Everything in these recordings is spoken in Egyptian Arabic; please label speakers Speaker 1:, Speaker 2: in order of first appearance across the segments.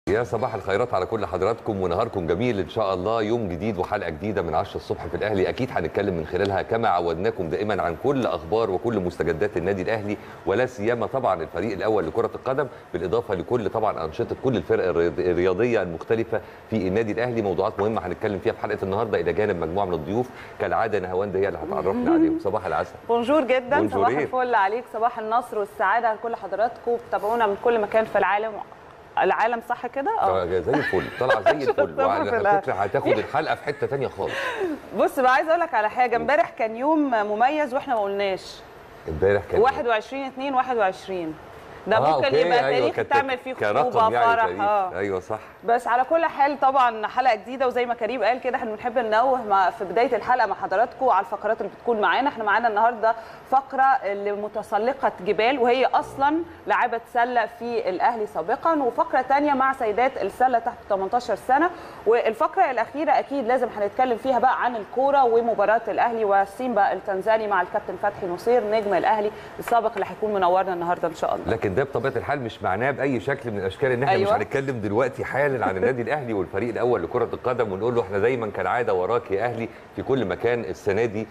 Speaker 1: يا صباح الخيرات على كل حضراتكم ونهاركم جميل ان شاء الله يوم جديد وحلقه جديده من 10 الصبح في الاهلي اكيد هنتكلم من خلالها كما عودناكم دائما عن كل اخبار وكل مستجدات النادي الاهلي ولا سيما طبعا الفريق الاول لكره القدم بالاضافه لكل طبعا انشطه كل الفرق الرياض- الرياضيه المختلفه في النادي الاهلي موضوعات مهمه هنتكلم فيها في حلقه النهارده الى جانب مجموعه من الضيوف كالعاده نهاوند هي اللي هتعرفنا عليهم صباح العسل
Speaker 2: بونجور جدا
Speaker 1: بونجور
Speaker 2: صباح
Speaker 1: إيه؟
Speaker 2: الفل عليك صباح النصر والسعاده لكل حضراتكم بتابعونا من كل مكان في العالم العالم صح كده اه
Speaker 1: زي الفل طالعه زي الفل
Speaker 2: صباح
Speaker 1: وعلى
Speaker 2: الفل.
Speaker 1: فكره هتاخد الحلقه في حته تانية خالص
Speaker 2: بص بقى عايزه اقول لك على حاجه امبارح كان يوم مميز واحنا ما قلناش
Speaker 1: امبارح كان
Speaker 2: 21 2 21 ده
Speaker 1: آه،
Speaker 2: ممكن
Speaker 1: أوكي،
Speaker 2: يبقى
Speaker 1: أيوة،
Speaker 2: تاريخ
Speaker 1: كانت-
Speaker 2: تعمل فيه
Speaker 1: كرقم
Speaker 2: خطوبه
Speaker 1: يعني
Speaker 2: فرح
Speaker 1: تاريخ.
Speaker 2: اه
Speaker 1: ايوه صح
Speaker 2: بس على كل حال طبعا حلقه جديده وزي ما كريم قال كده احنا بنحب ننوه مع في بدايه الحلقه مع حضراتكم على الفقرات اللي بتكون معانا احنا معانا النهارده فقره لمتسلقه جبال وهي اصلا لاعبه سله في الاهلي سابقا وفقره تانية مع سيدات السله تحت 18 سنه والفقره الاخيره اكيد لازم هنتكلم فيها بقى عن الكوره ومباراه الاهلي وسيمبا التنزاني مع الكابتن فتحي نصير نجم الاهلي السابق اللي هيكون منورنا النهارده ان شاء الله
Speaker 1: لكن ده بطبيعه الحال مش معناه باي شكل من الاشكال ان احنا أيوة.
Speaker 2: أيوة.
Speaker 1: مش هنتكلم دلوقتي حالا عن النادي الاهلي والفريق الاول لكره القدم ونقول له احنا دايما كالعاده وراك يا اهلي في كل مكان السنه دي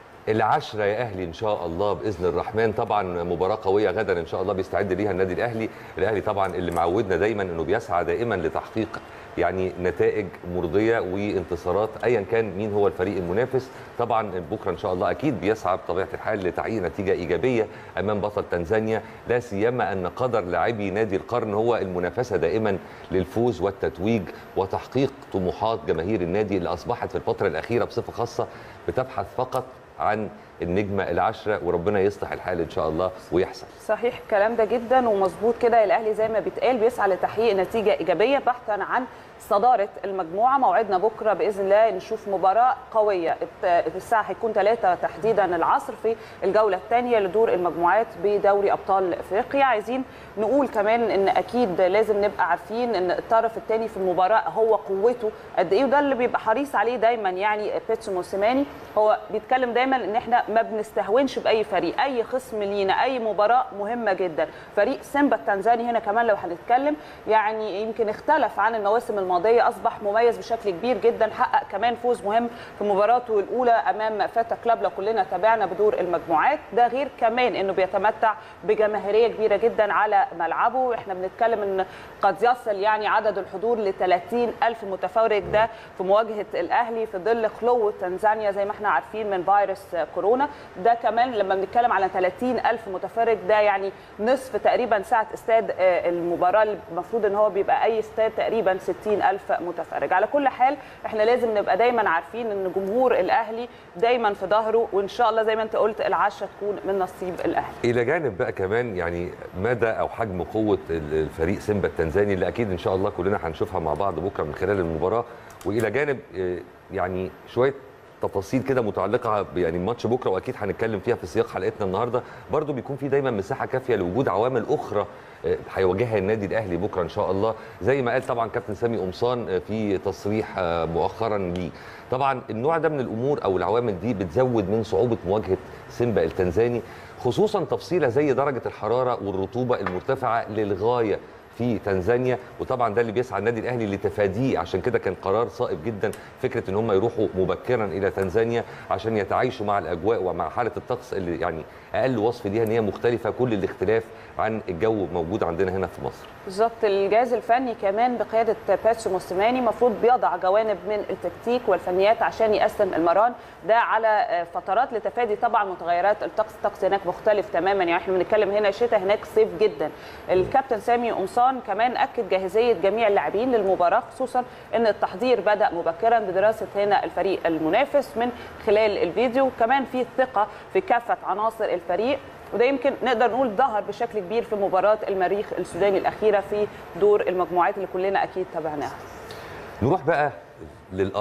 Speaker 1: العشرة يا اهلي ان شاء الله باذن الرحمن طبعا مباراه قويه غدا ان شاء الله بيستعد ليها النادي الاهلي الاهلي طبعا اللي معودنا دايما انه بيسعى دائما لتحقيق يعني نتائج مرضيه وانتصارات ايا كان مين هو الفريق المنافس طبعا بكره ان شاء الله اكيد بيسعى بطبيعه الحال لتحقيق نتيجه ايجابيه امام بطل تنزانيا لا سيما ان قدر لاعبي نادي القرن هو المنافسه دائما للفوز والتتويج وتحقيق طموحات جماهير النادي اللي اصبحت في الفتره الاخيره بصفه خاصه بتبحث فقط عن النجمه العشره وربنا يصلح الحال ان شاء الله ويحصل
Speaker 2: صحيح الكلام ده جدا ومظبوط كده الاهلي زي ما بيتقال بيسعى لتحقيق نتيجه ايجابيه بحثا عن صداره المجموعه موعدنا بكره باذن الله نشوف مباراه قويه الت- الساعه هيكون 3 تحديدا العصر في الجوله الثانيه لدور المجموعات بدوري ابطال افريقيا عايزين نقول كمان ان اكيد لازم نبقى عارفين ان الطرف الثاني في المباراه هو قوته قد ايه وده اللي بيبقى حريص عليه دايما يعني بيتسو موسيماني هو بيتكلم دايما ان احنا ما بنستهونش باي فريق اي خصم لينا اي مباراه مهمه جدا فريق سيمبا التنزاني هنا كمان لو هنتكلم يعني يمكن اختلف عن المواسم الماضيه اصبح مميز بشكل كبير جدا حقق كمان فوز مهم في مباراته الاولى امام فاتا كلاب لو كلنا تابعنا بدور المجموعات ده غير كمان انه بيتمتع بجماهيريه كبيره جدا على ملعبه احنا بنتكلم ان قد يصل يعني عدد الحضور ل 30 الف متفرج ده في مواجهه الاهلي في ظل خلو تنزانيا زي ما احنا عارفين من فيروس كورونا ده كمان لما بنتكلم على 30 الف متفرج ده يعني نصف تقريبا ساعه استاد آه، المباراه اللي المفروض ان هو بيبقى اي استاد تقريبا 60 الف متفرج على كل حال احنا لازم نبقى دايما عارفين ان جمهور الاهلي دايما في ظهره وان شاء الله زي ما انت قلت العشره تكون من نصيب الاهلي
Speaker 1: الى جانب بقى كمان يعني مدى او حجم قوه ال- الفريق سيمبا التنزاني اللي اكيد ان شاء الله كلنا هنشوفها مع بعض بكره من خلال المباراه والى جانب آه، يعني شويه تفاصيل كده متعلقه ب- يعني ماتش بكره واكيد هنتكلم فيها في سياق حلقتنا النهارده برضو بيكون في دايما مساحه كافيه لوجود عوامل اخرى آه، هيواجهها النادي الاهلي بكره ان شاء الله زي ما قال طبعا كابتن سامي قمصان آه، في تصريح آه، مؤخرا ليه طبعا النوع ده من الامور او العوامل دي بتزود من صعوبه مواجهه سيمبا التنزاني خصوصا تفصيله زي درجه الحراره والرطوبه المرتفعه للغايه في تنزانيا وطبعا ده اللي بيسعى النادي الاهلي لتفاديه عشان كده كان قرار صائب جدا فكره ان هم يروحوا مبكرا الى تنزانيا عشان يتعايشوا مع الاجواء ومع حاله الطقس اللي يعني اقل وصف ليها ان هي مختلفه كل الاختلاف عن الجو موجود عندنا هنا في مصر
Speaker 2: بالظبط الجهاز الفني كمان بقياده باتسو موسيماني المفروض بيضع جوانب من التكتيك والفنيات عشان يقسم المران ده على فترات لتفادي طبعا متغيرات الطقس الطقس هناك مختلف تماما يعني احنا بنتكلم هنا شتاء هناك صيف جدا الكابتن سامي قمصان كمان اكد جاهزيه جميع اللاعبين للمباراه خصوصا ان التحضير بدا مبكرا بدراسه هنا الفريق المنافس من خلال الفيديو كمان في ثقه في كافه عناصر الفريق وده يمكن نقدر نقول ظهر بشكل كبير في مباراه المريخ السوداني الاخيره في دور المجموعات اللي كلنا اكيد تابعناها
Speaker 1: نروح بقى للاب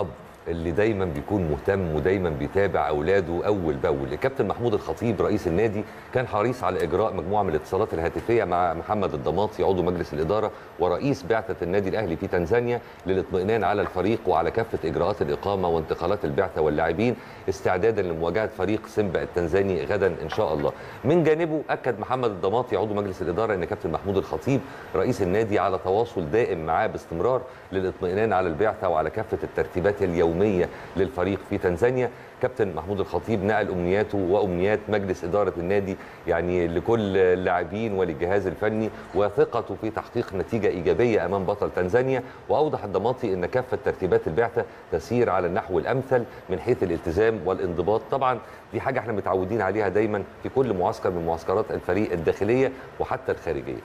Speaker 1: اللي دايما بيكون مهتم ودايما بيتابع اولاده اول باول الكابتن محمود الخطيب رئيس النادي كان حريص على اجراء مجموعه من الاتصالات الهاتفيه مع محمد الضماطي عضو مجلس الاداره ورئيس بعثه النادي الاهلي في تنزانيا للاطمئنان على الفريق وعلى كافه اجراءات الاقامه وانتقالات البعثه واللاعبين استعدادا لمواجهه فريق سيمبا التنزاني غدا ان شاء الله من جانبه اكد محمد الضماطي عضو مجلس الاداره ان كابتن محمود الخطيب رئيس النادي على تواصل دائم معاه باستمرار للاطمئنان على البعثه وعلى كافه الترتيبات اليوميه للفريق في تنزانيا كابتن محمود الخطيب نقل امنياته وامنيات مجلس اداره النادي يعني لكل اللاعبين وللجهاز الفني وثقته في تحقيق نتيجه ايجابيه امام بطل تنزانيا واوضح الضماطي ان كافه ترتيبات البعثه تسير على النحو الامثل من حيث الالتزام والانضباط طبعا دي حاجه احنا متعودين عليها دايما في كل معسكر من معسكرات الفريق الداخليه وحتى الخارجيه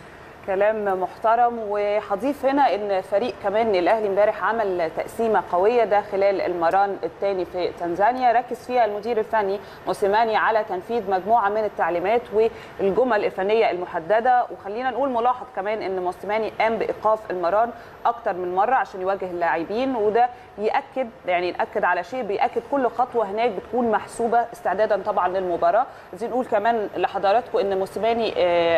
Speaker 2: كلام محترم وهضيف هنا ان فريق كمان الاهلي امبارح عمل تقسيمه قويه ده خلال المران الثاني في تنزانيا ركز فيها المدير الفني موسيماني على تنفيذ مجموعه من التعليمات والجمل الفنيه المحدده وخلينا نقول ملاحظ كمان ان موسيماني قام بايقاف المران اكتر من مره عشان يواجه اللاعبين وده ياكد يعني ناكد على شيء بياكد كل خطوه هناك بتكون محسوبه استعدادا طبعا للمباراه عايزين نقول كمان لحضراتكم ان موسيماني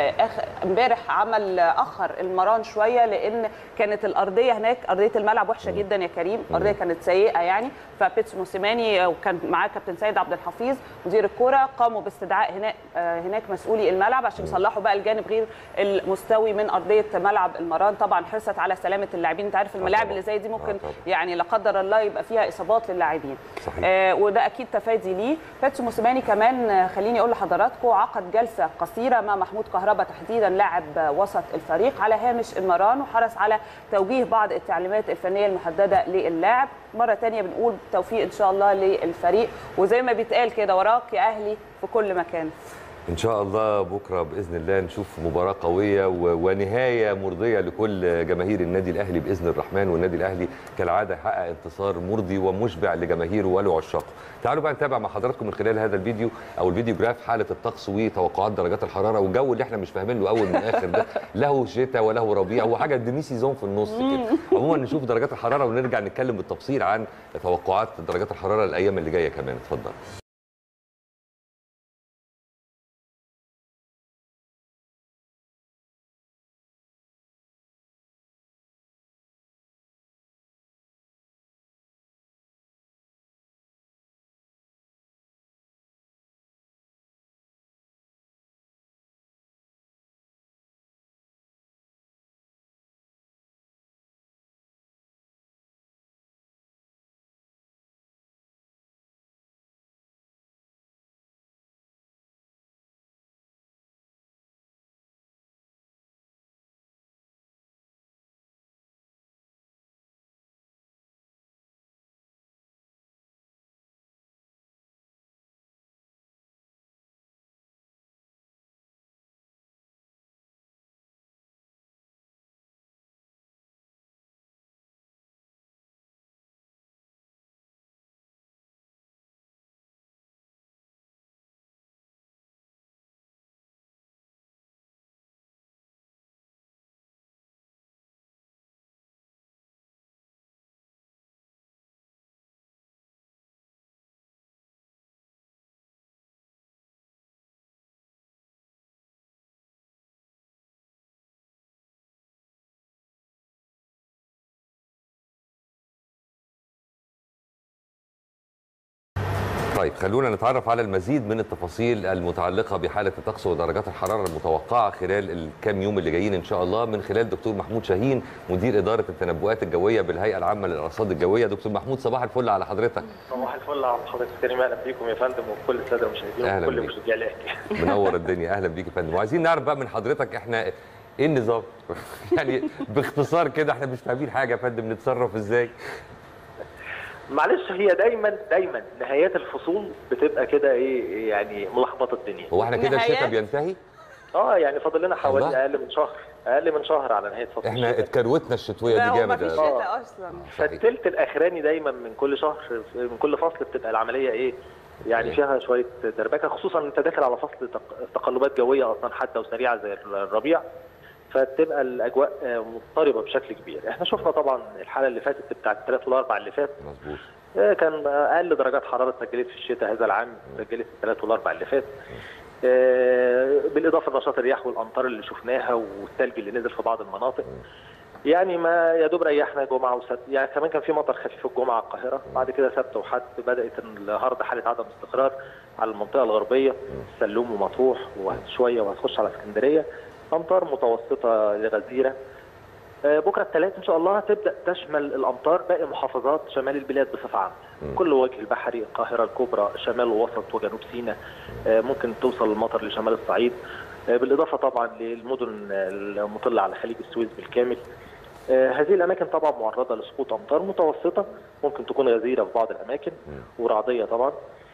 Speaker 2: امبارح عمل اخر المران شويه لان كانت الارضيه هناك ارضيه الملعب وحشه جدا يا كريم الارضيه كانت سيئه يعني فبيتس موسيماني وكان معاه كابتن سيد عبد الحفيظ مدير الكوره قاموا باستدعاء هناك هناك مسؤولي الملعب عشان يصلحوا بقى الجانب غير المستوي من ارضيه ملعب المران طبعا حرصت على سلامه اللاعبين انت عارف الملاعب اللي زي دي ممكن يعني لا قدر الله يبقى فيها اصابات للاعبين آه وده اكيد تفادي ليه بيتس موسيماني كمان خليني اقول لحضراتكم عقد جلسه قصيره مع محمود كهربا تحديدا لاعب وسط الفريق على هامش المران وحرص على توجيه بعض التعليمات الفنيه المحدده للاعب مره ثانيه بنقول توفيق ان شاء الله للفريق وزي ما بيتقال كده وراك يا اهلي في كل مكان
Speaker 1: ان شاء الله بكره باذن الله نشوف مباراه قويه ونهايه مرضيه لكل جماهير النادي الاهلي باذن الرحمن والنادي الاهلي كالعاده يحقق انتصار مرضي ومشبع لجماهيره ولعشاقه تعالوا بقى نتابع مع حضراتكم من خلال هذا الفيديو او الفيديو جراف حاله الطقس وتوقعات درجات الحراره والجو اللي احنا مش فاهمين له اول من اخر ده له شتاء وله ربيع هو حاجه ديمي سيزون في النص كده عموما نشوف درجات الحراره ونرجع نتكلم بالتفصيل عن توقعات درجات الحراره الايام اللي جايه كمان اتفضل طيب خلونا نتعرف على المزيد من التفاصيل المتعلقه بحاله الطقس ودرجات الحراره المتوقعه خلال الكام يوم اللي جايين ان شاء الله من خلال الدكتور محمود شاهين مدير اداره التنبؤات الجويه بالهيئه العامه للارصاد الجويه دكتور محمود صباح الفل على حضرتك
Speaker 3: صباح الفل على حضرتك كريم اهلا بيكم يا فندم وكل الساده المشاهدين وكل مشجعي الاهلي
Speaker 1: منور الدنيا اهلا بيك يا فندم وعايزين نعرف بقى من حضرتك احنا ايه النظام يعني باختصار كده احنا مش فاهمين حاجه يا فندم نتصرف ازاي
Speaker 3: معلش هي دايما دايما نهايات الفصول بتبقى كده ايه يعني ملخبطه الدنيا
Speaker 1: هو احنا كده الشتاء بينتهي
Speaker 3: اه يعني فاضل لنا حوالي اقل من شهر اقل من شهر على نهايه فصل
Speaker 1: احنا اتكروتنا الشتويه دي جامد
Speaker 2: ما فيش شتاء اصلا
Speaker 3: فالثلث الاخراني دايما من كل شهر من كل فصل بتبقى العمليه ايه يعني فيها شويه دربكه خصوصا انت داخل على فصل تقلبات جويه اصلا حاده وسريعه زي الربيع فتبقى الاجواء مضطربه بشكل كبير احنا شفنا طبعا الحاله اللي فاتت بتاعت الثلاث والاربع اللي فات
Speaker 1: مظبوط
Speaker 3: آه، كان اقل درجات حراره سجلت في الشتاء هذا العام سجلت الثلاث والاربع اللي فات آه، بالاضافه لنشاط الرياح والامطار اللي شفناها والثلج اللي نزل في بعض المناطق يعني ما يا دوب ريحنا جمعه وسبت يعني كمان كان في مطر خفيف الجمعه على القاهره بعد كده سبت وحد بدات النهارده حاله عدم استقرار على المنطقه الغربيه سلوم ومطروح وشويه وهتخش على اسكندريه امطار متوسطه لغزيره آه، بكره الثلاث ان شاء الله هتبدا تشمل الامطار باقي محافظات شمال البلاد بصفه عامه كل وجه البحري القاهره الكبرى شمال ووسط وجنوب سيناء آه، ممكن توصل المطر لشمال الصعيد آه، بالاضافه طبعا للمدن المطله على خليج السويس بالكامل آه، هذه الاماكن طبعا معرضه لسقوط امطار متوسطه ممكن تكون غزيره في بعض الاماكن ورعديه طبعا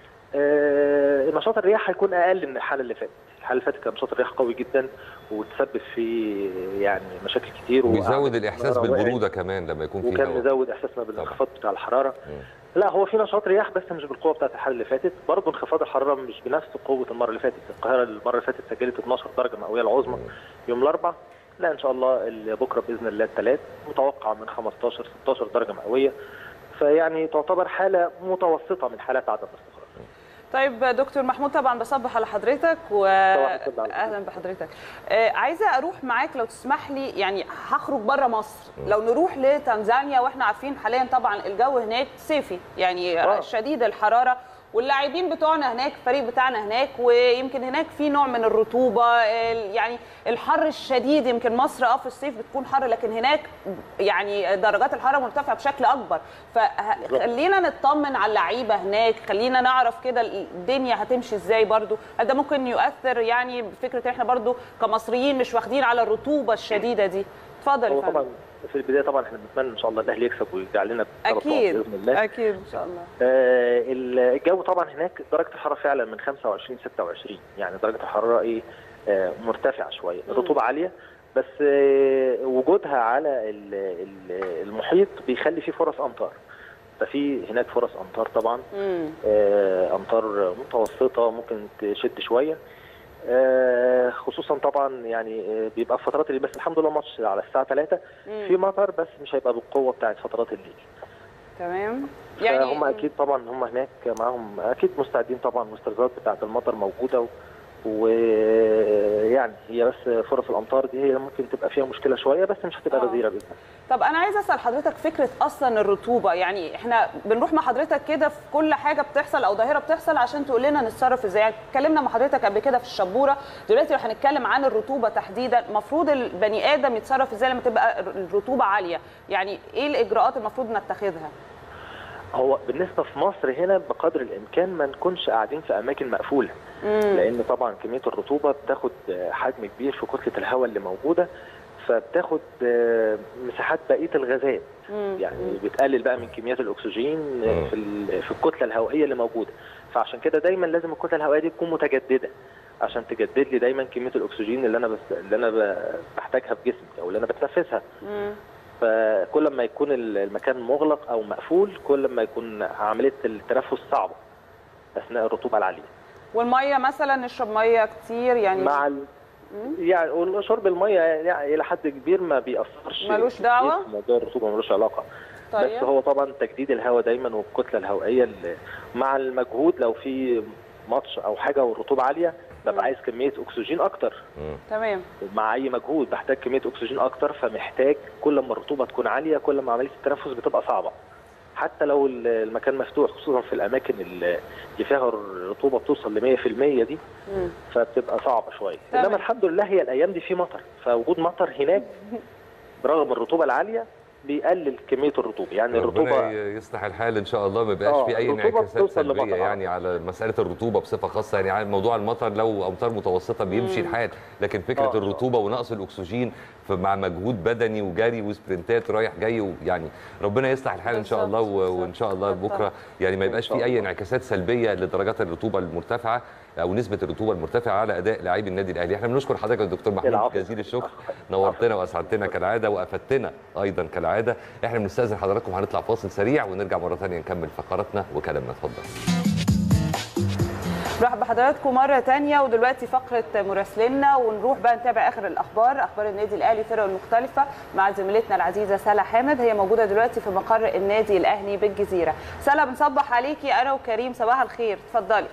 Speaker 3: آه، نشاط الرياح هيكون اقل من الحاله اللي فاتت الحاله اللي فاتت كان نشاط الرياح قوي جدا وتسبب في يعني مشاكل كتير
Speaker 1: وبيزود
Speaker 3: وقعدت
Speaker 1: الاحساس
Speaker 3: الحرارة وقعت.
Speaker 1: بالبروده كمان لما يكون في
Speaker 3: وكان
Speaker 1: هواء
Speaker 3: مزود احساسنا بالانخفاض بتاع الحراره لا هو في نشاط رياح بس مش بالقوه بتاعت الحاله اللي فاتت برضه انخفاض الحراره مش بنفس قوه المره اللي فاتت القاهره المره اللي فاتت سجلت 12 درجه مئويه العظمى يوم الاربعاء لا ان شاء الله ال- بكره باذن الله الثلاث متوقع من 15 16 درجه مئويه فيعني تعتبر حاله متوسطه من حالات عدم الاستقرار
Speaker 2: طيب دكتور محمود طبعا بصبح على حضرتك
Speaker 3: صباح الفل على
Speaker 2: واهلا بحضرتك آه، عايزه اروح معاك لو تسمح لي يعني هخرج بره مصر لو نروح لتنزانيا واحنا عارفين حاليا طبعا الجو هناك صيفي يعني
Speaker 3: آه.
Speaker 2: شديد الحراره واللاعبين بتوعنا هناك الفريق بتاعنا هناك ويمكن هناك في نوع من الرطوبه ال- يعني الحر الشديد يمكن مصر اه في الصيف بتكون حر لكن هناك يعني درجات الحراره مرتفعه بشكل اكبر فخلينا نطمن على اللعيبه هناك خلينا نعرف كده الدنيا هتمشي ازاي برضو هل ده ممكن يؤثر يعني بفكره ان احنا برضو كمصريين مش واخدين على الرطوبه الشديده دي اتفضل
Speaker 3: هو
Speaker 2: يا فندم
Speaker 3: طبعا في البدايه طبعا احنا بنتمنى ان شاء الله الاهلي يكسب ويرجع لنا بثلاث نقط
Speaker 2: اكيد
Speaker 3: باذن الله
Speaker 2: اكيد ان شاء الله
Speaker 3: آه، الجو طبعا هناك درجه الحراره فعلا من 25 26 يعني درجه الحراره ايه آه، مرتفعه شويه الرطوبه عاليه بس آه، وجودها على ال- ال- المحيط بيخلي فيه فرص امطار ففي هناك فرص امطار طبعا
Speaker 2: امم
Speaker 3: آه، امطار متوسطه ممكن تشد شويه آه، خصوصا طبعا يعني آه، بيبقى في فترات الليل بس الحمد لله ماتش على الساعه 3 في مطر بس مش هيبقى بالقوه بتاعت فترات الليل
Speaker 2: تمام
Speaker 3: يعني هم اكيد طبعا هم هناك معاهم اكيد مستعدين طبعا والمستلزمات بتاعه المطر موجوده ويعني هي بس فرص الامطار دي هي ممكن تبقى فيها مشكله شويه بس مش هتبقى
Speaker 2: آه.
Speaker 3: غزيره باذن الله
Speaker 2: طب انا عايزه اسال حضرتك فكره اصلا الرطوبه يعني احنا بنروح مع حضرتك كده في كل حاجه بتحصل او ظاهره بتحصل عشان تقول لنا نتصرف ازاي يعني اتكلمنا مع حضرتك قبل كده في الشبوره دلوقتي لو هنتكلم عن الرطوبه تحديدا المفروض البني ادم يتصرف ازاي لما تبقى الرطوبه عاليه يعني ايه الاجراءات المفروض نتخذها
Speaker 3: هو بالنسبه في مصر هنا بقدر الامكان ما نكونش قاعدين في اماكن مقفوله لان طبعا كميه الرطوبه بتاخد آه، حجم كبير في كتله الهواء اللي موجوده فبتاخد آه، مساحات بقيه الغازات يعني بتقلل بقى من كميات الاكسجين آه،
Speaker 1: مم.
Speaker 3: في ال- في الكتله الهوائيه اللي موجوده فعشان كده دايما لازم الكتله الهوائيه دي تكون متجدده عشان تجدد لي دايما كميه الاكسجين اللي انا بس اللي انا ب- بحتاجها في جسمي او اللي انا بتنفسها
Speaker 2: مم.
Speaker 3: فكل ما يكون ال- المكان مغلق او مقفول كل ما يكون عمليه التنفس صعبه اثناء الرطوبه العاليه
Speaker 2: والميه مثلا نشرب ميه كتير يعني
Speaker 3: مع ال... يعني وشرب الميه يعني الى حد كبير ما بيأثرش
Speaker 2: ملوش
Speaker 3: كتير
Speaker 2: دعوة؟
Speaker 3: في موضوع الرطوبه ملوش علاقه
Speaker 2: طيب.
Speaker 3: بس هو طبعا تجديد الهواء دايما والكتله الهوائيه اللي مع المجهود لو في ماتش او حاجه والرطوبه عاليه ببقى عايز كميه اكسجين اكتر
Speaker 1: مم.
Speaker 2: تمام
Speaker 3: مع اي مجهود بحتاج كميه اكسجين اكتر فمحتاج كل ما الرطوبه تكون عاليه كل ما عمليه التنفس بتبقى صعبه حتى لو ال- المكان مفتوح خصوصا في الاماكن اللي اللي فيها الرطوبه بتوصل ل 100% دي
Speaker 2: مم.
Speaker 3: فبتبقى صعبه شويه
Speaker 2: تمام.
Speaker 3: انما الحمد لله هي الايام دي في مطر فوجود مطر هناك برغم الرطوبه العاليه بيقلل كميه الرطوبه يعني
Speaker 1: ربنا
Speaker 3: الرطوبه
Speaker 1: ي- يصلح الحال ان شاء الله ما يبقاش
Speaker 3: آه،
Speaker 1: في اي
Speaker 3: الرطوبة
Speaker 1: انعكاسات
Speaker 3: بتوصل
Speaker 1: سلبيه
Speaker 3: لمطر.
Speaker 1: يعني على مساله الرطوبه بصفه خاصه يعني على موضوع المطر لو امطار متوسطه بيمشي الحال لكن فكره
Speaker 3: آه.
Speaker 1: الرطوبه ونقص الاكسجين ف- مع مجهود بدني وجري وسبرنتات رايح جاي يعني ربنا يصلح الحال ان شاء الله و-
Speaker 2: بالظبط،
Speaker 1: وان شاء الله
Speaker 2: بالظبط.
Speaker 1: بكره يعني ما يبقاش
Speaker 3: إن شاء
Speaker 1: في اي
Speaker 3: الله.
Speaker 1: انعكاسات سلبيه لدرجات الرطوبه المرتفعه او نسبه الرطوبه المرتفعه على اداء لاعبي النادي الاهلي احنا بنشكر حضرتك يا دكتور محمود
Speaker 3: العفو.
Speaker 1: جزيل الشكر نورتنا واسعدتنا كالعاده وافدتنا ايضا كالعاده احنا بنستاذن حضراتكم هنطلع فاصل سريع ونرجع مره ثانيه نكمل فقراتنا وكلامنا اتفضل
Speaker 2: نرحب بحضراتكم مرة تانية ودلوقتي فقرة مراسلينا ونروح بقى نتابع آخر الأخبار أخبار النادي الأهلي فرقه المختلفة مع زميلتنا العزيزة سلا حامد هي موجودة دلوقتي في مقر النادي الأهلي بالجزيرة سلا بنصبح عليكي أنا وكريم صباح الخير اتفضلي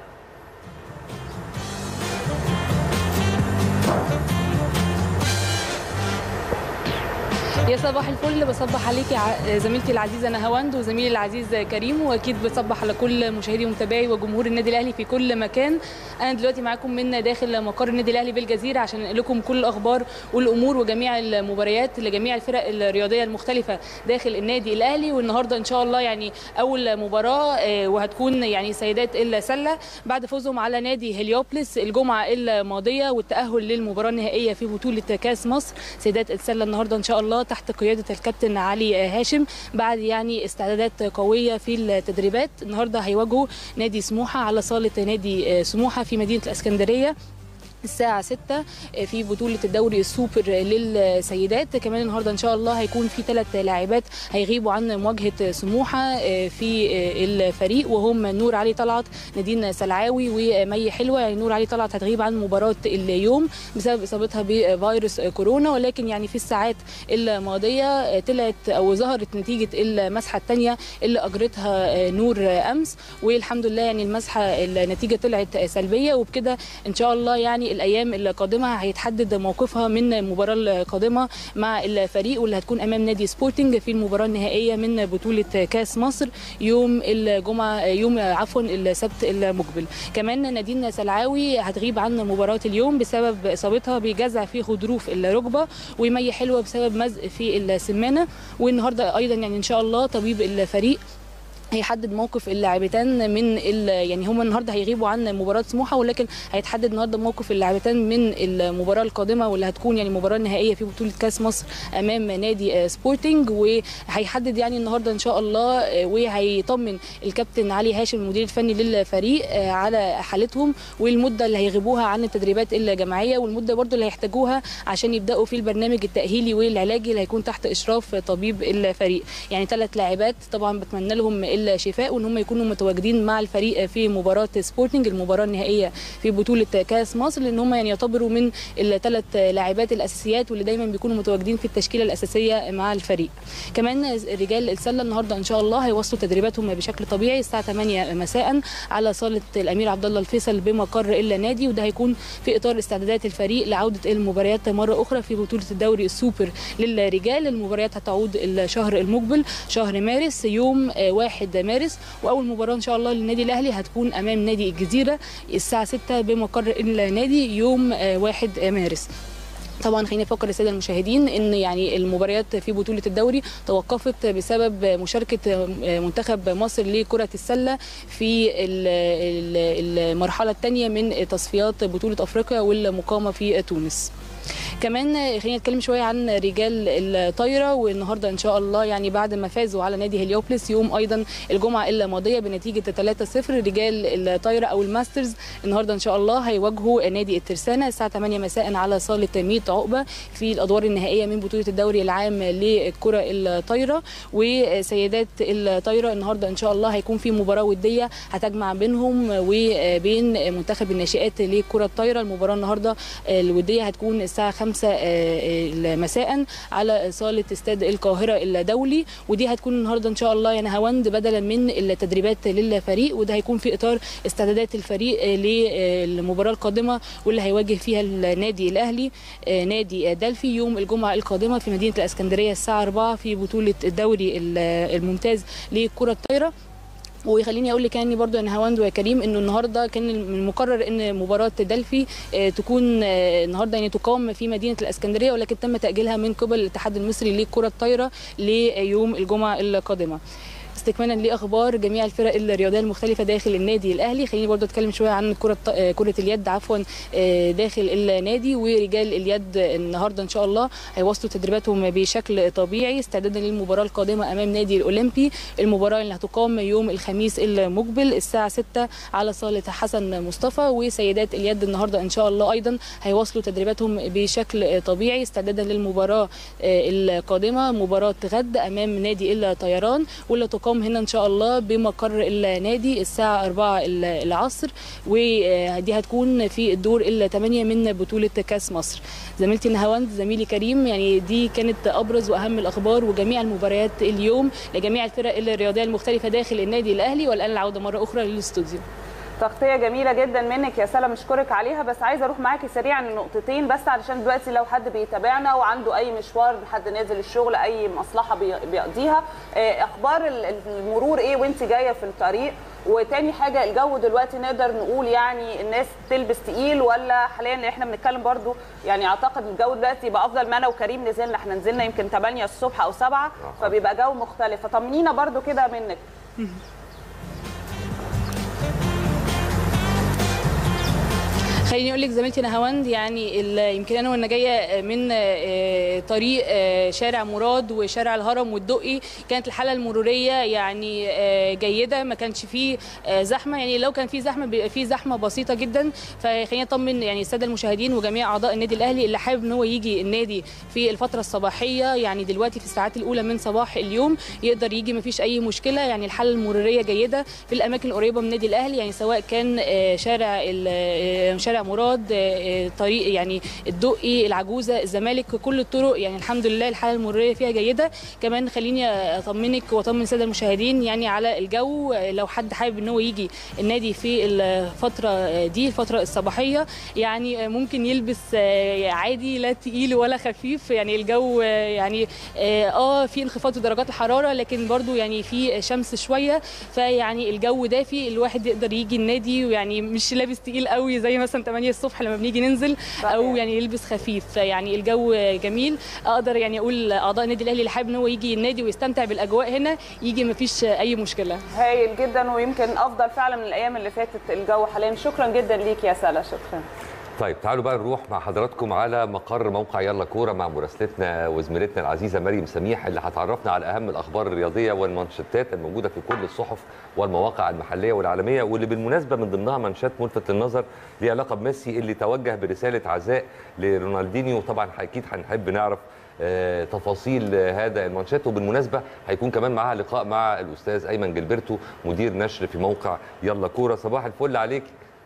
Speaker 4: يا صباح الفل بصبح عليكي ع- زميلتي العزيزه نهاوند وزميلي العزيز كريم واكيد بصبح على كل مشاهدي ومتابعي وجمهور النادي الاهلي في كل مكان انا دلوقتي معاكم من داخل مقر النادي الاهلي بالجزيره عشان انقل لكم كل الاخبار والامور وجميع المباريات لجميع الفرق الرياضيه المختلفه داخل النادي الاهلي والنهارده ان شاء الله يعني اول مباراه آه، وهتكون يعني سيدات السله بعد فوزهم على نادي هليوبلس الجمعه الماضيه والتاهل للمباراه النهائيه في بطوله كاس مصر سيدات السله النهارده ان شاء الله تحت قياده الكابتن علي هاشم بعد يعني استعدادات قويه في التدريبات النهارده هيواجهوا نادي سموحه على صاله نادي سموحه في مدينه الاسكندريه الساعة 6 في بطولة الدوري السوبر للسيدات كمان النهاردة إن شاء الله هيكون في ثلاث لاعبات هيغيبوا عن مواجهة سموحة في الفريق وهم نور علي طلعت نادين سلعاوي ومي حلوة يعني نور علي طلعت هتغيب عن مباراة اليوم بسبب إصابتها بفيروس كورونا ولكن يعني في الساعات الماضية طلعت أو ظهرت نتيجة المسحة الثانية اللي أجرتها نور أمس والحمد لله يعني المسحة النتيجة طلعت سلبية وبكده إن شاء الله يعني الايام القادمه هيتحدد موقفها من المباراه القادمه مع الفريق واللي هتكون امام نادي سبورتنج في المباراه النهائيه من بطوله كاس مصر يوم الجمعه يوم عفوا السبت المقبل كمان نادين سلعاوي هتغيب عن مباراه اليوم بسبب اصابتها بجزع في غضروف الركبه ومي حلوه بسبب مزق في السمانه والنهارده ايضا يعني ان شاء الله طبيب الفريق هيحدد موقف اللاعبتان من ال... يعني هم النهارده هيغيبوا عن مباراه سموحه ولكن هيتحدد النهارده موقف اللاعبتان من المباراه القادمه واللي هتكون يعني المباراه النهائيه في بطوله كاس مصر امام نادي سبورتنج وهيحدد يعني النهارده ان شاء الله وهيطمن الكابتن علي هاشم المدير الفني للفريق على حالتهم والمده اللي هيغيبوها عن التدريبات الجماعيه والمده برضو اللي هيحتاجوها عشان يبداوا في البرنامج التاهيلي والعلاجي اللي هيكون تحت اشراف طبيب الفريق يعني ثلاث لاعبات طبعا بتمنى لهم الشفاء وان هم يكونوا متواجدين مع الفريق في مباراه سبورتنج المباراه النهائيه في بطوله كاس مصر لان هم يعني يعتبروا من الثلاث لاعبات الاساسيات واللي دايما بيكونوا متواجدين في التشكيله الاساسيه مع الفريق كمان رجال السله النهارده ان شاء الله هيواصلوا تدريباتهم بشكل طبيعي الساعه 8 مساء على صاله الامير عبد الله الفيصل بمقر النادي وده هيكون في اطار استعدادات الفريق لعوده المباريات مره اخرى في بطوله الدوري السوبر للرجال المباريات هتعود الشهر المقبل شهر مارس يوم 1 مارس واول مباراه ان شاء الله للنادي الاهلي هتكون امام نادي الجزيره الساعه 6 بمقر النادي يوم 1 مارس طبعا خليني افكر الساده المشاهدين ان يعني المباريات في بطوله الدوري توقفت بسبب مشاركه منتخب مصر لكره السله في المرحله الثانيه من تصفيات بطوله افريقيا والمقامه في تونس كمان خلينا نتكلم شويه عن رجال الطايره والنهارده ان شاء الله يعني بعد ما فازوا على نادي هليوبلس يوم ايضا الجمعه الماضيه بنتيجه 3-0 رجال الطايره او الماسترز النهارده ان شاء الله هيواجهوا نادي الترسانه الساعه 8 مساء على صاله 100 عقبه في الادوار النهائيه من بطوله الدوري العام للكره الطايره وسيدات الطايره النهارده ان شاء الله هيكون في مباراه وديه هتجمع بينهم وبين منتخب الناشئات لكره الطايره المباراه النهارده الوديه هتكون الساعه 5 مساء على صاله استاد القاهره الدولي ودي هتكون النهارده ان شاء الله يعني هوند بدلا من التدريبات للفريق وده هيكون في اطار استعدادات الفريق للمباراه القادمه واللي هيواجه فيها النادي الاهلي نادي دلفي يوم الجمعه القادمه في مدينه الاسكندريه الساعه 4 في بطوله الدوري الممتاز لكره الطايره ويخليني اقول لك يعني برضو ان هواند وكريم انه النهارده كان من المقرر ان مباراه دلفي تكون النهارده يعني تقام في مدينه الاسكندريه ولكن تم تاجيلها من قبل الاتحاد المصري لكره الطايره ليوم الجمعه القادمه استكمالا لاخبار جميع الفرق الرياضيه المختلفه داخل النادي الاهلي خليني برضو اتكلم شويه عن كره كره اليد عفوا داخل النادي ورجال اليد النهارده ان شاء الله هيواصلوا تدريباتهم بشكل طبيعي استعدادا للمباراه القادمه امام نادي الاولمبي المباراه اللي هتقام يوم الخميس المقبل الساعه 6 على صاله حسن مصطفى وسيدات اليد النهارده ان شاء الله ايضا هيواصلوا تدريباتهم بشكل طبيعي استعدادا للمباراه القادمه مباراه غد امام نادي الطيران واللي تقام هيقام هنا ان شاء الله بمقر النادي الساعه 4 العصر ودي هتكون في الدور الثمانيه من بطوله كاس مصر زميلتي نهاوند زميلي كريم يعني دي كانت ابرز واهم الاخبار وجميع المباريات اليوم لجميع الفرق الرياضيه المختلفه داخل النادي الاهلي والان العوده مره اخرى للاستوديو
Speaker 2: تغطيه جميله جدا منك يا سلام اشكرك عليها بس عايزه اروح معاكي سريعا لنقطتين بس علشان دلوقتي لو حد بيتابعنا وعنده اي مشوار حد نازل الشغل اي مصلحه بيقضيها اخبار المرور ايه وانت جايه في الطريق وتاني حاجه الجو دلوقتي نقدر نقول يعني الناس تلبس تقيل ولا حاليا احنا بنتكلم برضو يعني اعتقد الجو دلوقتي يبقى افضل ما انا وكريم نزلنا احنا نزلنا يمكن 8 الصبح او 7 فبيبقى جو مختلف فطمنينا برضو كده منك
Speaker 4: خليني اقول لك زميلتي نهاوند يعني يمكن انا وانا جايه من طريق شارع مراد وشارع الهرم والدقي كانت الحاله المروريه يعني جيده ما كانش فيه زحمه يعني لو كان في زحمه بيبقى في زحمه بسيطه جدا فخليني اطمن يعني الساده المشاهدين وجميع اعضاء النادي الاهلي اللي حابب ان هو يجي النادي في الفتره الصباحيه يعني دلوقتي في الساعات الاولى من صباح اليوم يقدر يجي ما فيش اي مشكله يعني الحاله المروريه جيده في الاماكن القريبه من النادي الاهلي يعني سواء كان شارع شارع مراد طريق يعني الدقي العجوزه الزمالك كل الطرق يعني الحمد لله الحاله المروريه فيها جيده كمان خليني اطمنك واطمن الساده المشاهدين يعني على الجو لو حد حابب ان هو يجي النادي في الفتره دي الفتره الصباحيه يعني ممكن يلبس عادي لا تقيل ولا خفيف يعني الجو يعني اه في انخفاض في درجات الحراره لكن برضو يعني في شمس شويه فيعني الجو دافي الواحد يقدر يجي النادي ويعني مش لابس تقيل قوي زي مثلا 8 الصبح لما بنيجي ننزل او يعني يلبس خفيف يعني الجو جميل اقدر يعني اقول اعضاء النادي الاهلي اللي حابب ان هو يجي النادي ويستمتع بالاجواء هنا يجي ما فيش اي مشكله
Speaker 2: هايل جدا ويمكن افضل فعلا من الايام اللي فاتت الجو حاليا شكرا جدا ليك يا سلا شكرا
Speaker 1: طيب تعالوا بقى نروح مع حضراتكم على مقر موقع يلا كوره مع مراسلتنا وزميلتنا العزيزه مريم سميح اللي هتعرفنا على اهم الاخبار الرياضيه والمانشيتات الموجوده في كل الصحف والمواقع المحليه والعالميه واللي بالمناسبه من ضمنها مانشات ملفت للنظر ليها علاقه بميسي اللي توجه برساله عزاء لرونالدينيو طبعا اكيد هنحب نعرف تفاصيل هذا المانشات وبالمناسبه هيكون كمان معاها لقاء مع الاستاذ ايمن جلبرتو مدير نشر في موقع يلا كوره صباح الفل عليك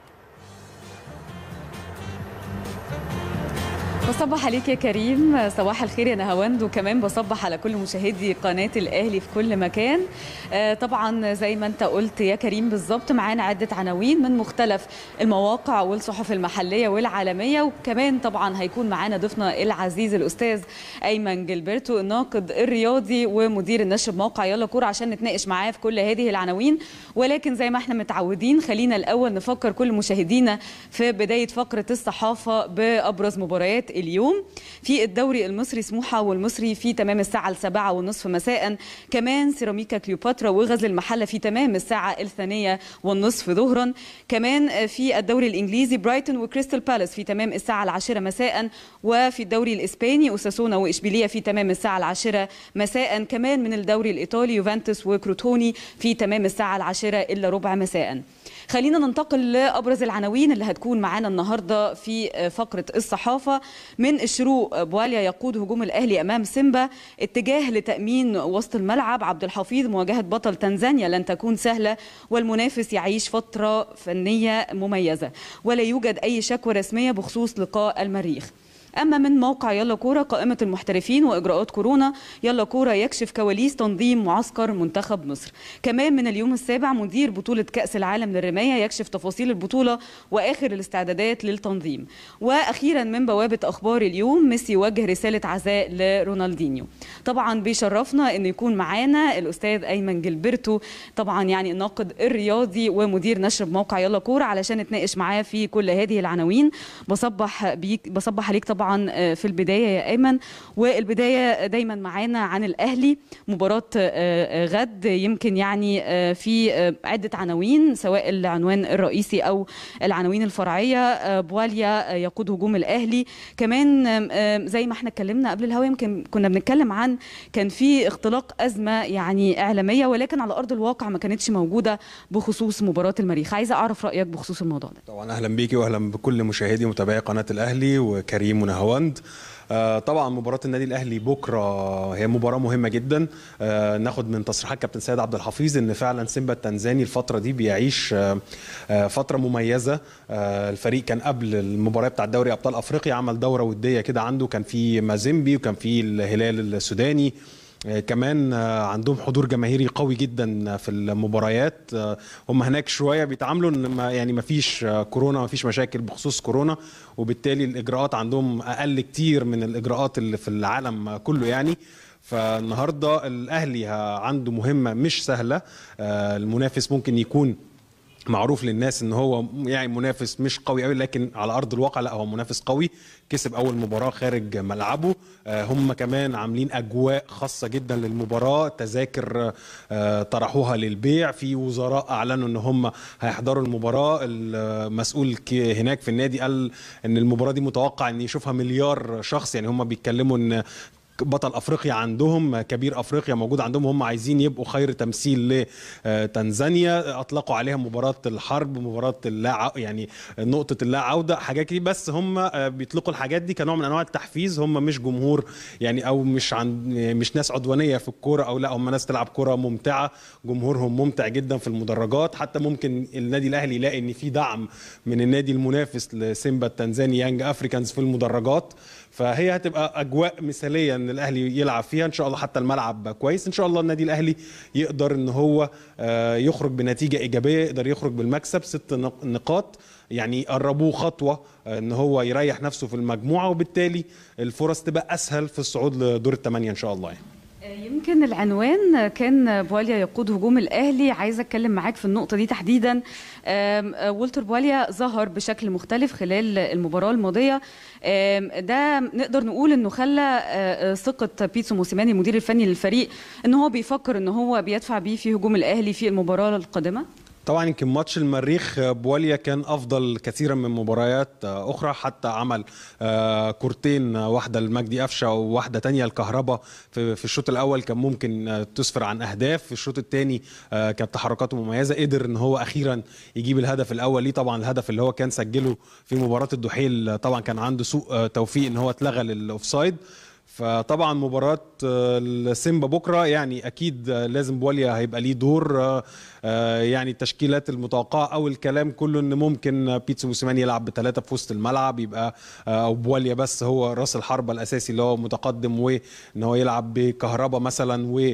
Speaker 5: بصبح عليك يا كريم صباح الخير يا نهاوند وكمان بصبح على كل مشاهدي قناة الأهلي في كل مكان آه طبعا زي ما انت قلت يا كريم بالظبط معانا عدة عناوين من مختلف المواقع والصحف المحلية والعالمية وكمان طبعا هيكون معانا ضيفنا العزيز الأستاذ أيمن جلبرتو الناقد الرياضي ومدير النشر بموقع يلا كورة عشان نتناقش معاه في كل هذه العناوين ولكن زي ما احنا متعودين خلينا الأول نفكر كل مشاهدينا في بداية فقرة الصحافة بأبرز مباريات اليوم في الدوري المصري سموحة والمصري في تمام الساعة السابعة والنصف مساء كمان سيراميكا كليوباترا وغزل المحلة في تمام الساعة الثانية والنصف ظهرا كمان في الدوري الإنجليزي برايتون وكريستال بالاس في تمام الساعة العاشرة مساء وفي الدوري الإسباني أوساسونا وإشبيلية في تمام الساعة العاشرة مساء كمان من الدوري الإيطالي يوفنتوس وكروتوني في تمام الساعة العاشرة إلا ربع مساء خلينا ننتقل لابرز العناوين اللي هتكون معانا النهارده في فقره الصحافه من الشروق بواليا يقود هجوم الاهلي امام سيمبا اتجاه لتامين وسط الملعب عبد الحفيظ مواجهه بطل تنزانيا لن تكون سهله والمنافس يعيش فتره فنيه مميزه ولا يوجد اي شكوى رسميه بخصوص لقاء المريخ اما من موقع يلا كوره قائمه المحترفين واجراءات كورونا يلا كوره يكشف كواليس تنظيم معسكر منتخب مصر كمان من اليوم السابع مدير بطوله كاس العالم للرمايه يكشف تفاصيل البطوله واخر الاستعدادات للتنظيم واخيرا من بوابه اخبار اليوم ميسي يوجه رساله عزاء لرونالدينيو طبعا بيشرفنا ان يكون معانا الاستاذ ايمن جلبرتو طبعا يعني الناقد الرياضي ومدير نشر بموقع يلا كوره علشان نتناقش معاه في كل هذه العناوين بصبح بيك بصبح عليك طبعا طبعا في البدايه يا ايمن والبدايه دايما معانا عن الاهلي مباراه غد يمكن يعني في عده عناوين سواء العنوان الرئيسي او العناوين الفرعيه بواليا يقود هجوم الاهلي كمان زي ما احنا اتكلمنا قبل الهوا يمكن كنا بنتكلم عن كان في اختلاق ازمه يعني اعلاميه ولكن على ارض الواقع ما كانتش موجوده بخصوص مباراه المريخ عايزه اعرف رايك بخصوص الموضوع ده
Speaker 6: طبعا اهلا بيكي واهلا بكل مشاهدي ومتابعي قناه الاهلي وكريم نهاوند آه، طبعا مباراة النادي الأهلي بكرة هي مباراة مهمة جدا آه، ناخد من تصريحات كابتن سيد عبد الحفيظ إن فعلا سيمبا التنزاني الفترة دي بيعيش آه، آه، فترة مميزة آه، الفريق كان قبل المباراة بتاع دوري أبطال أفريقيا عمل دورة ودية كده عنده كان في مازيمبي وكان في الهلال السوداني آه، كمان آه، عندهم حضور جماهيري قوي جدا في المباريات آه، هم هناك شويه بيتعاملوا ان ما يعني ما فيش آه، كورونا ما فيش مشاكل بخصوص كورونا وبالتالي الاجراءات عندهم اقل كتير من الاجراءات اللي في العالم كله يعني فالنهارده الاهلي ه- عنده مهمه مش سهله آه، المنافس ممكن يكون معروف للناس ان هو يعني منافس مش قوي قوي لكن على ارض الواقع لا هو منافس قوي كسب اول مباراه خارج ملعبه آه، هم كمان عاملين اجواء خاصه جدا للمباراه تذاكر آه، طرحوها للبيع في وزراء اعلنوا ان هم هيحضروا المباراه المسؤول ك- هناك في النادي قال ان المباراه دي متوقع ان يشوفها مليار شخص يعني هم بيتكلموا ان بطل افريقيا عندهم كبير افريقيا موجود عندهم هم عايزين يبقوا خير تمثيل لتنزانيا اطلقوا عليها مباراه الحرب مباراه اللا ع- يعني نقطه اللا عوده حاجات كتير بس هم بيطلقوا الحاجات دي كنوع من انواع التحفيز هم مش جمهور يعني او مش عن مش ناس عدوانيه في الكوره او لا هم ناس تلعب كوره ممتعه جمهورهم ممتع جدا في المدرجات حتى ممكن النادي الاهلي يلاقي ان في دعم من النادي المنافس لسيمبا التنزاني يانج افريكانز في المدرجات فهي هتبقى اجواء مثاليه ان الاهلي يلعب فيها ان شاء الله حتى الملعب كويس ان شاء الله النادي الاهلي يقدر ان هو آه، يخرج بنتيجه ايجابيه يقدر يخرج بالمكسب ست نق- نقاط يعني قربوه خطوه آه، ان هو يريح نفسه في المجموعه وبالتالي الفرص تبقى اسهل في الصعود لدور الثمانيه ان شاء الله يعني.
Speaker 5: يمكن العنوان كان بواليا يقود هجوم الاهلي عايزه اتكلم معاك في النقطه دي تحديدا آم، آه، والتر بواليا ظهر بشكل مختلف خلال المباراه الماضيه آم، ده نقدر نقول انه خلى آه، آه، ثقه بيتسو موسيماني المدير الفني للفريق ان هو بيفكر ان هو بيدفع بيه في هجوم الاهلي في المباراه القادمه
Speaker 6: طبعا يمكن ماتش المريخ آه، بواليا كان افضل كثيرا من مباريات آه، اخرى حتى عمل آه، كورتين آه، واحده لمجدي قفشه وواحده تانية الكهرباء في في الشوط الاول كان ممكن آه، تسفر عن اهداف في الشوط الثاني كانت تحركاته مميزه قدر ان هو اخيرا يجيب الهدف الاول ليه طبعا الهدف اللي هو كان سجله في مباراه الدحيل آه، طبعا كان عنده سوء آه، توفيق ان هو اتلغى للاوفسايد فطبعا مباراة آه، السيمبا بكرة يعني أكيد آه، لازم بواليا هيبقى ليه دور آه، آه، يعني التشكيلات المتوقعة أو الكلام كله إن ممكن آه، بيتسو موسيماني يلعب بثلاثة في وسط الملعب يبقى آه، أو بواليا بس هو راس الحربة الأساسي اللي هو متقدم وإن هو يلعب بكهربا مثلا و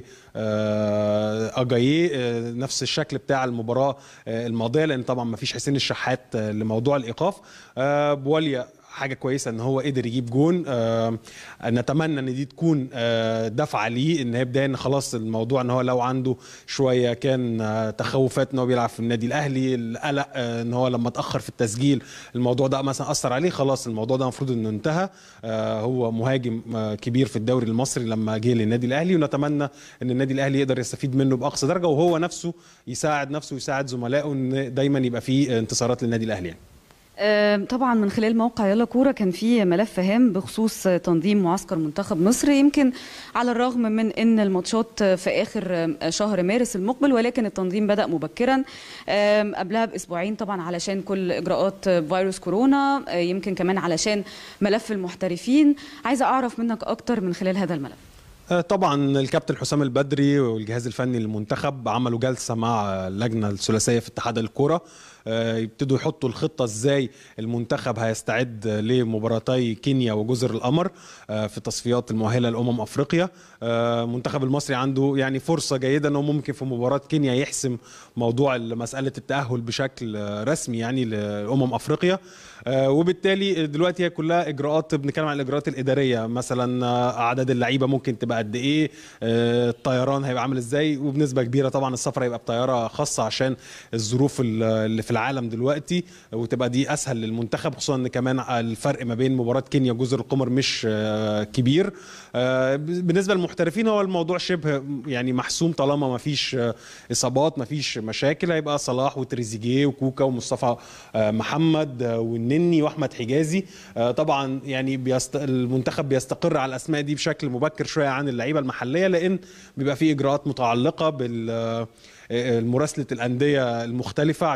Speaker 6: آه، أجاييه آه، نفس الشكل بتاع المباراة آه، الماضية لأن طبعا ما فيش حسين الشحات آه، لموضوع الإيقاف آه، بواليا حاجه كويسه ان هو قدر يجيب جون آه نتمنى ان دي تكون آه دفعه ليه ان هي بدايه ان خلاص الموضوع ان هو لو عنده شويه كان آه تخوفات ان هو بيلعب في النادي الاهلي القلق آه ان هو لما اتاخر في التسجيل الموضوع ده مثلا اثر عليه خلاص الموضوع ده المفروض انه انتهى آه هو مهاجم آه كبير في الدوري المصري لما جه للنادي الاهلي ونتمنى ان النادي الاهلي يقدر يستفيد منه باقصى درجه وهو نفسه يساعد نفسه ويساعد زملائه ان دايما يبقى فيه انتصارات للنادي الاهلي يعني.
Speaker 5: آم، طبعا من خلال موقع يلا كوره كان في ملف هام بخصوص تنظيم معسكر منتخب مصر يمكن على الرغم من ان الماتشات في اخر آم، شهر مارس المقبل ولكن التنظيم بدا مبكرا آم، قبلها باسبوعين طبعا علشان كل اجراءات فيروس كورونا آه، يمكن كمان علشان ملف المحترفين عايزه اعرف منك اكتر من خلال هذا الملف
Speaker 6: آه، طبعا الكابتن حسام البدري والجهاز الفني للمنتخب عملوا جلسه مع اللجنه الثلاثيه في اتحاد الكره آه، يبتدوا يحطوا الخطه ازاي المنتخب هيستعد لمباراتي كينيا وجزر القمر آه، في تصفيات المؤهله لامم افريقيا آه، المنتخب المصري عنده يعني فرصه جيده انه ممكن في مباراه كينيا يحسم موضوع مساله التاهل بشكل آه، رسمي يعني لامم افريقيا آه، وبالتالي دلوقتي هي كلها اجراءات بنتكلم عن الاجراءات الاداريه مثلا آه، اعداد اللعيبه ممكن تبقى قد ايه آه، الطيران هيبقى عامل ازاي وبنسبه كبيره طبعا السفر هيبقى بطياره خاصه عشان الظروف ال- اللي في العالم دلوقتي وتبقى دي اسهل للمنتخب خصوصا ان كمان الفرق ما بين مباراه كينيا وجزر القمر مش آه، كبير آه، بالنسبه للمحترفين هو الموضوع شبه يعني محسوم طالما ما فيش آه، اصابات ما فيش مشاكل هيبقى صلاح وتريزيجيه وكوكا ومصطفى آه، محمد آه، والنني واحمد حجازي آه، طبعا يعني بيست... المنتخب بيستقر على الاسماء دي بشكل مبكر شويه عن اللعيبه المحليه لان بيبقى في اجراءات متعلقه بال آه، مراسله الانديه المختلفه عشان خاطر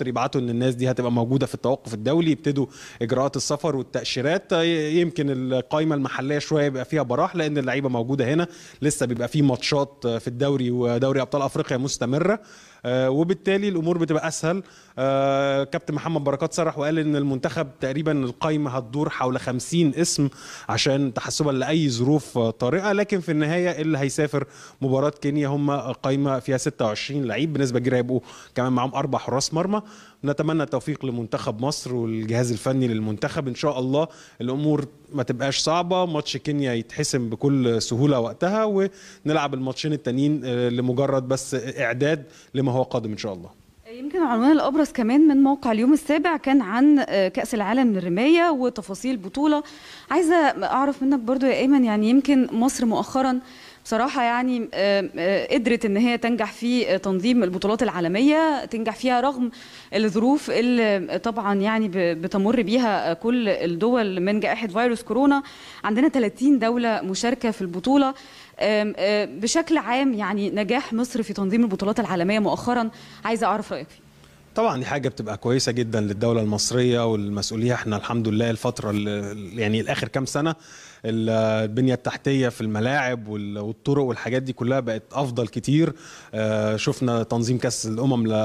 Speaker 6: خاطر يبعتوا ان الناس دي هتبقى موجوده في التوقف الدولي يبتدوا اجراءات السفر والتاشيرات ي- يمكن القائمه المحليه شويه يبقى فيها براح لان اللعيبه موجوده هنا لسه بيبقى في ماتشات في الدوري ودوري ابطال افريقيا مستمره آه، وبالتالي الامور بتبقى اسهل آه، كابتن محمد بركات صرح وقال ان المنتخب تقريبا القايمه هتدور حول 50 اسم عشان تحسبا لاي ظروف آه، طارئه لكن في النهايه اللي هيسافر مباراه كينيا هم قايمه فيها 26 لعيب بنسبه كبيره هيبقوا كمان معاهم اربع حراس مرمى نتمنى التوفيق لمنتخب مصر والجهاز الفني للمنتخب ان شاء الله الامور ما تبقاش صعبه ماتش كينيا يتحسم بكل سهوله وقتها ونلعب الماتشين التانيين آه، لمجرد بس اعداد لما هو قادم ان شاء الله
Speaker 5: يمكن العنوان الابرز كمان من موقع اليوم السابع كان عن آه، كاس العالم للرمايه وتفاصيل البطوله عايزه اعرف منك برضو يا ايمن يعني يمكن مصر مؤخرا بصراحة يعني آه، آه، قدرت ان هي تنجح في آه، تنظيم البطولات العالمية تنجح فيها رغم الظروف اللي طبعا يعني ب- بتمر بيها آه، كل الدول من جائحة فيروس كورونا عندنا 30 دولة مشاركة في البطولة آم، آه، بشكل عام يعني نجاح مصر في تنظيم البطولات العالمية مؤخرا عايزة اعرف رأيك فيه
Speaker 6: طبعا دي حاجه بتبقى كويسه جدا للدوله المصريه والمسؤوليه احنا الحمد لله الفتره اللي- يعني الاخر كام سنه البنيه التحتيه في الملاعب وال- والطرق والحاجات دي كلها بقت افضل كتير آه، شفنا تنظيم كاس الامم ل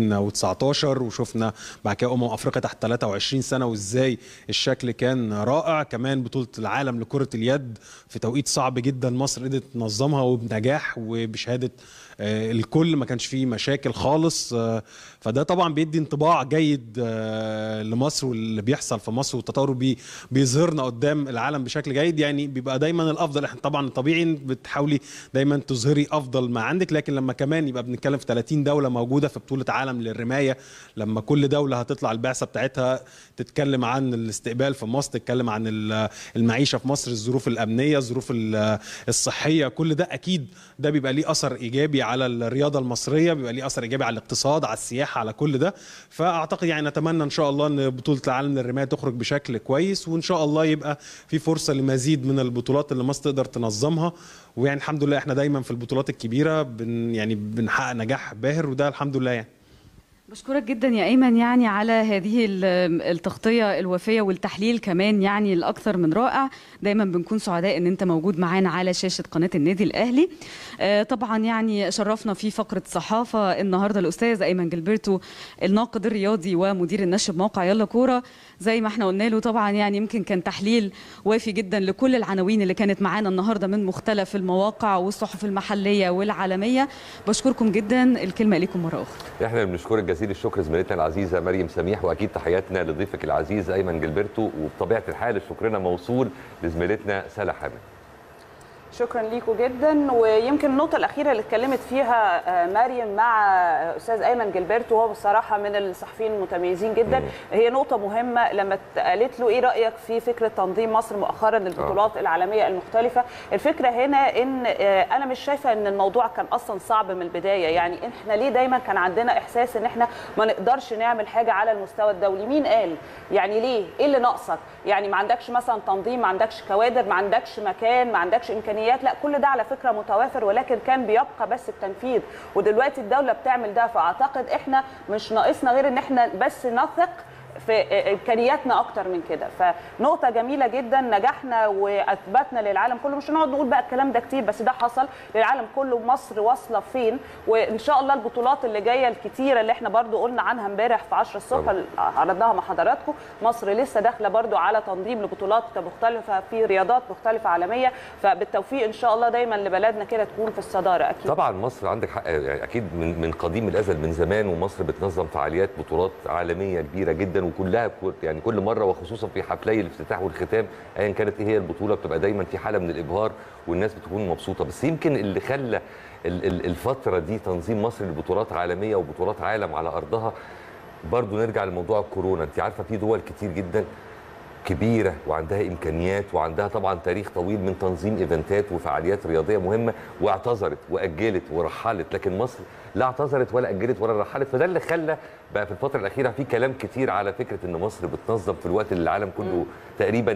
Speaker 6: 2019 وشفنا بعد كده امم افريقيا تحت 23 سنه وازاي الشكل كان رائع كمان بطوله العالم لكره اليد في توقيت صعب جدا مصر قدرت تنظمها وبنجاح وبشهاده آه، الكل ما كانش فيه مشاكل خالص آه، فده طبعا بيدي انطباع جيد آه، لمصر واللي بيحصل في مصر والتطور بي بيظهرنا قدام العالم بشكل جيد يعني بيبقى دايما الافضل احنا طبعا طبيعي بتحاولي دايما تظهري افضل ما عندك لكن لما كمان يبقى بنتكلم في 30 دوله موجوده في بطوله عالم للرمايه لما كل دوله هتطلع البعثه بتاعتها تتكلم عن الاستقبال في مصر تتكلم عن ال- المعيشه في مصر الظروف الامنيه الظروف ال- الصحيه كل ده اكيد ده بيبقى ليه اثر ايجابي على الرياضه المصريه بيبقى ليه اثر ايجابي على الاقتصاد على السياحه على كل ده فاعتقد يعني نتمنى ان شاء الله ان بطوله العالم للرمايه تخرج بشكل كويس وان شاء الله يبقى في فرصه لمزيد من البطولات اللي مصر تقدر تنظمها ويعني الحمد لله احنا دايما في البطولات الكبيره بن يعني بنحقق نجاح باهر وده الحمد لله يعني
Speaker 5: بشكرك جدا يا ايمن يعني على هذه ال- التغطيه الوافيه والتحليل كمان يعني الاكثر من رائع دايما بنكون سعداء ان انت موجود معانا على شاشه قناه النادي الاهلي آه، طبعا يعني شرفنا في فقره صحافه النهارده الاستاذ ايمن جilberto الناقد الرياضي ومدير النشر بموقع يلا كوره زي ما احنا قلنا له طبعا يعني يمكن كان تحليل وافي جدا لكل العناوين اللي كانت معانا النهارده من مختلف المواقع والصحف المحليه والعالميه بشكركم جدا الكلمه ليكم مره اخرى
Speaker 1: احنا بنشكرك جزيل الشكر زميلتنا العزيزه مريم سميح واكيد تحياتنا لضيفك العزيز ايمن جilberto وبطبيعه الحال شكرنا موصول لزميلتنا سلا حامد
Speaker 2: شكرا ليكم جدا ويمكن النقطه الاخيره اللي اتكلمت فيها آه، مريم مع آه، استاذ ايمن جilberto وهو بصراحه من الصحفيين المتميزين جدا هي نقطه مهمه لما قالت له ايه رايك في فكره تنظيم مصر مؤخرا للبطولات العالميه المختلفه الفكره هنا ان آه، انا مش شايفه ان الموضوع كان اصلا صعب من البدايه يعني احنا ليه دايما كان عندنا احساس ان احنا ما نقدرش نعمل حاجه على المستوى الدولي مين قال يعني ليه ايه اللي ناقصك يعني ما عندكش مثلا تنظيم ما عندكش كوادر ما عندكش مكان ما عندكش امكانيات لا كل ده على فكره متوافر ولكن كان بيبقى بس التنفيذ ودلوقتي الدوله بتعمل ده فاعتقد احنا مش ناقصنا غير ان احنا بس نثق في امكانياتنا اكتر من كده فنقطه جميله جدا نجحنا واثبتنا للعالم كله مش هنقعد نقول بقى الكلام ده كتير بس ده حصل للعالم كله مصر واصله فين وان شاء الله البطولات اللي جايه الكتيره اللي احنا برضو قلنا عنها امبارح في 10 الصبح
Speaker 1: طبعا.
Speaker 2: عرضناها مع حضراتكم مصر لسه داخله برضو على تنظيم لبطولات مختلفه في رياضات مختلفه عالميه فبالتوفيق ان شاء الله دايما لبلدنا كده تكون في الصداره اكيد
Speaker 1: طبعا مصر عندك حق يعني اكيد من من قديم الازل من زمان ومصر بتنظم فعاليات بطولات عالميه كبيره جدا وكلها كل- يعني كل مره وخصوصا في حفلي الافتتاح والختام ايا كانت ايه هي البطوله بتبقى دايما في حاله من الابهار والناس بتكون مبسوطه بس يمكن اللي خلى ال- ال- الفتره دي تنظيم مصر لبطولات عالميه وبطولات عالم على ارضها برضو نرجع لموضوع الكورونا انت عارفه في دول كتير جدا كبيره وعندها امكانيات وعندها طبعا تاريخ طويل من تنظيم ايفنتات وفعاليات رياضيه مهمه واعتذرت واجلت ورحلت لكن مصر لا اعتذرت ولا اجلت ولا رحلت فده اللي خلى بقى في الفتره الاخيره في كلام كتير على فكره ان مصر بتنظم في الوقت اللي العالم كله تقريبا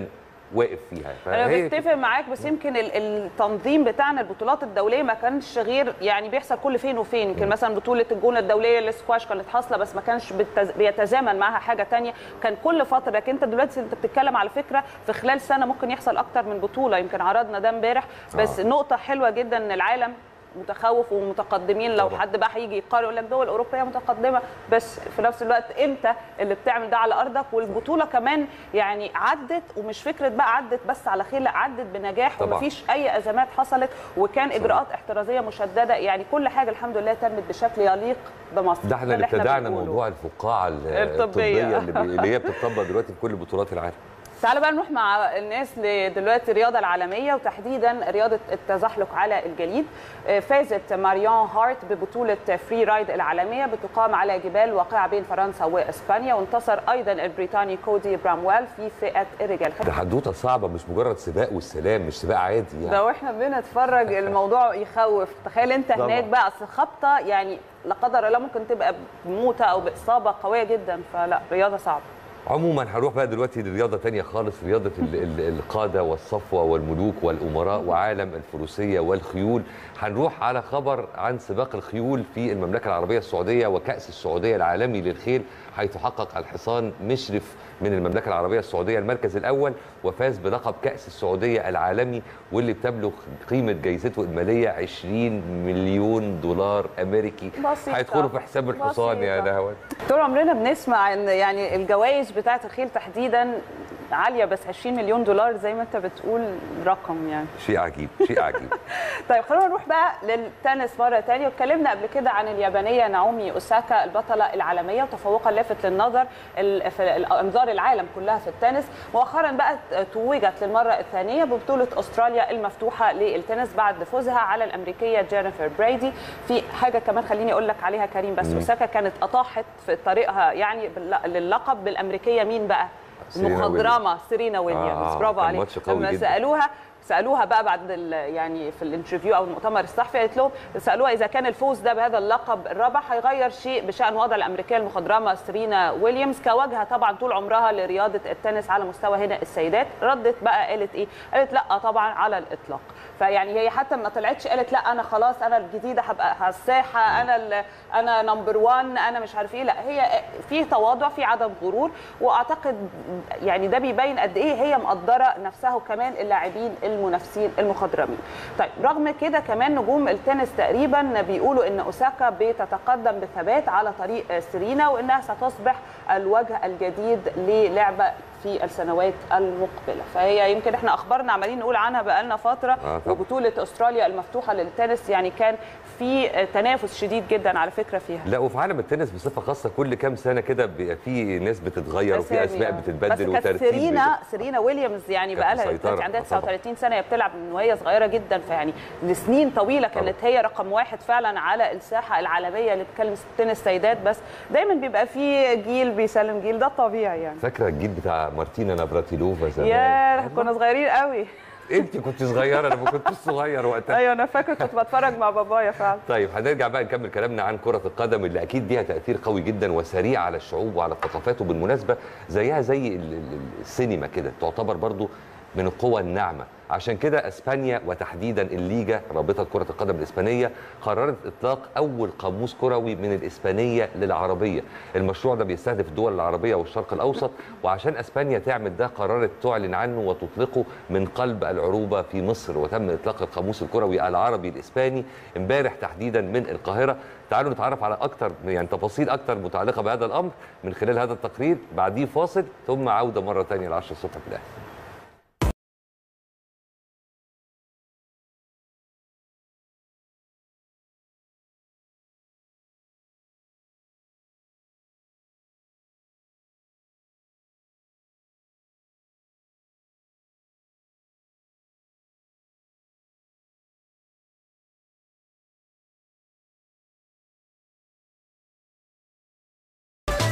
Speaker 1: واقف فيها
Speaker 2: انا
Speaker 1: فهي
Speaker 2: بتفق معاك بس يمكن ال- التنظيم بتاعنا البطولات الدوليه ما كانش غير يعني بيحصل كل فين وفين يمكن مثلا بطوله الجونه الدوليه للسكواش كانت حاصله بس ما كانش بتز- بيتزامن معاها حاجه تانية كان كل فتره لكن انت دلوقتي انت بتتكلم على فكره في خلال سنه ممكن يحصل اكتر من بطوله يمكن عرضنا ده امبارح بس
Speaker 1: آه.
Speaker 2: نقطه حلوه جدا ان العالم متخوف ومتقدمين لو
Speaker 1: طبعا.
Speaker 2: حد بقى هيجي يقارن يقول لك دول اوروبيه متقدمه بس في نفس الوقت انت اللي بتعمل ده على ارضك والبطوله كمان يعني عدت ومش فكره بقى عدت بس على خير لا عدت بنجاح
Speaker 1: طبعا.
Speaker 2: ومفيش اي ازمات حصلت وكان اجراءات احترازيه مشدده يعني كل حاجه الحمد لله تمت بشكل يليق بمصر
Speaker 1: ده احنا اللي
Speaker 2: اللي
Speaker 1: ابتدعنا
Speaker 2: بنقوله.
Speaker 1: موضوع الفقاعه ال-
Speaker 2: الطبية.
Speaker 1: الطبيه اللي, بي- اللي هي بتطبق دلوقتي في كل بطولات العالم
Speaker 2: تعالى بقى نروح مع الناس دلوقتي الرياضه العالميه وتحديدا رياضه التزحلق على الجليد آه، فازت ماريون هارت ببطوله فري رايد العالميه بتقام على جبال واقعه بين فرنسا واسبانيا وانتصر ايضا البريطاني كودي برامويل في فئه الرجال
Speaker 1: ده حدوته صعبه مش مجرد سباق والسلام مش سباق عادي يعني
Speaker 2: ده واحنا بنتفرج الموضوع يخوف تخيل انت
Speaker 1: طبعاً.
Speaker 2: هناك بقى اصل خبطه يعني لا قدر الله ممكن تبقى بموتة او باصابه قويه جدا فلا رياضه صعبه
Speaker 1: عموما هنروح بقى دلوقتي لرياضه تانية خالص رياضه ال- ال- القاده والصفوه والملوك والامراء وعالم الفروسيه والخيول هنروح على خبر عن سباق الخيول في المملكه العربيه السعوديه وكاس السعوديه العالمي للخيل حيث حقق الحصان مشرف من المملكه العربيه السعوديه المركز الاول وفاز بلقب كاس السعوديه العالمي واللي بتبلغ قيمه جائزته الماليه 20 مليون دولار امريكي
Speaker 2: بسيطة.
Speaker 1: هيدخلوا في حساب الحصان يا
Speaker 2: بسيطة.
Speaker 1: نهوان
Speaker 2: طول عمرنا بنسمع ان يعني الجوائز بتاعه الخيل تحديدا عاليه بس 20 مليون دولار زي ما انت بتقول رقم يعني
Speaker 1: شيء عجيب شيء عجيب
Speaker 2: طيب خلونا نروح بقى للتنس مره ثانيه واتكلمنا قبل كده عن اليابانيه نعومي اوساكا البطله العالميه وتفوقها لافت للنظر ال- في انظار العالم كلها في التنس مؤخرا بقى توجت للمره الثانيه ببطوله استراليا المفتوحه للتنس بعد فوزها على الامريكيه جينيفر بريدي في حاجه كمان خليني اقول لك عليها كريم بس اوساكا كانت اطاحت في طريقها يعني بال- للقب بالامريكيه مين بقى
Speaker 1: سيرينا
Speaker 2: المخضرمه سيرينا ويليامز
Speaker 1: آه،
Speaker 2: برافو
Speaker 1: كان
Speaker 2: عليك
Speaker 1: ماتش قوي
Speaker 2: لما
Speaker 1: جداً.
Speaker 2: سالوها سالوها بقى بعد ال- يعني في الانترفيو او المؤتمر الصحفي قالت لهم سالوها اذا كان الفوز ده بهذا اللقب الرابع هيغير شيء بشان وضع الامريكيه المخضرمه سيرينا ويليامز كواجهه طبعا طول عمرها لرياضه التنس على مستوى هنا السيدات ردت بقى قالت ايه قالت لا طبعا على الاطلاق فيعني هي حتى ما طلعتش قالت لا انا خلاص انا الجديده هبقى على الساحه انا ال- انا نمبر 1 انا مش عارف ايه لا هي في تواضع في عدم غرور واعتقد يعني ده بيبين قد ايه هي مقدره نفسها وكمان اللاعبين المنافسين المخضرمين طيب رغم كده كمان نجوم التنس تقريبا بيقولوا ان اوساكا بتتقدم بثبات على طريق سيرينا وانها ستصبح الوجه الجديد للعبه في السنوات المقبله فهي يمكن احنا اخبارنا عمالين نقول عنها بقالنا فتره
Speaker 1: آه طبعاً.
Speaker 2: وبطوله استراليا المفتوحه للتنس يعني كان في تنافس شديد جدا على فكره فيها
Speaker 1: لا وفي عالم التنس بصفه خاصه كل كام سنه كده بيبقى في ناس بتتغير وفي اسماء
Speaker 2: أسامي.
Speaker 1: بتتبدل
Speaker 2: بس كانت
Speaker 1: وترتيب
Speaker 2: سيرينا سيرينا ويليامز يعني
Speaker 1: كانت
Speaker 2: بقى لها
Speaker 1: مسيطرة.
Speaker 2: دلوقتي عندها
Speaker 1: آه طبعاً.
Speaker 2: 39 سنه هي بتلعب من وهي صغيره جدا فيعني لسنين طويله كانت هي رقم واحد فعلا على الساحه العالميه اللي بتتكلم تنس سيدات بس دايما بيبقى في جيل بيسلم جيل ده الطبيعي يعني
Speaker 1: فاكره الجيل بتاع مارتينا نافراتيلوفا زمان
Speaker 2: يا كنا صغيرين قوي
Speaker 1: انت كنت صغيره انا ما كنتش صغير وقتها
Speaker 2: ايوه انا فاكره كنت بتفرج مع بابايا فعلا
Speaker 1: طيب هنرجع بقى نكمل كلامنا عن كرة القدم اللي أكيد ليها تأثير قوي جدا وسريع على الشعوب وعلى الثقافات وبالمناسبة زيها زي ال- ال- السينما كده تعتبر برضو من القوى الناعمة عشان كده اسبانيا وتحديدا الليجا رابطه كره القدم الاسبانيه قررت اطلاق اول قاموس كروي من الاسبانيه للعربيه المشروع ده بيستهدف الدول العربيه والشرق الاوسط وعشان اسبانيا تعمل ده قررت تعلن عنه وتطلقه من قلب العروبه في مصر وتم اطلاق القاموس الكروي العربي الاسباني امبارح تحديدا من القاهره تعالوا نتعرف على اكتر يعني تفاصيل اكتر متعلقه بهذا الامر من خلال هذا التقرير بعديه فاصل ثم عوده مره ثانيه ل 10 الصبح في الاهلي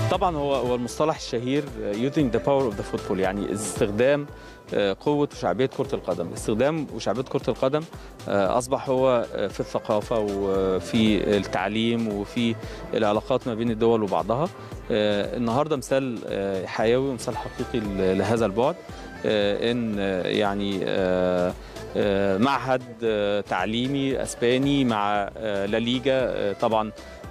Speaker 7: طبعا هو هو المصطلح الشهير using the power of the football يعني استخدام آه، قوة وشعبية كرة القدم استخدام وشعبية كرة القدم آه، أصبح هو آه، في الثقافة وفي التعليم وفي العلاقات ما بين الدول وبعضها آه، النهاردة مثال آه، حيوي ومثال حقيقي ل- لهذا البعد آه، إن آه، يعني آه، آه، معهد آه، تعليمي اسباني مع آه، لا ليجا آه، طبعا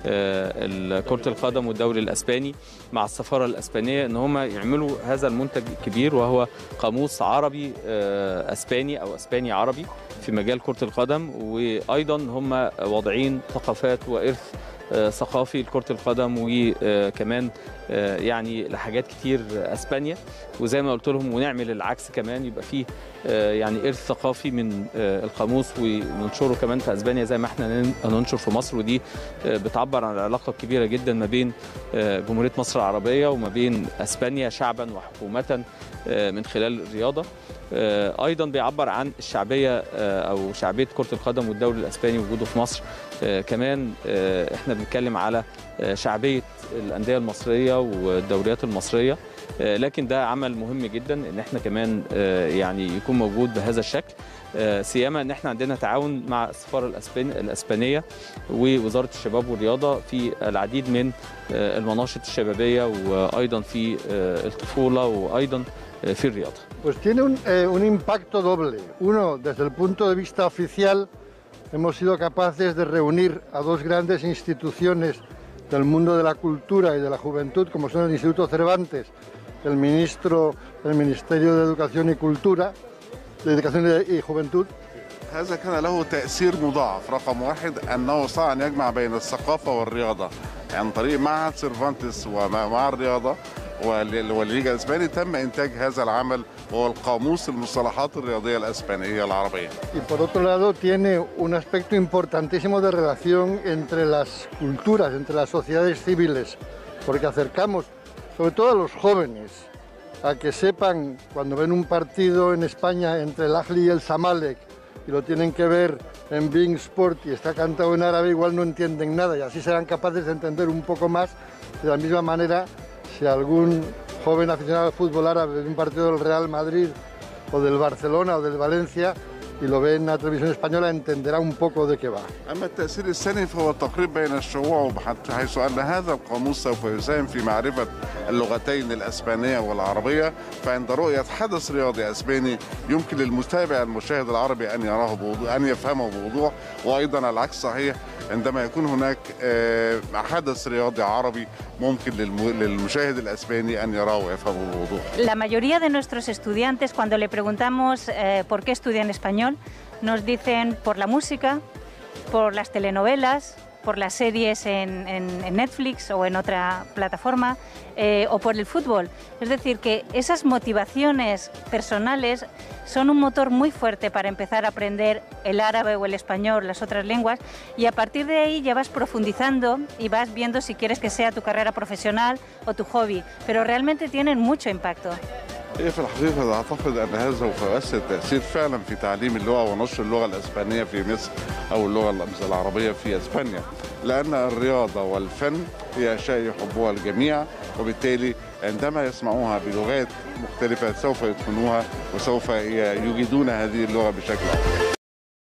Speaker 7: آه، كرة القدم والدوري الاسباني مع السفاره الاسبانيه ان هم يعملوا هذا المنتج الكبير وهو قاموس عربي آه، اسباني او اسباني عربي في مجال كره القدم وايضا هم واضعين ثقافات وارث آه، ثقافي لكره القدم وكمان آه، يعني لحاجات كتير اسبانيا وزي ما قلت لهم ونعمل العكس كمان يبقى فيه آه، يعني ارث ثقافي من آه، القاموس وننشره كمان في اسبانيا زي ما احنا نن- هننشر في مصر ودي آه، بتعبر عن العلاقه الكبيره جدا ما بين آه، جمهوريه مصر العربيه وما بين اسبانيا شعبا وحكومه آه، من خلال الرياضه آه، ايضا بيعبر عن الشعبيه آه، او شعبيه كره القدم والدوري الاسباني وجوده في مصر آه، كمان آه، احنا بنتكلم على آه، شعبيه الانديه المصريه والدوريات المصريه آه، لكن ده عمل مهم جدا ان احنا كمان آه، يعني يكون موجود بهذا الشكل آه، سيما ان احنا عندنا تعاون مع السفاره الأسبان الاسبانيه ووزاره الشباب والرياضه في العديد من آه، المناشط الشبابيه وايضا في آه، الطفوله وايضا آه، في الرياضه
Speaker 8: Pues tiene un, eh, un impacto doble. Uno, desde el punto de vista oficial, hemos sido capaces de reunir a dos grandes instituciones del mundo de la cultura y de la juventud, como son el Instituto Cervantes, el ministro del Ministerio de Educación y Cultura, de Educación y Juventud,
Speaker 9: هذا كان له تأثير مضاعف رقم واحد أنه استطاع أن يجمع بين الثقافة والرياضة عن طريق معهد سيرفانتس ومع الرياضة وال- والليجا الإسباني تم إنتاج هذا العمل وهو القاموس المصطلحات الرياضية الإسبانية العربية
Speaker 8: y por otro lado tiene un aspecto importantísimo de relación entre las culturas, entre las sociedades civiles, porque acercamos sobre todo a los jóvenes a que sepan cuando ven un partido en España entre el Ahly y el Samalek y lo tienen que ver en Bing Sport y está cantado en árabe, igual no entienden nada y así serán capaces de entender un poco más. De la misma manera, si algún joven aficionado al fútbol árabe ve un partido del Real Madrid o del Barcelona o del Valencia y lo ve en la televisión española, entenderá un poco de qué va.
Speaker 9: أما التأثير الثاني فهو التقريب بين الشعوب حتى حيث أن هذا القاموس سوف يساهم في معرفة اللغتين الأسبانية والعربية فعند رؤية حدث رياضي أسباني يمكن للمتابع المشاهد العربي أن يراه بوضوح أن يفهمه بوضوح وأيضا العكس صحيح عندما يكون هناك آه، حدث رياضي عربي ممكن للم- للمشاهد الأسباني أن يراه ويفهمه بوضوح
Speaker 10: La mayoría de nuestros estudiantes, cuando le preguntamos eh, por qué estudian español, nos dicen por la música, por las telenovelas, por las series en, en- en Netflix o en otra plataforma, eh, o por el fútbol. Es decir, que esas motivaciones personales son un motor muy fuerte para empezar a aprender el árabe o el español, las otras lenguas, y a partir de ahí ya vas profundizando y vas viendo si quieres que sea tu carrera profesional o tu hobby, pero realmente tienen mucho impacto.
Speaker 9: هي في الحقيقة أعتقد أن هذا سوف يؤثر تأثير فعلا في تعليم اللغة ونشر اللغة الإسبانية في مصر أو اللغة العربية في إسبانيا لأن الرياضة والفن هي أشياء يحبها الجميع وبالتالي عندما يسمعوها بلغات مختلفة سوف يتقنوها وسوف يجيدون هذه اللغة بشكل أفضل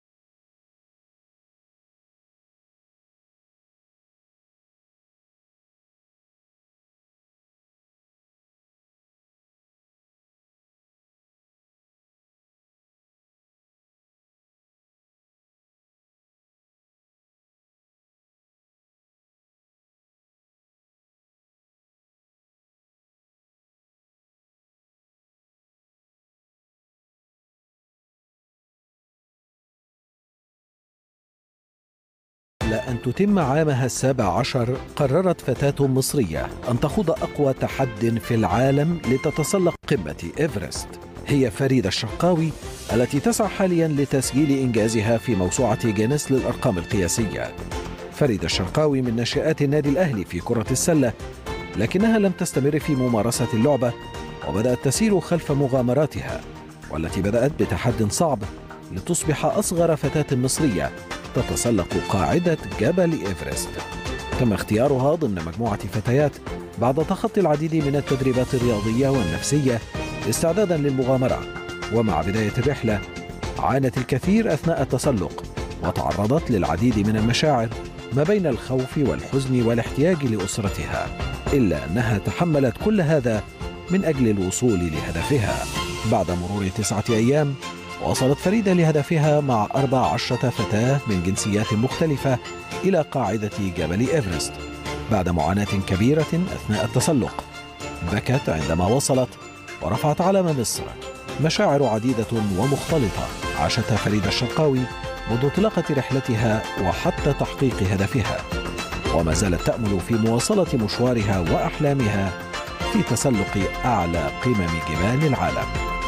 Speaker 11: قبل أن تتم عامها السابع عشر قررت فتاة مصرية أن تخوض أقوى تحد في العالم لتتسلق قمة إيفرست هي فريدة الشقاوي التي تسعى حاليا لتسجيل إنجازها في موسوعة جينيس للأرقام القياسية فريدة الشرقاوي من ناشئات النادي الأهلي في كرة السلة لكنها لم تستمر في ممارسة اللعبة وبدأت تسير خلف مغامراتها والتي بدأت بتحد صعب لتصبح أصغر فتاة مصرية تتسلق قاعدة جبل إيفرست تم اختيارها ضمن مجموعة فتيات بعد تخطي العديد من التدريبات الرياضية والنفسية استعدادا للمغامرة ومع بداية الرحلة عانت الكثير أثناء التسلق وتعرضت للعديد من المشاعر ما بين الخوف والحزن والاحتياج لأسرتها إلا أنها تحملت كل هذا من أجل الوصول لهدفها بعد مرور تسعة أيام وصلت فريدة لهدفها مع 14 فتاة من جنسيات مختلفة إلى قاعدة جبل إيفرست بعد معاناة كبيرة أثناء التسلق بكت عندما وصلت ورفعت علم مصر مشاعر عديدة ومختلطة عاشتها فريدة الشرقاوي منذ انطلاقة رحلتها وحتى تحقيق هدفها وما زالت تأمل في مواصلة مشوارها وأحلامها في تسلق أعلى قمم جبال العالم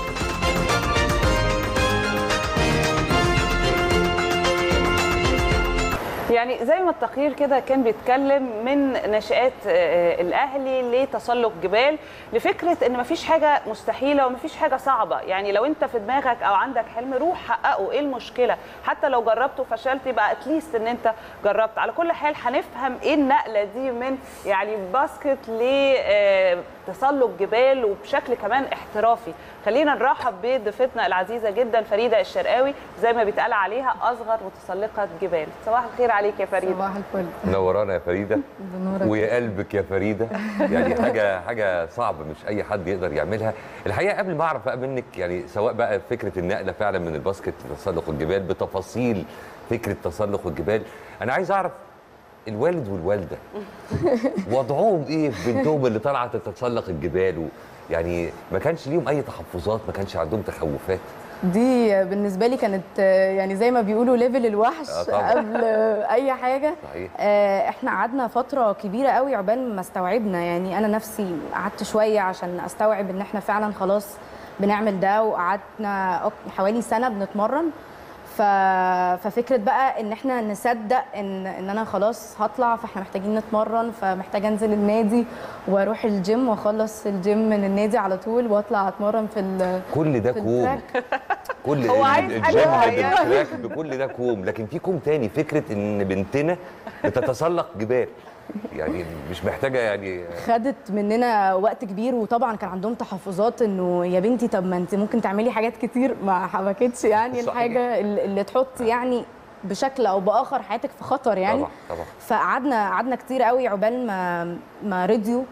Speaker 2: يعني زي ما التقرير كده كان بيتكلم من نشآت آه، الاهلي لتسلق جبال لفكره ان مفيش حاجه مستحيله ومفيش حاجه صعبه يعني لو انت في دماغك او عندك حلم روح حققه ايه المشكله حتى لو جربت وفشلت يبقى اتليست ان انت جربت على كل حال هنفهم ايه النقله دي من يعني باسكت لتسلق جبال وبشكل كمان احترافي خلينا نرحب بضيفتنا العزيزه جدا فريده الشرقاوي زي ما بيتقال عليها اصغر متسلقه جبال صباح الخير عليك يا فريده
Speaker 12: صباح الفل
Speaker 1: منورانا يا فريده
Speaker 12: بنورك
Speaker 1: ويا قلبك يا فريده يعني حاجه حاجه صعبه مش اي حد يقدر يعملها الحقيقه قبل ما اعرف بقى منك يعني سواء بقى فكره النقله فعلا من الباسكت لتسلق الجبال بتفاصيل فكره تسلق الجبال انا عايز اعرف الوالد والوالده وضعهم ايه في بنتهم اللي طالعه تتسلق الجبال و يعني ما كانش ليهم اي تحفظات ما كانش عندهم تخوفات
Speaker 12: دي بالنسبه لي كانت آه، يعني زي ما بيقولوا ليفل الوحش
Speaker 1: آه طبعاً.
Speaker 12: قبل آه، اي حاجه
Speaker 1: صحيح
Speaker 12: آه، احنا قعدنا فتره كبيره قوي عقبال ما استوعبنا يعني انا نفسي قعدت شويه عشان استوعب ان احنا فعلا خلاص بنعمل ده وقعدنا أك- حوالي سنه بنتمرن ف... ففكره بقى ان احنا نصدق ان ان انا خلاص هطلع فاحنا محتاجين نتمرن فمحتاجه انزل النادي واروح الجيم واخلص الجيم من النادي على طول واطلع اتمرن في ال...
Speaker 1: كل ده
Speaker 12: في
Speaker 1: كوم
Speaker 12: التراك.
Speaker 1: كل
Speaker 2: هو عايز
Speaker 1: ال-
Speaker 2: حاجة
Speaker 1: الجيم
Speaker 2: معينة.
Speaker 1: بالتراك بكل ده كوم لكن في كوم تاني فكره ان بنتنا بتتسلق جبال يعني مش محتاجه يعني
Speaker 12: خدت مننا وقت كبير وطبعا كان عندهم تحفظات انه يا بنتي طب ما انت ممكن تعملي حاجات كتير ما حبكتش يعني
Speaker 1: صحيح.
Speaker 12: الحاجه اللي اللي تحط يعني بشكل او باخر حياتك في خطر يعني
Speaker 1: طبعا طبعا
Speaker 12: فقعدنا قعدنا كتير قوي عقبال ما ما رضيوا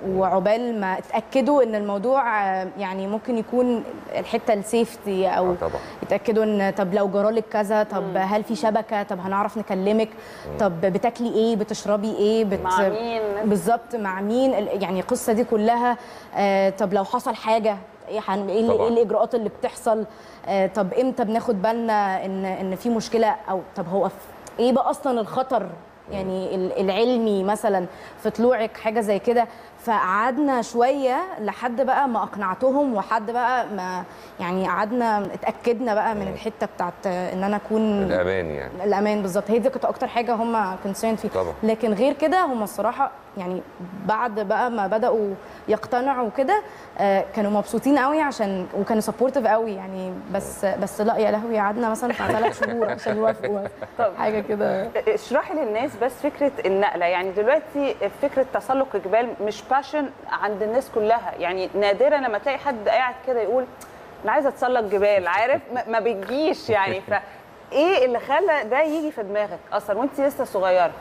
Speaker 12: وعقبال ما اتاكدوا ان الموضوع آه، يعني ممكن يكون الحته السيفتي او
Speaker 1: آه طبعا
Speaker 12: يتاكدوا ان طب لو جرالك كذا طب هل في شبكه طب هنعرف نكلمك طب بتاكلي ايه بتشربي ايه بت...
Speaker 2: مع مين
Speaker 12: بالظبط مع مين ال- يعني القصه دي كلها آه طب لو حصل حاجه ايه هن- ايه ال-
Speaker 1: طبعاً.
Speaker 12: إيه الاجراءات اللي بتحصل آه طب امتى بناخد بالنا ان ان في مشكله او طب هو ف- ايه بقى اصلا الخطر يعني ال- العلمي مثلا في طلوعك حاجه زي كده فقعدنا شويه لحد بقى ما اقنعتهم وحد بقى ما يعني قعدنا اتاكدنا بقى من الحته بتاعت آه، ان انا اكون
Speaker 1: الامان يعني
Speaker 12: الامان بالظبط هي دي كانت اكتر حاجه هم كونسيرن فيه
Speaker 1: طبعا.
Speaker 12: لكن غير كده هم الصراحه يعني بعد بقى ما بداوا يقتنعوا كده آه، كانوا مبسوطين قوي عشان وكانوا سبورتيف قوي يعني بس بس لا يا لهوي قعدنا مثلا بتاع ثلاث شهور عشان يوافقوا
Speaker 2: طب
Speaker 12: حاجه كده
Speaker 2: اشرحي للناس بس فكره النقله يعني دلوقتي فكره تسلق الجبال مش باشن عند الناس كلها يعني نادرا لما تلاقي حد قاعد كده يقول انا عايزه اتسلق جبال عارف ما- ما بتجيش يعني فايه اللي خلى ده يجي في دماغك اصلا وانت لسه صغيره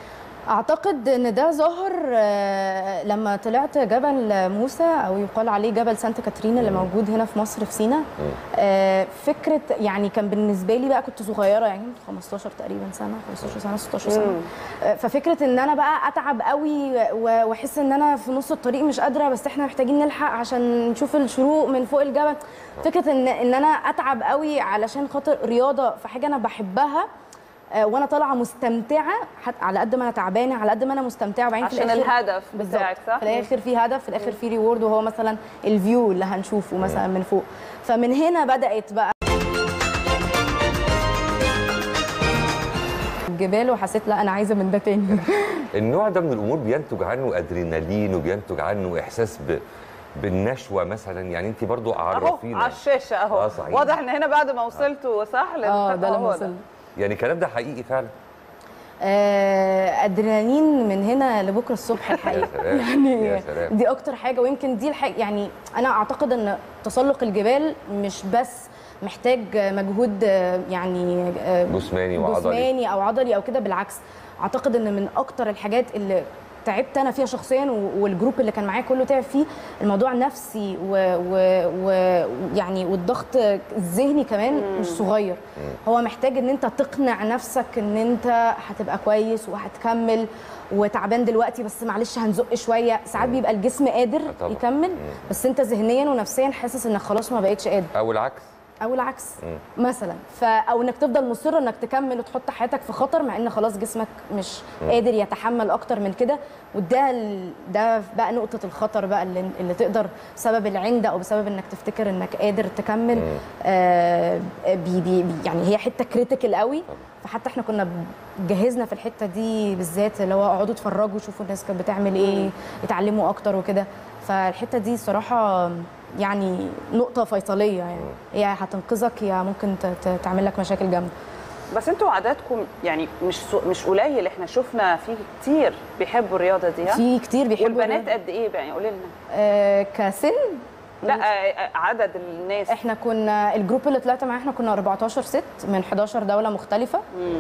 Speaker 12: اعتقد ان ده ظهر آه، لما طلعت جبل موسى او يقال عليه جبل سانت كاترين اللي موجود هنا في مصر في سينا آه، فكره يعني كان بالنسبه لي بقى كنت صغيره يعني 15 تقريبا سنه 15 سنه 16 سنه آه، ففكره ان انا بقى اتعب قوي و- واحس ان انا في نص الطريق مش قادره بس احنا محتاجين نلحق عشان نشوف الشروق من فوق الجبل فكره ان ان انا اتعب قوي علشان خاطر رياضه في حاجه انا بحبها آه، وانا طالعه مستمتعه حتى على قد ما انا تعبانه على قد ما انا مستمتعه وبعدين في
Speaker 2: عشان
Speaker 12: الآخر-
Speaker 2: الهدف
Speaker 12: بالظبط.
Speaker 2: بتاعك صح
Speaker 12: في الاخر في هدف في الاخر في ريورد وهو مثلا الفيو اللي هنشوفه مثلا من فوق فمن هنا بدات بقى الجبال وحسيت لا انا عايزه من ده تاني
Speaker 1: النوع ده من الامور بينتج عنه ادرينالين وبينتج عنه احساس ب... بالنشوه مثلا يعني انت برضو
Speaker 2: اهو
Speaker 1: عرفينا
Speaker 2: على الشاشه اهو
Speaker 1: آه، صحيح.
Speaker 2: واضح ان هنا بعد ما وصلتوا صح
Speaker 12: اه ده
Speaker 2: هو
Speaker 12: لما وصلت
Speaker 1: يعني الكلام ده حقيقي فعلا
Speaker 12: آه ادرينالين من هنا لبكره الصبح الحقيقه
Speaker 1: سلام،
Speaker 12: يعني
Speaker 1: يا سلام.
Speaker 12: دي اكتر حاجه ويمكن دي الحاجه يعني انا اعتقد ان تسلق الجبال مش بس محتاج مجهود يعني
Speaker 1: جسماني وعضلي
Speaker 12: جسماني او عضلي او كده بالعكس اعتقد ان من اكتر الحاجات اللي تعبت انا فيها شخصيا و- والجروب اللي كان معايا كله تعب فيه الموضوع نفسي ويعني والضغط الذهني كمان مش صغير هو محتاج ان انت تقنع نفسك ان انت هتبقى كويس وهتكمل وتعبان دلوقتي بس معلش هنزق شويه ساعات بيبقى الجسم قادر
Speaker 1: طبعا.
Speaker 12: يكمل بس انت ذهنيا ونفسيا حاسس انك خلاص ما بقتش قادر
Speaker 1: او العكس
Speaker 12: او العكس مثلا ف او انك تفضل مصر انك تكمل وتحط حياتك في خطر مع ان خلاص جسمك مش قادر يتحمل اكتر من كده وده ال... ده بقى نقطه الخطر بقى اللي, اللي تقدر بسبب العند او بسبب انك تفتكر انك قادر تكمل آه بي بي بي- يعني هي حته كريتيكال قوي فحتى احنا كنا جهزنا في الحته دي بالذات اللي هو اقعدوا اتفرجوا شوفوا الناس كانت بتعمل ايه اتعلموا اكتر وكده فالحته دي صراحه يعني نقطه فيصليه يعني هي هتنقذك يا ممكن ت- ت- تعمل لك مشاكل جامده
Speaker 2: بس انتوا عاداتكم يعني مش سو- مش قليل احنا شفنا في كتير بيحبوا الرياضه دي ها
Speaker 12: في كتير بيحبوا
Speaker 2: والبنات
Speaker 12: الرياضة.
Speaker 2: قد ايه بقى يعني قولي لنا
Speaker 12: آه كسن
Speaker 2: لا آه، عدد الناس
Speaker 12: احنا كنا الجروب اللي طلعت معاه احنا كنا 14 ست من 11 دوله مختلفه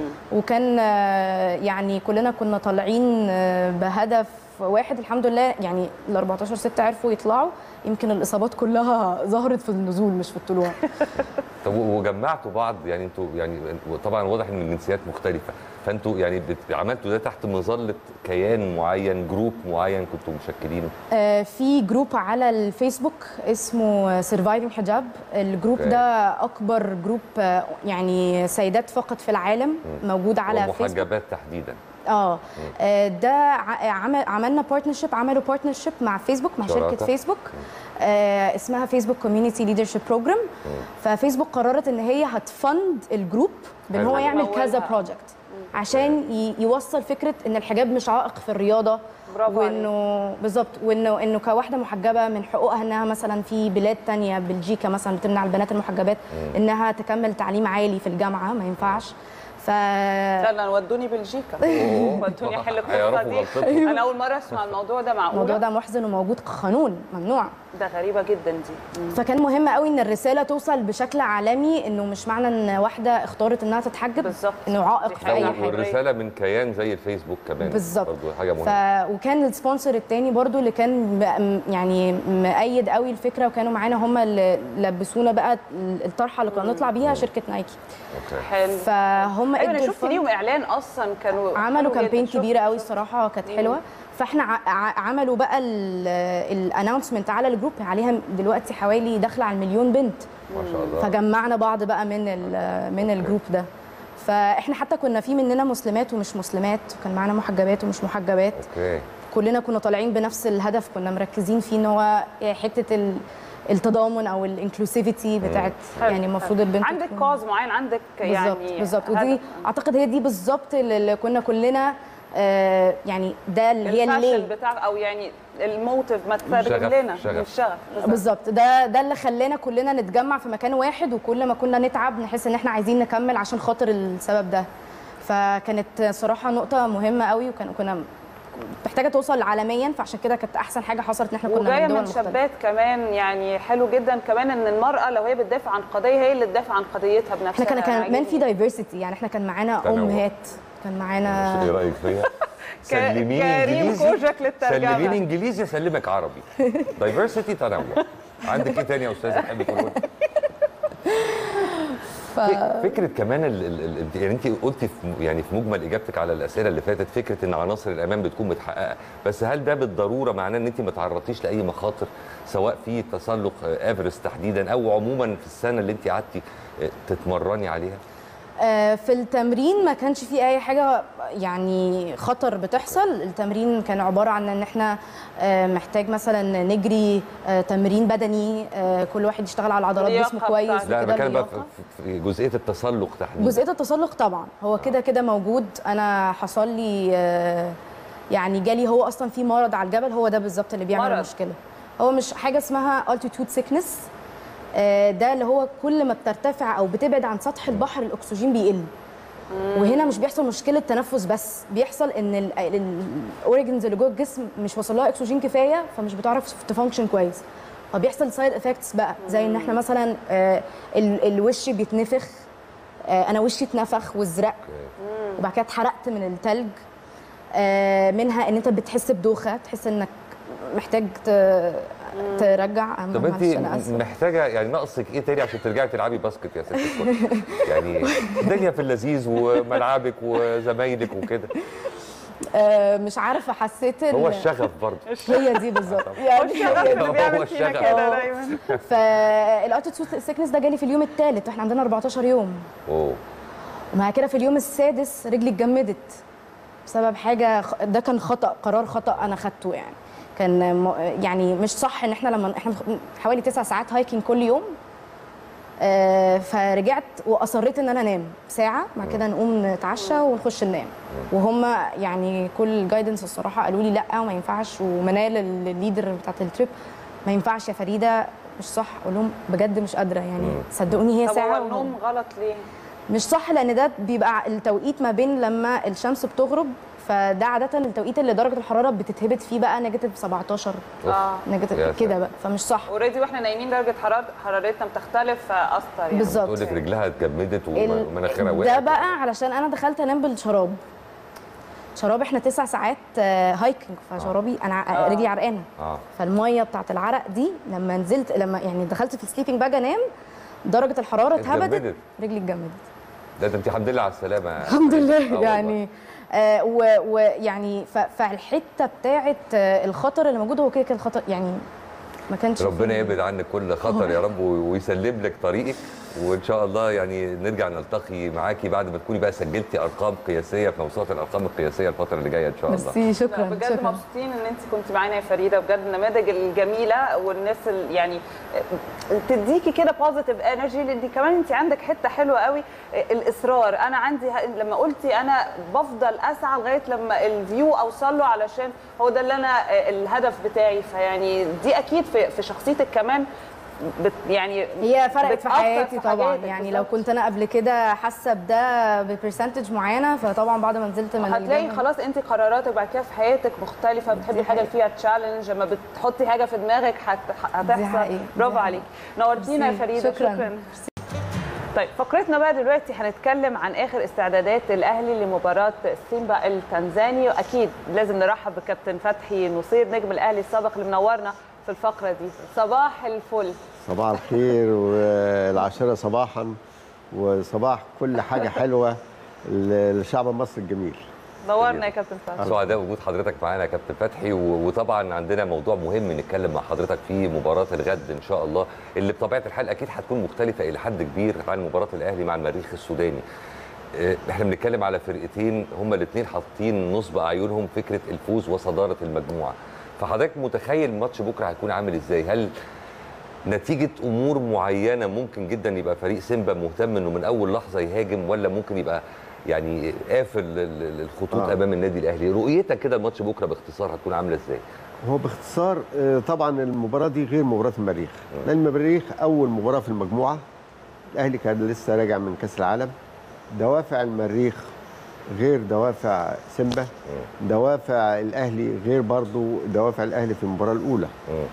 Speaker 12: وكان آه، يعني كلنا كنا طالعين آه، بهدف واحد الحمد لله يعني ال 14 ست عرفوا يطلعوا يمكن الاصابات كلها ظهرت في النزول مش في الطلوع
Speaker 1: طب وجمعتوا بعض يعني انتوا يعني طبعا واضح ان الجنسيات مختلفه فانتوا يعني بت- عملتوا ده تحت مظله كيان معين جروب معين كنتوا مشكلينه
Speaker 12: آه، في جروب على الفيسبوك اسمه سرفايفنج حجاب الجروب
Speaker 1: أوكي.
Speaker 12: ده اكبر جروب آه، يعني سيدات فقط في العالم موجود على فيسبوك
Speaker 1: ومحجبات تحديدا
Speaker 12: اه آه، ده ع- عمل عملنا بارتنرشيب عملوا بارتنرشيب مع فيسبوك مع
Speaker 1: شراكة.
Speaker 12: شركه فيسبوك آه، اسمها فيسبوك كوميونتي ليدرشيب بروجرام ففيسبوك قررت ان هي هتفند الجروب بان هو
Speaker 1: حلو.
Speaker 12: يعمل كذا
Speaker 2: يمولها.
Speaker 12: بروجكت عشان ي- يوصل فكره ان الحجاب مش عائق في الرياضه
Speaker 2: برافو
Speaker 12: وانه بالظبط وانه انه كواحده محجبه من حقوقها انها مثلا في بلاد تانية بلجيكا مثلا بتمنع البنات المحجبات انها تكمل تعليم عالي في الجامعه ما ينفعش ف
Speaker 2: لا ودوني بلجيكا ودوني احل القصه
Speaker 1: هيعرفوا
Speaker 2: دي
Speaker 1: غلطتهم.
Speaker 2: انا اول مره اسمع الموضوع ده معقوله
Speaker 12: الموضوع ده محزن وموجود قانون ممنوع
Speaker 2: ده غريبه جدا دي
Speaker 12: فكان مهم قوي ان الرساله توصل بشكل عالمي انه مش معنى ان واحده اختارت انها تتحجب
Speaker 2: بالظبط.
Speaker 12: انه عائق في
Speaker 2: دي
Speaker 12: اي
Speaker 2: حقيقة.
Speaker 12: حاجه
Speaker 1: والرساله من كيان زي الفيسبوك كمان
Speaker 12: بالظبط.
Speaker 1: برضو حاجه
Speaker 12: ف...
Speaker 1: مهمه
Speaker 12: وكان السبونسر التاني برضو اللي كان م... يعني مأيد قوي الفكره وكانوا معانا هم اللي لبسونا بقى الطرحه اللي كنا نطلع بيها شركه نايكي
Speaker 1: اوكي
Speaker 2: حلو
Speaker 12: فهم
Speaker 2: ايوه انا
Speaker 12: ادوا
Speaker 2: شفت
Speaker 12: الفند.
Speaker 2: ليهم اعلان اصلا كانوا
Speaker 12: عملوا
Speaker 2: حلو جداً.
Speaker 12: كامبين
Speaker 2: شفت-
Speaker 12: كبيره قوي
Speaker 2: شفت.
Speaker 12: الصراحه كانت حلوه فاحنا ع- ع- عملوا بقى الانونسمنت على الجروب عليها دلوقتي حوالي داخله على المليون بنت
Speaker 1: ما شاء الله
Speaker 12: فجمعنا بعض بقى من ال- من الجروب ده فاحنا حتى كنا في مننا مسلمات ومش مسلمات وكان معانا محجبات ومش محجبات
Speaker 1: اوكي
Speaker 12: كلنا كنا طالعين بنفس الهدف كنا مركزين فيه ان هو حته ال- التضامن او الانكلوسيفيتي بتاعت
Speaker 2: حلو،
Speaker 12: يعني المفروض
Speaker 2: حلو.
Speaker 12: البنت
Speaker 2: عندك
Speaker 12: تكون-
Speaker 2: كاز معين عندك
Speaker 12: بالظبط
Speaker 2: يعني
Speaker 12: بالظبط ودي
Speaker 2: هدف.
Speaker 12: اعتقد هي دي بالظبط اللي اللي كنا كلنا آه، يعني ده اللي هي
Speaker 2: الفاشل
Speaker 12: اللي
Speaker 2: بتاع او يعني الموتيف ما تفرج
Speaker 1: شغف،
Speaker 2: لنا
Speaker 1: شغف.
Speaker 2: الشغف بالظبط.
Speaker 12: بالظبط ده ده اللي خلانا كلنا نتجمع في مكان واحد وكل ما كنا نتعب نحس ان احنا عايزين نكمل عشان خاطر السبب ده فكانت صراحه نقطه مهمه قوي وكان كنا محتاجه توصل عالميا فعشان كده كانت احسن حاجه حصلت ان احنا كنا
Speaker 2: وجايه
Speaker 12: من دول
Speaker 2: من
Speaker 12: مختلفه
Speaker 2: شابات كمان يعني حلو جدا كمان ان المراه لو هي بتدافع عن قضيه هي اللي تدافع عن قضيتها بنفسها
Speaker 12: احنا كان كمان
Speaker 2: عاجبني.
Speaker 12: في دايفرسيتي يعني احنا كان معانا
Speaker 1: تنوع.
Speaker 12: امهات كان معانا
Speaker 1: ايه رايك فيها سلميني
Speaker 2: كريم
Speaker 1: انجليزي
Speaker 2: كوجك للترجمة.
Speaker 1: سلميني انجليزي اسلمك عربي دايفرسيتي تنوع عندك ايه تاني يا استاذه تحبي تقولي
Speaker 12: ف...
Speaker 1: فكره كمان ال ال ال يعني انت قلتي في يعني في مجمل اجابتك على الاسئله اللي فاتت فكره ان عناصر الامان بتكون متحققه بس هل ده بالضروره معناه ان انت ما تعرضتيش لاي مخاطر سواء في تسلق آه، ايفرست تحديدا او عموما في السنه اللي انت قعدتي آه، تتمرني عليها
Speaker 12: آه، في التمرين ما كانش فيه اي حاجه يعني خطر بتحصل التمرين كان عباره عن ان احنا آه، محتاج مثلا نجري آه، تمرين بدني آه، كل واحد يشتغل على عضلات
Speaker 2: اللياقة
Speaker 12: جسمه كويس
Speaker 2: بتاعته.
Speaker 1: لا
Speaker 12: وكده
Speaker 1: انا بتكلم بقى
Speaker 12: اللياقة.
Speaker 1: في- في جزئيه التسلق تحديدا
Speaker 12: جزئيه التسلق طبعا هو كده كده موجود انا حصل لي آه، يعني جالي هو اصلا في مرض على الجبل هو ده بالظبط اللي بيعمل
Speaker 2: مرض.
Speaker 12: المشكله هو مش حاجه اسمها altitude sickness آه، ده اللي هو كل ما بترتفع او بتبعد عن سطح البحر الاكسجين بيقل وهنا مش بيحصل مشكله تنفس بس بيحصل ان الاوريجنز اللي جوه الجسم مش واصل لها اكسجين كفايه فمش بتعرف تفانكشن كويس فبيحصل سايد افكتس بقى زي ان احنا مثلا آه، ال- الوش بيتنفخ آه، انا وشي اتنفخ وازرق وبعد كده اتحرقت من التلج آه، منها ان انت بتحس بدوخه تحس انك محتاج ت- ترجع أنا
Speaker 1: طب انت
Speaker 12: معلش أنا آسفة.
Speaker 1: محتاجه يعني ناقصك ايه تاني عشان ترجعي تلعبي باسكت يا ست الكل يعني الدنيا في اللذيذ وملعبك وزمايلك وكده
Speaker 12: آه، مش عارفه حسيت ال-
Speaker 1: هو الشغف برضه
Speaker 12: هي دي بالظبط
Speaker 2: هو الشغف اللي بيعمل
Speaker 1: هو
Speaker 2: فينا
Speaker 1: الشغف.
Speaker 2: كده
Speaker 12: آه.
Speaker 2: دايما
Speaker 12: فالالتيتيود سيكنس ده جالي في اليوم الثالث واحنا عندنا 14 يوم
Speaker 1: اوه
Speaker 12: ومع كده في اليوم السادس رجلي اتجمدت بسبب حاجه خ- ده كان خطا قرار خطا انا خدته يعني كان م- يعني مش صح ان احنا لما احنا حوالي تسع ساعات هايكنج كل يوم آه، فرجعت واصريت ان انا انام ساعه بعد كده نقوم نتعشى ونخش ننام وهم يعني كل الجايدنس الصراحه قالوا لي لا وما ينفعش ومنال الليدر بتاعت التريب ما ينفعش يا فريده مش صح اقول لهم بجد مش قادره يعني صدقوني هي
Speaker 2: طب
Speaker 12: ساعه
Speaker 2: هو النوم غلط ليه؟
Speaker 12: مش صح لان ده بيبقى التوقيت ما بين لما الشمس بتغرب فده عاده التوقيت اللي درجه الحراره بتتهبط فيه بقى نيجاتيف 17
Speaker 2: اه
Speaker 1: يا
Speaker 12: نيجاتيف كده بقى فمش صح
Speaker 2: اوريدي واحنا نايمين درجه حراره حرارتنا بتختلف فاثر يعني
Speaker 12: بالظبط.
Speaker 1: تقول لك رجلها اتجمدت
Speaker 12: ال-
Speaker 1: ومناخيرها
Speaker 12: ده
Speaker 1: وقعت
Speaker 12: بقى علشان انا دخلت انام بالشراب شراب احنا تسع ساعات آه، هايكنج فشرابي انا ع-
Speaker 2: آه.
Speaker 12: رجلي عرقانه
Speaker 1: اه
Speaker 12: فالميه بتاعت العرق دي لما نزلت لما يعني دخلت في السليبنج باج انام درجه الحراره اتهبطت
Speaker 1: اتجمدت.
Speaker 12: رجلي اتجمدت
Speaker 1: ده ده انت الحمد لله على السلامه يا
Speaker 12: الحمد
Speaker 1: فريدة.
Speaker 12: لله
Speaker 1: آه والله.
Speaker 12: يعني آه و- ويعني ف- فالحته بتاعت آه، الخطر اللي موجود هو كده كده الخطر يعني ما كانش
Speaker 1: ربنا
Speaker 12: فيه-
Speaker 1: يبعد عنك كل خطر يا رب ويسلم لك طريقك وان شاء الله يعني نرجع نلتقي معاكي بعد ما تكوني بقى سجلتي ارقام قياسيه في موسوعه الارقام القياسيه الفتره اللي جايه ان شاء الله
Speaker 12: ميرسي شكرا
Speaker 2: بجد
Speaker 12: شكرا
Speaker 2: مبسوطين ان انت كنت معانا يا فريده بجد النماذج الجميله والناس ال- يعني تديكي كده بوزيتيف انرجي لان كمان انت عندك حته حلوه قوي الاصرار انا عندي ه- لما قلتي انا بفضل اسعى لغايه لما الفيو اوصل له علشان هو ده اللي انا الهدف بتاعي فيعني دي اكيد في في شخصيتك كمان بت يعني
Speaker 12: هي فرقت في
Speaker 2: بتأثر
Speaker 12: حياتي
Speaker 2: في
Speaker 12: طبعا
Speaker 2: حاجاتك
Speaker 12: يعني لو
Speaker 2: بالظبط.
Speaker 12: كنت انا قبل كده حاسه بده ببرسنتج معينه فطبعا بعد ما نزلت من
Speaker 2: هتلاقي
Speaker 12: الجبل-
Speaker 2: خلاص انت قراراتك بعد كده في حياتك مختلفه بتحبي الحاجه اللي فيها تشالنج لما بتحطي حاجه في دماغك هت... هتحصل
Speaker 12: حقيقي،
Speaker 2: برافو
Speaker 12: دي
Speaker 2: عليك نورتينا يا
Speaker 12: ميرسي.
Speaker 2: فريده
Speaker 12: شكراً.
Speaker 2: شكرا طيب فقرتنا بقى دلوقتي هنتكلم عن اخر استعدادات الاهلي لمباراه سيمبا التنزاني واكيد لازم نرحب بكابتن فتحي نصير نجم الاهلي السابق اللي منورنا في الفقره دي صباح الفل
Speaker 13: صباح الخير والعاشرة صباحا وصباح كل حاجة حلوة للشعب المصري الجميل
Speaker 2: نورنا يا كابتن فتحي
Speaker 1: سعداء وجود حضرتك معانا يا كابتن فتحي و- وطبعا عندنا موضوع مهم نتكلم مع حضرتك فيه مباراه الغد ان شاء الله اللي بطبيعه الحال اكيد هتكون مختلفه الى حد كبير عن مباراه الاهلي مع المريخ السوداني آه، احنا بنتكلم على فرقتين هما الاثنين حاطين نصب اعينهم فكره الفوز وصداره المجموعه فحضرتك متخيل ماتش بكره هيكون عامل ازاي هل نتيجه امور معينه ممكن جدا يبقى فريق سيمبا مهتم انه من اول لحظه يهاجم ولا ممكن يبقى يعني قافل ال- ال- الخطوط
Speaker 13: آه.
Speaker 1: امام النادي الاهلي رؤيتك كده الماتش بكره باختصار هتكون عامله ازاي
Speaker 13: هو باختصار آه، طبعا المباراة دي غير مباراة المريخ لأن المريخ أول مباراة في المجموعة الأهلي كان لسه راجع من كأس العالم دوافع المريخ غير دوافع سيمبا دوافع الأهلي غير برضو دوافع الأهلي في المباراة الأولى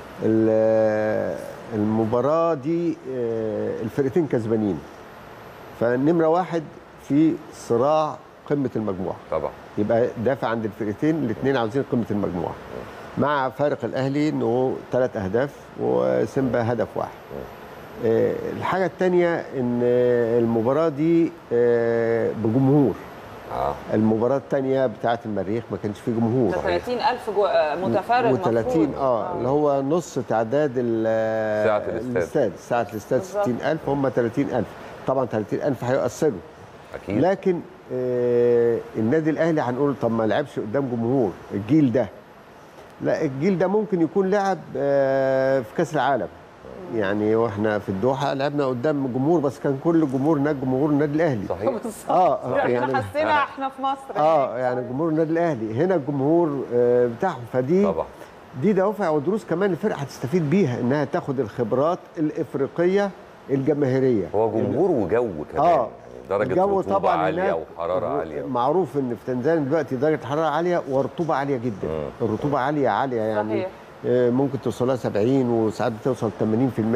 Speaker 13: ال- المباراة دي آه، الفرقتين كسبانين فنمرة واحد في صراع قمة المجموعة
Speaker 1: طبعا
Speaker 13: يبقى دافع عند الفرقتين الاثنين عاوزين قمة المجموعة مع فارق الأهلي إنه ثلاث أهداف وسيمبا هدف واحد آه، الحاجة الثانية إن آه، المباراة دي آه، بجمهور
Speaker 1: اه
Speaker 13: المباراة الثانية بتاعة المريخ ما كانش فيه جمهور
Speaker 2: ده 30000 جو... آه، متفرج
Speaker 13: و30
Speaker 2: مفروض.
Speaker 13: اه اللي هو نص تعداد ال-
Speaker 1: ساعة الاستاد.
Speaker 13: الاستاد ساعة الاستاد
Speaker 2: بالظبط.
Speaker 13: 60000 هم 30000 طبعا 30000 هيؤثروا
Speaker 1: اكيد
Speaker 13: لكن آه النادي الاهلي هنقول طب ما لعبش قدام جمهور الجيل ده لا الجيل ده ممكن يكون لعب آه في كاس العالم يعني واحنا في الدوحه لعبنا قدام جمهور بس كان كل جمهور هناك جمهور النادي الاهلي
Speaker 1: صحيح
Speaker 2: بالظبط.
Speaker 13: اه
Speaker 2: يعني
Speaker 13: يعني
Speaker 2: احنا حسينا احنا في مصر
Speaker 13: اه يعني جمهور النادي الاهلي هنا الجمهور آه بتاعهم فدي
Speaker 1: طبعا
Speaker 13: دي دوافع ودروس كمان الفرقه هتستفيد بيها انها تاخد الخبرات الافريقيه الجماهيريه
Speaker 1: هو جمهور وجو كمان
Speaker 13: اه
Speaker 1: يعني درجه
Speaker 13: الجو
Speaker 1: رطوبه
Speaker 13: طبعا
Speaker 1: عاليه
Speaker 13: هناك
Speaker 1: وحراره عاليه
Speaker 13: معروف ان في تنزانيا دلوقتي درجه الحراره عاليه ورطوبه عاليه جدا الرطوبه عاليه عاليه يعني
Speaker 2: صحيح.
Speaker 13: آه، ممكن توصلها 70 وساعات بتوصل 80%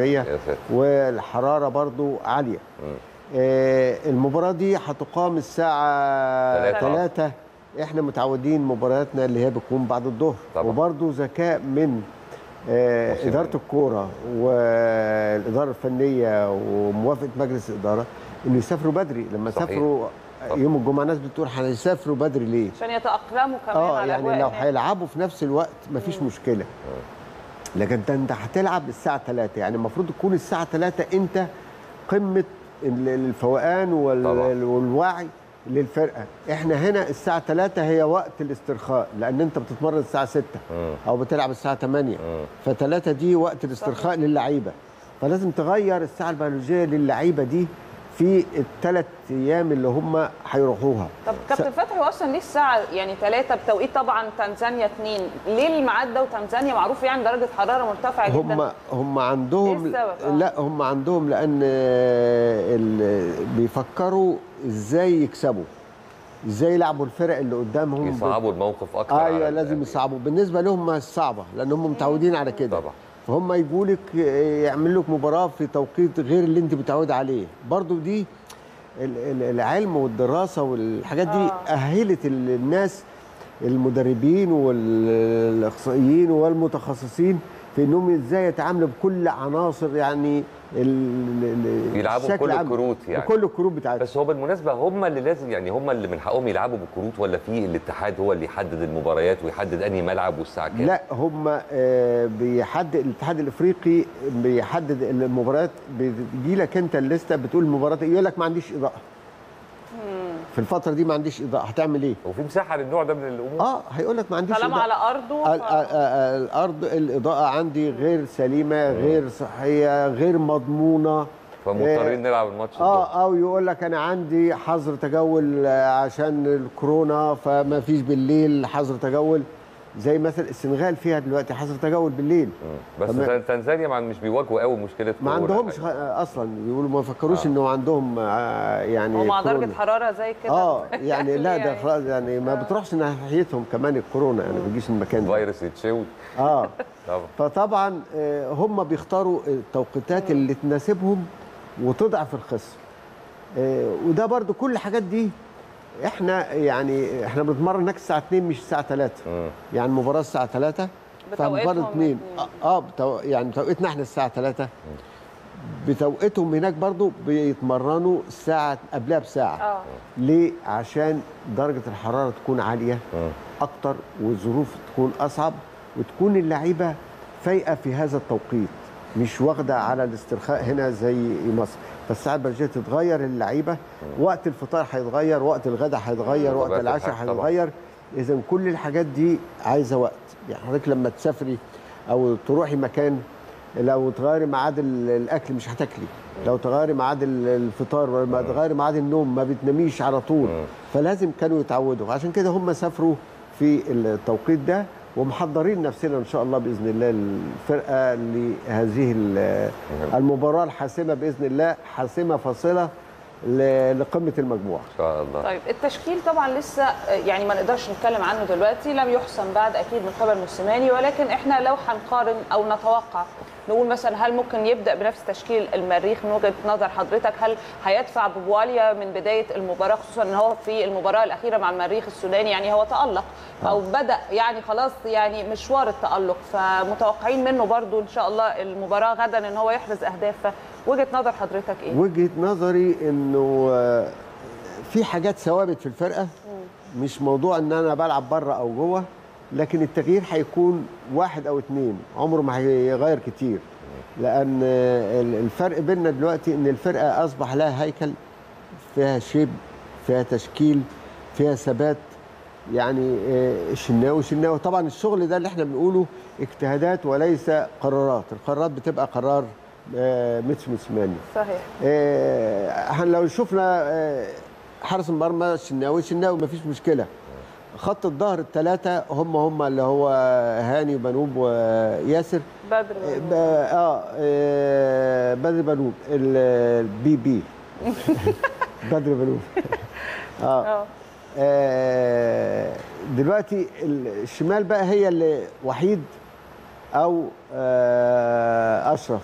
Speaker 13: والحراره برضو عاليه آه، المباراه دي هتقام الساعه
Speaker 1: تلاتة.
Speaker 13: 3 احنا متعودين مبارياتنا اللي هي بتكون بعد الظهر وبرضو ذكاء من آه، اداره الكوره والاداره الفنيه وموافقه مجلس الاداره انه يسافروا بدري لما
Speaker 2: صحيح.
Speaker 13: سافروا يوم الجمعه ناس بتقول هنسافروا بدري ليه؟
Speaker 2: عشان يتاقلموا كمان
Speaker 13: اه
Speaker 2: على
Speaker 13: يعني
Speaker 2: الأجواء
Speaker 13: لو
Speaker 2: هناك.
Speaker 13: هيلعبوا في نفس الوقت مفيش مشكله لكن ده انت هتلعب الساعه 3 يعني المفروض تكون الساعه 3 انت قمه ال- الفوقان وال- والوعي للفرقه احنا هنا الساعه 3 هي وقت الاسترخاء لان انت بتتمرن الساعه 6 او بتلعب الساعه 8 ف3 دي وقت الاسترخاء للعيبه فلازم تغير الساعه البيولوجيه للعيبه دي في الثلاث ايام اللي هم هيروحوها
Speaker 2: طب كابتن فتحي هو اصلا ليه الساعه يعني 3 بتوقيت طبعا تنزانيا 2 ليه الميعاد ده وتنزانيا معروف يعني درجه حراره مرتفعه جدا
Speaker 13: هم هم عندهم
Speaker 2: إيه السبب؟ آه.
Speaker 13: لا هم عندهم لان آه، ال- بيفكروا ازاي يكسبوا ازاي يلعبوا الفرق اللي قدامهم
Speaker 1: يصعبوا الموقف اكتر على
Speaker 13: ايوه
Speaker 1: ال-
Speaker 13: لازم يصعبوا بالنسبه لهم ما صعبه لان هم متعودين على كده طبعا فهم يجوا لك يعملوا لك مباراه في توقيت غير اللي انت متعود عليه برضو دي ال- ال- العلم والدراسه والحاجات دي اهلت ال- الناس المدربين والاخصائيين والمتخصصين في انهم ازاي يتعاملوا بكل عناصر يعني ال- ال-
Speaker 1: يلعبوا
Speaker 13: الشكل
Speaker 1: بكل
Speaker 13: العام.
Speaker 1: الكروت يعني
Speaker 13: بكل الكروت بتاعتهم
Speaker 1: بس هو بالمناسبه هم اللي لازم يعني هم اللي من حقهم يلعبوا بالكروت ولا في الاتحاد هو اللي يحدد المباريات ويحدد انهي ملعب والساعه كام
Speaker 13: لا هم آه، بيحدد الاتحاد الافريقي بيحدد المباريات بيجي لك انت الليسته بتقول المباراه إيه، يقول لك ما عنديش اضاءه في الفتره دي ما عنديش اضاءه هتعمل ايه
Speaker 1: وفي مساحه للنوع ده من الامور
Speaker 13: اه هيقول لك ما عنديش
Speaker 2: طالما
Speaker 13: إضاءة.
Speaker 2: على ارضه
Speaker 13: ال- آه، آه، الارض الاضاءه عندي غير سليمه غير صحيه غير مضمونه
Speaker 1: فمضطرين نلعب الماتش
Speaker 13: اه او يقول لك انا عندي حظر تجول آه، عشان الكورونا فما فيش بالليل حظر تجول زي مثلا السنغال فيها دلوقتي حظر تجول بالليل
Speaker 1: بس
Speaker 13: فما-
Speaker 1: تنزانيا ما- مش بيواجهوا قوي مشكله
Speaker 13: ما
Speaker 1: كورونا.
Speaker 13: عندهمش خ- اصلا بيقولوا ما فكروش انه عندهم آه، يعني
Speaker 2: ومع درجه
Speaker 13: كورونا.
Speaker 2: حراره زي كده
Speaker 13: اه يعني لا ده خلاص يعني ما بتروحش ناحيتهم كمان الكورونا يعني ما بيجيش المكان ده
Speaker 1: فيروس يتشوي
Speaker 13: اه
Speaker 1: طبعا
Speaker 13: فطبعا آه، هم بيختاروا التوقيتات اللي تناسبهم وتضعف الخصم آه، وده برضو كل الحاجات دي احنا يعني احنا بنتمرن هناك الساعه 2 مش الساعه 3 يعني المباراه الساعه 3
Speaker 2: بتوقيتهم
Speaker 13: فمباراه 2 اه, آه بتو... يعني توقيتنا احنا الساعه 3 بتوقيتهم هناك برضو بيتمرنوا الساعه قبلها بساعه
Speaker 2: اه
Speaker 13: ليه؟ عشان درجة الحرارة تكون عالية أكتر والظروف تكون أصعب وتكون اللعيبة فايقة في هذا التوقيت مش واخدة على الاسترخاء هنا زي مصر فالساعة البرجية تتغير اللعيبة وقت الفطار هيتغير وقت الغداء هيتغير وقت
Speaker 1: طبيعة
Speaker 13: العشاء
Speaker 1: الحال طبعا.
Speaker 13: هيتغير إذا كل الحاجات دي عايزة وقت يعني حضرتك لما تسافري أو تروحي مكان لو تغيري ميعاد ال- الاكل مش هتاكلي لو تغيري ميعاد ال- الفطار ولا تغيري ميعاد النوم ما بتناميش على طول فلازم كانوا يتعودوا عشان كده هم سافروا في التوقيت ده ومحضرين نفسنا ان شاء الله باذن الله الفرقه لهذه ال- المباراه الحاسمه باذن الله حاسمه فاصله ل- لقمه المجموعه
Speaker 1: ان شاء الله
Speaker 2: طيب التشكيل طبعا لسه آه، يعني ما نقدرش نتكلم عنه دلوقتي لم يحسم بعد اكيد من قبل موسيماني ولكن احنا لو هنقارن او نتوقع نقول مثلا هل ممكن يبدا بنفس تشكيل المريخ من وجهه نظر حضرتك هل هيدفع ببواليا من بدايه المباراه خصوصا ان هو في المباراه الاخيره مع المريخ السوداني يعني هو تالق او بدا يعني خلاص يعني مشوار التالق فمتوقعين منه برضو ان شاء الله المباراه غدا ان هو يحرز اهداف وجهه نظر حضرتك ايه؟
Speaker 13: وجهه نظري انه آه، في حاجات ثوابت في الفرقه مش موضوع ان انا بلعب بره او جوه لكن التغيير هيكون واحد او اتنين عمره ما هيغير كتير لان آه، الفرق بيننا دلوقتي ان الفرقه اصبح لها هيكل فيها شيب فيها تشكيل فيها ثبات يعني آه، الشناوي شناوي طبعا الشغل ده اللي احنا بنقوله اجتهادات وليس قرارات القرارات بتبقى قرار آه، ميتش موسيماني
Speaker 2: صحيح
Speaker 13: آه، هن- لو شفنا آه، حارس المرمى الشناوي الشناوي مفيش مشكله خط الظهر الثلاثه هم هم اللي هو هاني وبنوب وياسر
Speaker 2: بدر
Speaker 13: ب- اه آه، بدر بنوب البي بي بدر بنوف اه آه، دلوقتي الشمال بقى هي اللي وحيد او آه، اشرف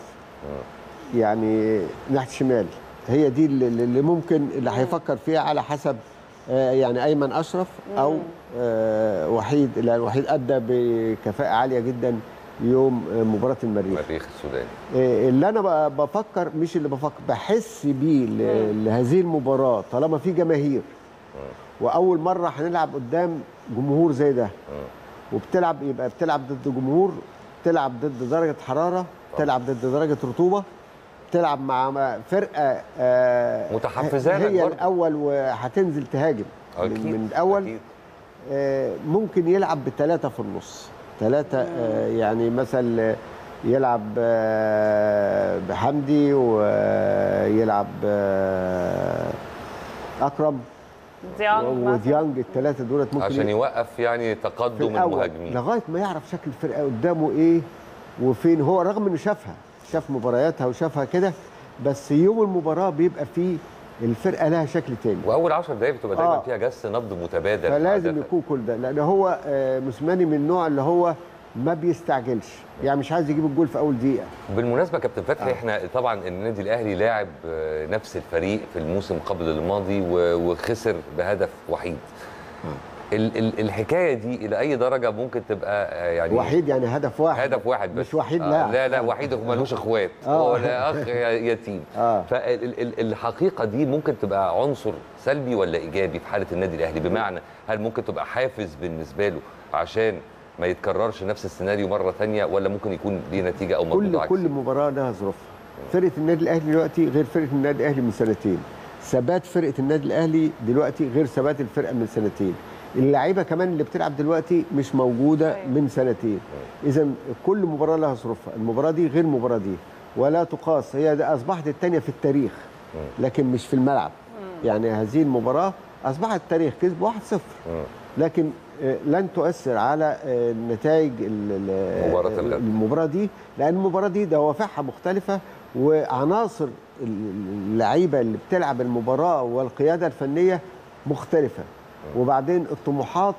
Speaker 13: يعني ناحيه الشمال هي دي اللي اللي ممكن اللي هيفكر فيها على حسب آه، يعني ايمن اشرف او آه، وحيد لان وحيد ادى بكفاءه عاليه جدا يوم آه، مباراه المريخ
Speaker 1: المريخ السوداني
Speaker 13: آه، اللي انا ب- بفكر مش اللي بفكر بحس بيه ل- لهذه المباراه طالما في جماهير واول مره هنلعب قدام جمهور زي ده وبتلعب يبقى بتلعب ضد جمهور بتلعب ضد درجه حراره بتلعب ضد درجه رطوبه بتلعب مع مع فرقه آه،
Speaker 1: متحفزة لك
Speaker 13: هي
Speaker 1: برضه.
Speaker 13: الاول وهتنزل تهاجم
Speaker 1: أكيد،
Speaker 13: من, من الاول آه، ممكن يلعب بثلاثه في النص ثلاثه آه، يعني مثلا يلعب آه، بحمدي ويلعب آه، اكرم
Speaker 2: ديانج مثلاً.
Speaker 13: وديانج الثلاثه دولت ممكن
Speaker 1: عشان
Speaker 13: ي-
Speaker 1: يوقف يعني
Speaker 13: في
Speaker 1: تقدم
Speaker 13: الأول
Speaker 1: المهاجمين
Speaker 13: لغايه ما يعرف شكل الفرقه قدامه ايه وفين هو رغم انه شافها شاف مبارياتها وشافها كده بس يوم المباراه بيبقى فيه الفرقه لها شكل تاني
Speaker 1: واول 10 دقائق بتبقى دايما
Speaker 13: آه.
Speaker 1: فيها جس نبض متبادل
Speaker 13: فلازم
Speaker 1: عادة.
Speaker 13: يكون كل ده لان هو آه، موسيماني من النوع اللي هو ما بيستعجلش يعني مش عايز يجيب الجول في اول دقيقه
Speaker 1: بالمناسبه كابتن فتحي احنا طبعا النادي الاهلي لاعب آه، نفس الفريق في الموسم قبل الماضي و- وخسر بهدف وحيد ال- ال- الحكايه دي الى اي درجه ممكن تبقى آه، يعني
Speaker 13: وحيد يعني هدف واحد
Speaker 1: هدف واحد بس
Speaker 13: مش وحيد
Speaker 1: آه
Speaker 13: لا
Speaker 1: لا لا وحيد هو ملوش اخوات
Speaker 13: آه.
Speaker 1: ولا اخ يتيم
Speaker 13: آه.
Speaker 1: فالحقيقه دي ممكن تبقى عنصر سلبي ولا ايجابي في حاله النادي الاهلي بمعنى هل ممكن تبقى حافز بالنسبه له عشان ما يتكررش نفس السيناريو مره ثانيه ولا ممكن يكون ليه نتيجه او مردود
Speaker 13: كل
Speaker 1: عكسي
Speaker 13: كل مباراه لها ظروفها فرقه النادي الاهلي دلوقتي غير فرقه النادي الاهلي من سنتين ثبات فرقه النادي الاهلي دلوقتي غير ثبات الفرقه من سنتين اللعيبه كمان اللي بتلعب دلوقتي مش موجوده من سنتين اذا كل مباراه لها ظروفها المباراه دي غير المباراه دي ولا تقاس هي ده اصبحت الثانيه في التاريخ لكن مش في الملعب يعني هذه المباراه اصبحت التاريخ كسب 1-0 لكن آه، لن تؤثر على آه، نتائج ال- ال-
Speaker 1: مباراة الغد.
Speaker 13: المباراه دي لان المباراه دي دوافعها مختلفه وعناصر اللعيبه اللي بتلعب المباراه والقياده الفنيه مختلفه وبعدين الطموحات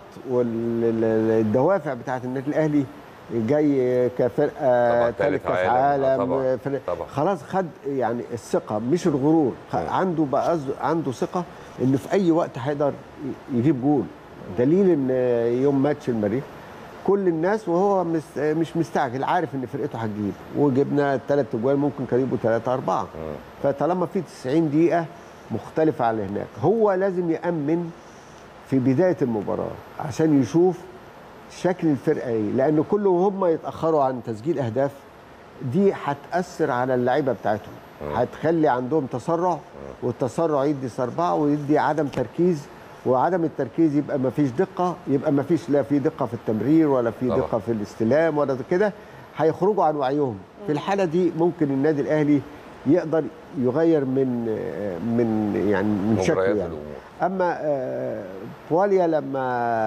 Speaker 13: والدوافع بتاعه النادي الاهلي جاي كفرقه
Speaker 1: طبعاً
Speaker 13: ثالث
Speaker 1: تالت
Speaker 13: كاس
Speaker 1: عالم. آه
Speaker 13: عالم
Speaker 1: طبعاً.
Speaker 13: فرق-
Speaker 1: طبعاً.
Speaker 13: خلاص خد يعني الثقه مش الغرور خ- عنده بقى قصد- عنده ثقه انه في اي وقت هيقدر ي- يجيب جول دليل ان يوم ماتش المريخ كل الناس وهو مس مش مستعجل عارف ان فرقته هتجيب وجبنا ثلاث اجوال ممكن كانوا يبقوا ثلاثه اربعه فطالما في 90 دقيقه مختلفه على هناك هو لازم يامن في بدايه المباراه عشان يشوف شكل الفرقه ايه لان كل وهم يتاخروا عن تسجيل اهداف دي هتاثر على اللعيبه بتاعتهم هتخلي عندهم تسرع والتسرع يدي سربعه ويدي عدم تركيز وعدم التركيز يبقى ما فيش دقه يبقى ما فيش لا في دقه في التمرير ولا في
Speaker 1: طبعا.
Speaker 13: دقه في الاستلام ولا كده هيخرجوا عن وعيهم في الحاله دي ممكن النادي الاهلي يقدر يغير من من يعني من شكله
Speaker 1: مباريات
Speaker 13: يعني
Speaker 1: الأمور.
Speaker 13: اما آه، بواليا لما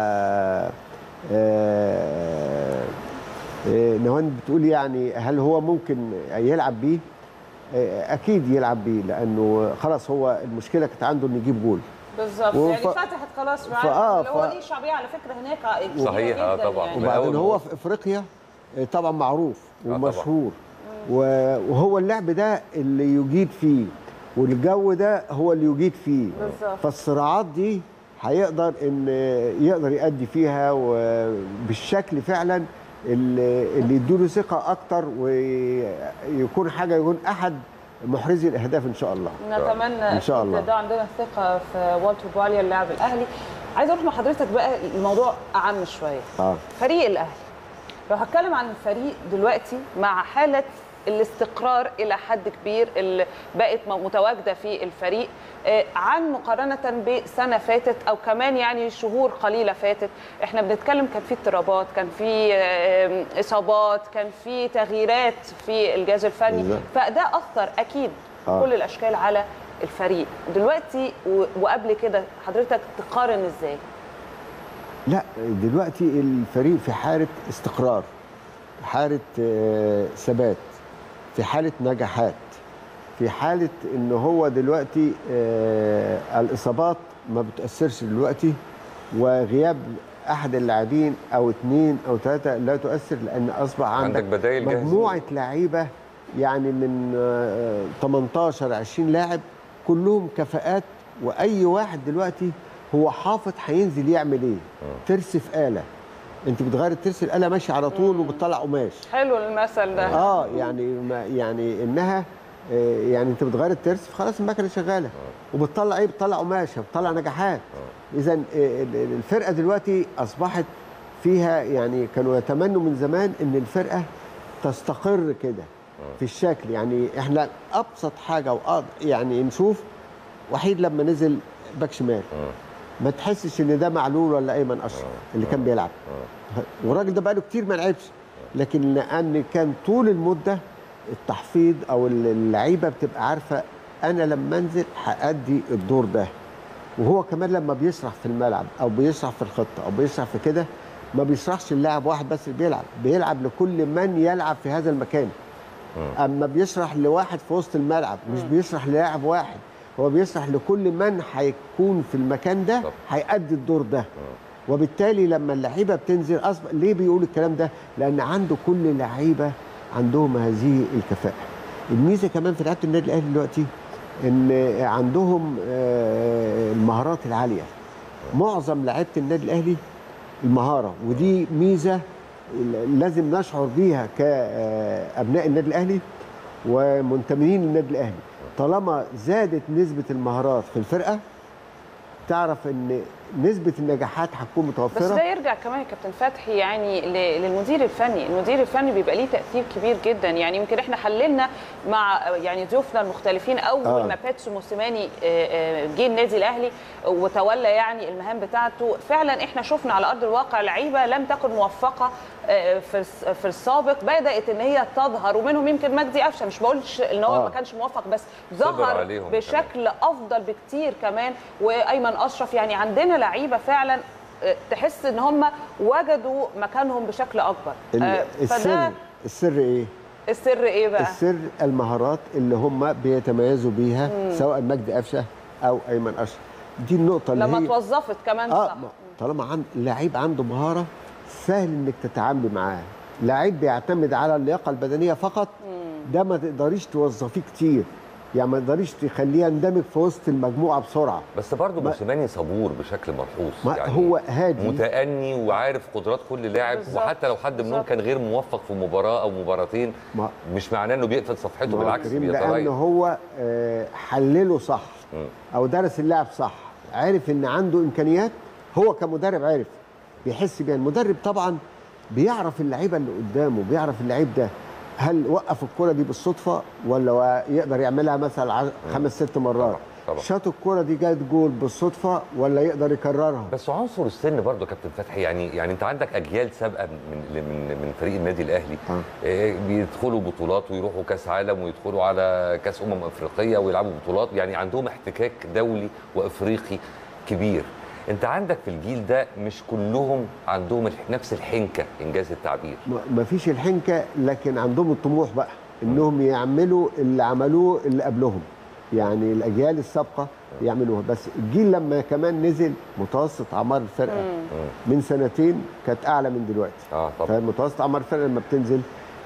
Speaker 13: آه، آه، نهان بتقول يعني هل هو ممكن يلعب بيه آه، اكيد يلعب بيه لانه خلاص هو المشكله كانت عنده انه يجيب جول
Speaker 2: بالظبط
Speaker 13: وف-
Speaker 2: يعني فتحت خلاص معاه
Speaker 13: فآه،
Speaker 2: اللي هو
Speaker 13: ف-
Speaker 2: ليه شعبيه على فكره هناك كبيرة
Speaker 1: صحيح، آه،
Speaker 2: جداً
Speaker 1: طبعاً.
Speaker 2: يعني.
Speaker 1: من
Speaker 13: وبعدين
Speaker 1: أول
Speaker 13: هو
Speaker 1: ما-
Speaker 13: في افريقيا آه، طبعا معروف
Speaker 1: طبعاً.
Speaker 13: ومشهور و- وهو اللعب ده اللي يجيد فيه والجو ده هو اللي يجيد فيه
Speaker 2: بالظبط.
Speaker 13: فالصراعات دي هيقدر ان يقدر يأدي فيها وبالشكل فعلا اللي اللي يديله ثقه اكتر ويكون حاجه يكون احد محرزي الاهداف ان شاء الله
Speaker 2: نتمنى
Speaker 13: إن شاء
Speaker 2: أكيد
Speaker 13: الله.
Speaker 2: ده عندنا ثقه في والتر بواليا اللاعب الاهلي عايز اروح مع حضرتك بقى الموضوع اعم شويه
Speaker 13: اه
Speaker 2: فريق الاهلي لو هتكلم عن الفريق دلوقتي مع حاله الاستقرار الى حد كبير اللي بقت م- متواجده في الفريق آه، عن مقارنه بسنه فاتت او كمان يعني شهور قليله فاتت احنا بنتكلم كان في اضطرابات كان في آه، اصابات كان في تغييرات في الجهاز الفني
Speaker 13: بالظبط.
Speaker 2: فده اثر اكيد
Speaker 13: آه.
Speaker 2: كل الاشكال على الفريق دلوقتي و- وقبل كده حضرتك تقارن ازاي
Speaker 13: لا دلوقتي الفريق في حالة استقرار حالة آه، ثبات في حالة نجاحات في حاله ان هو دلوقتي آه الاصابات ما بتاثرش دلوقتي وغياب احد اللاعبين او اثنين او ثلاثه لا تؤثر لان اصبح عندك,
Speaker 1: عندك بدايل جاهزة.
Speaker 13: مجموعه لعيبه يعني من آه، 18 20 لاعب كلهم كفاءات واي واحد دلوقتي هو حافظ هينزل يعمل ايه ترس في اله انت بتغير الترس الاله ماشي على طول وبتطلع قماش
Speaker 2: حلو المثل ده
Speaker 13: اه يعني ما يعني انها آه، يعني انت بتغير الترس خلاص المكنه شغاله وبتطلع ايه بتطلع قماشه بتطلع نجاحات اذا الفرقه دلوقتي اصبحت فيها يعني كانوا يتمنوا من زمان ان الفرقه تستقر كده في الشكل يعني احنا ابسط حاجه وأض... يعني نشوف وحيد لما نزل باك شمال ما تحسش ان ده معلول ولا ايمن اشرف اللي كان بيلعب والراجل ده بقاله كتير ما لعبش لكن لان كان طول المده التحفيظ او اللعيبه بتبقى عارفه انا لما انزل هادي الدور ده وهو كمان لما بيشرح في الملعب او بيشرح في الخطه او بيشرح في كده ما بيشرحش اللاعب واحد بس اللي بيلعب بيلعب لكل من يلعب في هذا المكان اما بيشرح لواحد في وسط الملعب مش بيشرح للاعب واحد هو بيشرح لكل من هيكون في المكان ده هيأدي الدور ده وبالتالي لما اللعيبه بتنزل اصبح ليه بيقول الكلام ده لان عنده كل لعيبه عندهم هذه الكفاءه الميزه كمان في لعيبه النادي الاهلي دلوقتي ان عندهم آه، المهارات العاليه معظم لعيبه النادي الاهلي المهاره ودي ميزه لازم نشعر بيها كابناء النادي الاهلي ومنتمين للنادي الاهلي طالما زادت نسبه المهارات في الفرقه تعرف ان نسبه النجاحات هتكون
Speaker 2: بس
Speaker 13: متوفره
Speaker 2: ده يرجع كمان يا كابتن فتحي يعني ل- للمدير الفني، المدير الفني بيبقى ليه تاثير كبير جدا يعني يمكن احنا حللنا مع يعني ضيوفنا المختلفين اول
Speaker 14: آه.
Speaker 2: ما باتسو موسيماني آه، آه، جه النادي الاهلي وتولى يعني المهام بتاعته فعلا احنا شفنا على ارض الواقع لعيبه لم تكن موفقه آه، في الس- في السابق بدات ان هي تظهر ومنهم يمكن مجدي قفشه مش بقولش ان هو
Speaker 1: آه.
Speaker 2: ما كانش موفق بس
Speaker 1: صبر
Speaker 2: ظهر
Speaker 1: عليهم
Speaker 2: بشكل افضل بكتير كمان وايمن اشرف يعني عندنا لعيبه فعلا آه، تحس ان هم وجدوا مكانهم بشكل اكبر
Speaker 13: ال-
Speaker 2: آه،
Speaker 13: السر
Speaker 2: فده
Speaker 13: السر ايه
Speaker 2: السر ايه بقى
Speaker 13: السر المهارات اللي هم بيتميزوا بيها
Speaker 2: مم.
Speaker 13: سواء مجدي قفشه او ايمن اشرف دي النقطه اللي
Speaker 2: لما
Speaker 13: هي
Speaker 2: اتوظفت كمان
Speaker 13: اه
Speaker 2: صح
Speaker 13: ما- طالما عند لعيب عنده مهاره سهل انك تتعاملي معاه لعيب بيعتمد على اللياقه البدنيه فقط ده ما تقدريش توظفيه كتير يعني ما تقدريش تخليه يندمج في وسط المجموعه بسرعه
Speaker 1: بس برضه موسيماني صبور بشكل ملحوظ
Speaker 13: ما
Speaker 1: يعني
Speaker 13: هو هادي
Speaker 1: متأني وعارف قدرات كل لاعب
Speaker 13: بالظبط.
Speaker 1: وحتى لو حد منهم
Speaker 13: بالظبط.
Speaker 1: كان غير موفق في مباراه او مباراتين
Speaker 13: ما
Speaker 1: مش معناه انه بيقفل صفحته
Speaker 13: ما هو
Speaker 1: بالعكس
Speaker 13: كريم لان
Speaker 1: بيتغير
Speaker 13: هو آه، حلله صح او درس اللاعب صح عرف ان عنده امكانيات هو كمدرب عرف بيحس بيها المدرب طبعا بيعرف اللعيبه اللي قدامه بيعرف اللعيب ده هل وقف الكره دي بالصدفه ولا هو يقدر يعملها مثلا ع- خمس ست مرات
Speaker 1: طبعا.
Speaker 13: شاط الكره دي جت جول بالصدفه ولا يقدر يكررها
Speaker 1: بس عنصر السن برضه يا كابتن فتحي يعني يعني انت عندك اجيال سابقه من من من فريق النادي الاهلي آه. بيدخلوا بطولات ويروحوا كاس عالم ويدخلوا على كاس امم افريقيه ويلعبوا بطولات يعني عندهم احتكاك دولي وافريقي كبير انت عندك في الجيل ده مش كلهم عندهم الح- نفس الحنكه انجاز التعبير
Speaker 13: ما فيش الحنكه لكن عندهم الطموح بقى انهم يعملوا اللي عملوه اللي قبلهم يعني الاجيال السابقه يعملوها بس الجيل لما كمان نزل متوسط اعمار الفرقه من سنتين كانت اعلى من دلوقتي
Speaker 1: اه طبعا
Speaker 13: فمتوسط اعمار الفرقه لما بتنزل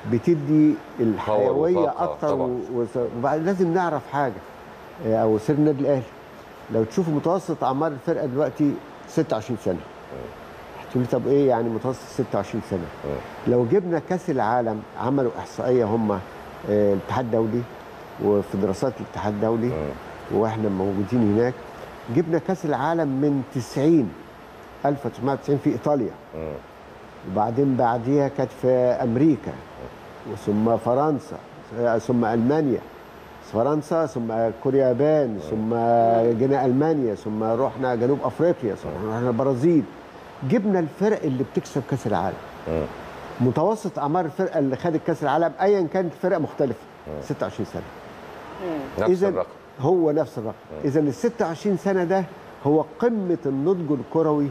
Speaker 13: بتدي الحيويه
Speaker 1: وطاقة
Speaker 13: اكتر
Speaker 1: طبعاً.
Speaker 13: و- وس- وبعد لازم نعرف حاجه آه، او سر النادي الاهلي لو تشوفوا متوسط اعمار الفرقه دلوقتي 26 سنه هتقولي طب ايه يعني متوسط 26 سنه لو جبنا كاس العالم عملوا احصائيه هم آه، الاتحاد الدولي وفي دراسات الاتحاد الدولي واحنا موجودين هناك جبنا كاس العالم من 90 1990 في ايطاليا وبعدين بعديها كانت في امريكا ثم فرنسا ثم المانيا فرنسا ثم كوريا اليابان ثم جينا المانيا ثم رحنا جنوب افريقيا ثم رحنا البرازيل جبنا الفرق اللي بتكسب كاس العالم متوسط اعمار الفرقه اللي خدت كاس العالم ايا كانت الفرقه مختلفه 26 سنه
Speaker 1: نفس
Speaker 13: إذن
Speaker 1: الرقم
Speaker 13: هو نفس الرقم اذا ال 26 سنه ده هو قمه النضج الكروي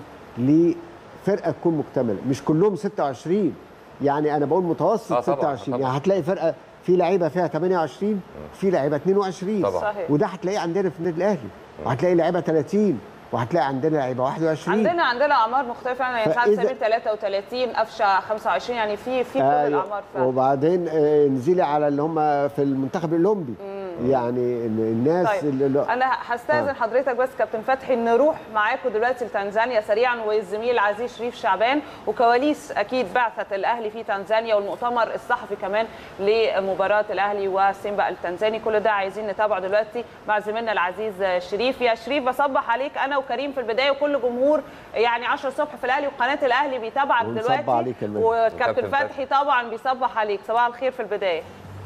Speaker 13: لفرقه تكون مكتمله مش كلهم 26 يعني انا بقول متوسط
Speaker 1: آه طبعاً،
Speaker 13: 26
Speaker 1: طبعاً.
Speaker 13: يعني هتلاقي فرقه في لعيبه فيها 28 في لعيبه 22
Speaker 1: طبعا.
Speaker 2: صحيح.
Speaker 13: وده هتلاقيه عندنا في النادي الاهلي وهتلاقي لعيبه 30 وهتلاقي عندنا لعيبه 21
Speaker 2: عندنا عندنا اعمار مختلفه يعني سعد
Speaker 13: فإذا-
Speaker 2: سمير 33 قفشه 25 يعني في في كل
Speaker 13: أيوة.
Speaker 2: الاعمار فعلا
Speaker 13: وبعدين آه، انزلي على اللي هم في المنتخب الاولمبي يعني إن الناس
Speaker 2: طيب
Speaker 13: اللي اللي-
Speaker 2: انا هستاذن
Speaker 13: آه.
Speaker 2: حضرتك بس كابتن فتحي نروح معاكم دلوقتي لتنزانيا سريعا والزميل العزيز شريف شعبان وكواليس اكيد بعثه الاهلي في تنزانيا والمؤتمر الصحفي كمان لمباراه الاهلي وسيمبا التنزاني كل ده عايزين نتابعه دلوقتي مع زميلنا العزيز شريف يا شريف بصبح عليك انا وكريم في البدايه وكل جمهور يعني 10 الصبح في الاهلي وقناه الاهلي بيتابعك
Speaker 13: ونصب
Speaker 2: دلوقتي
Speaker 13: عليك كمان.
Speaker 2: وكابتن
Speaker 1: وكابتن
Speaker 2: فتحي طبعا بيصبح عليك صباح الخير في البدايه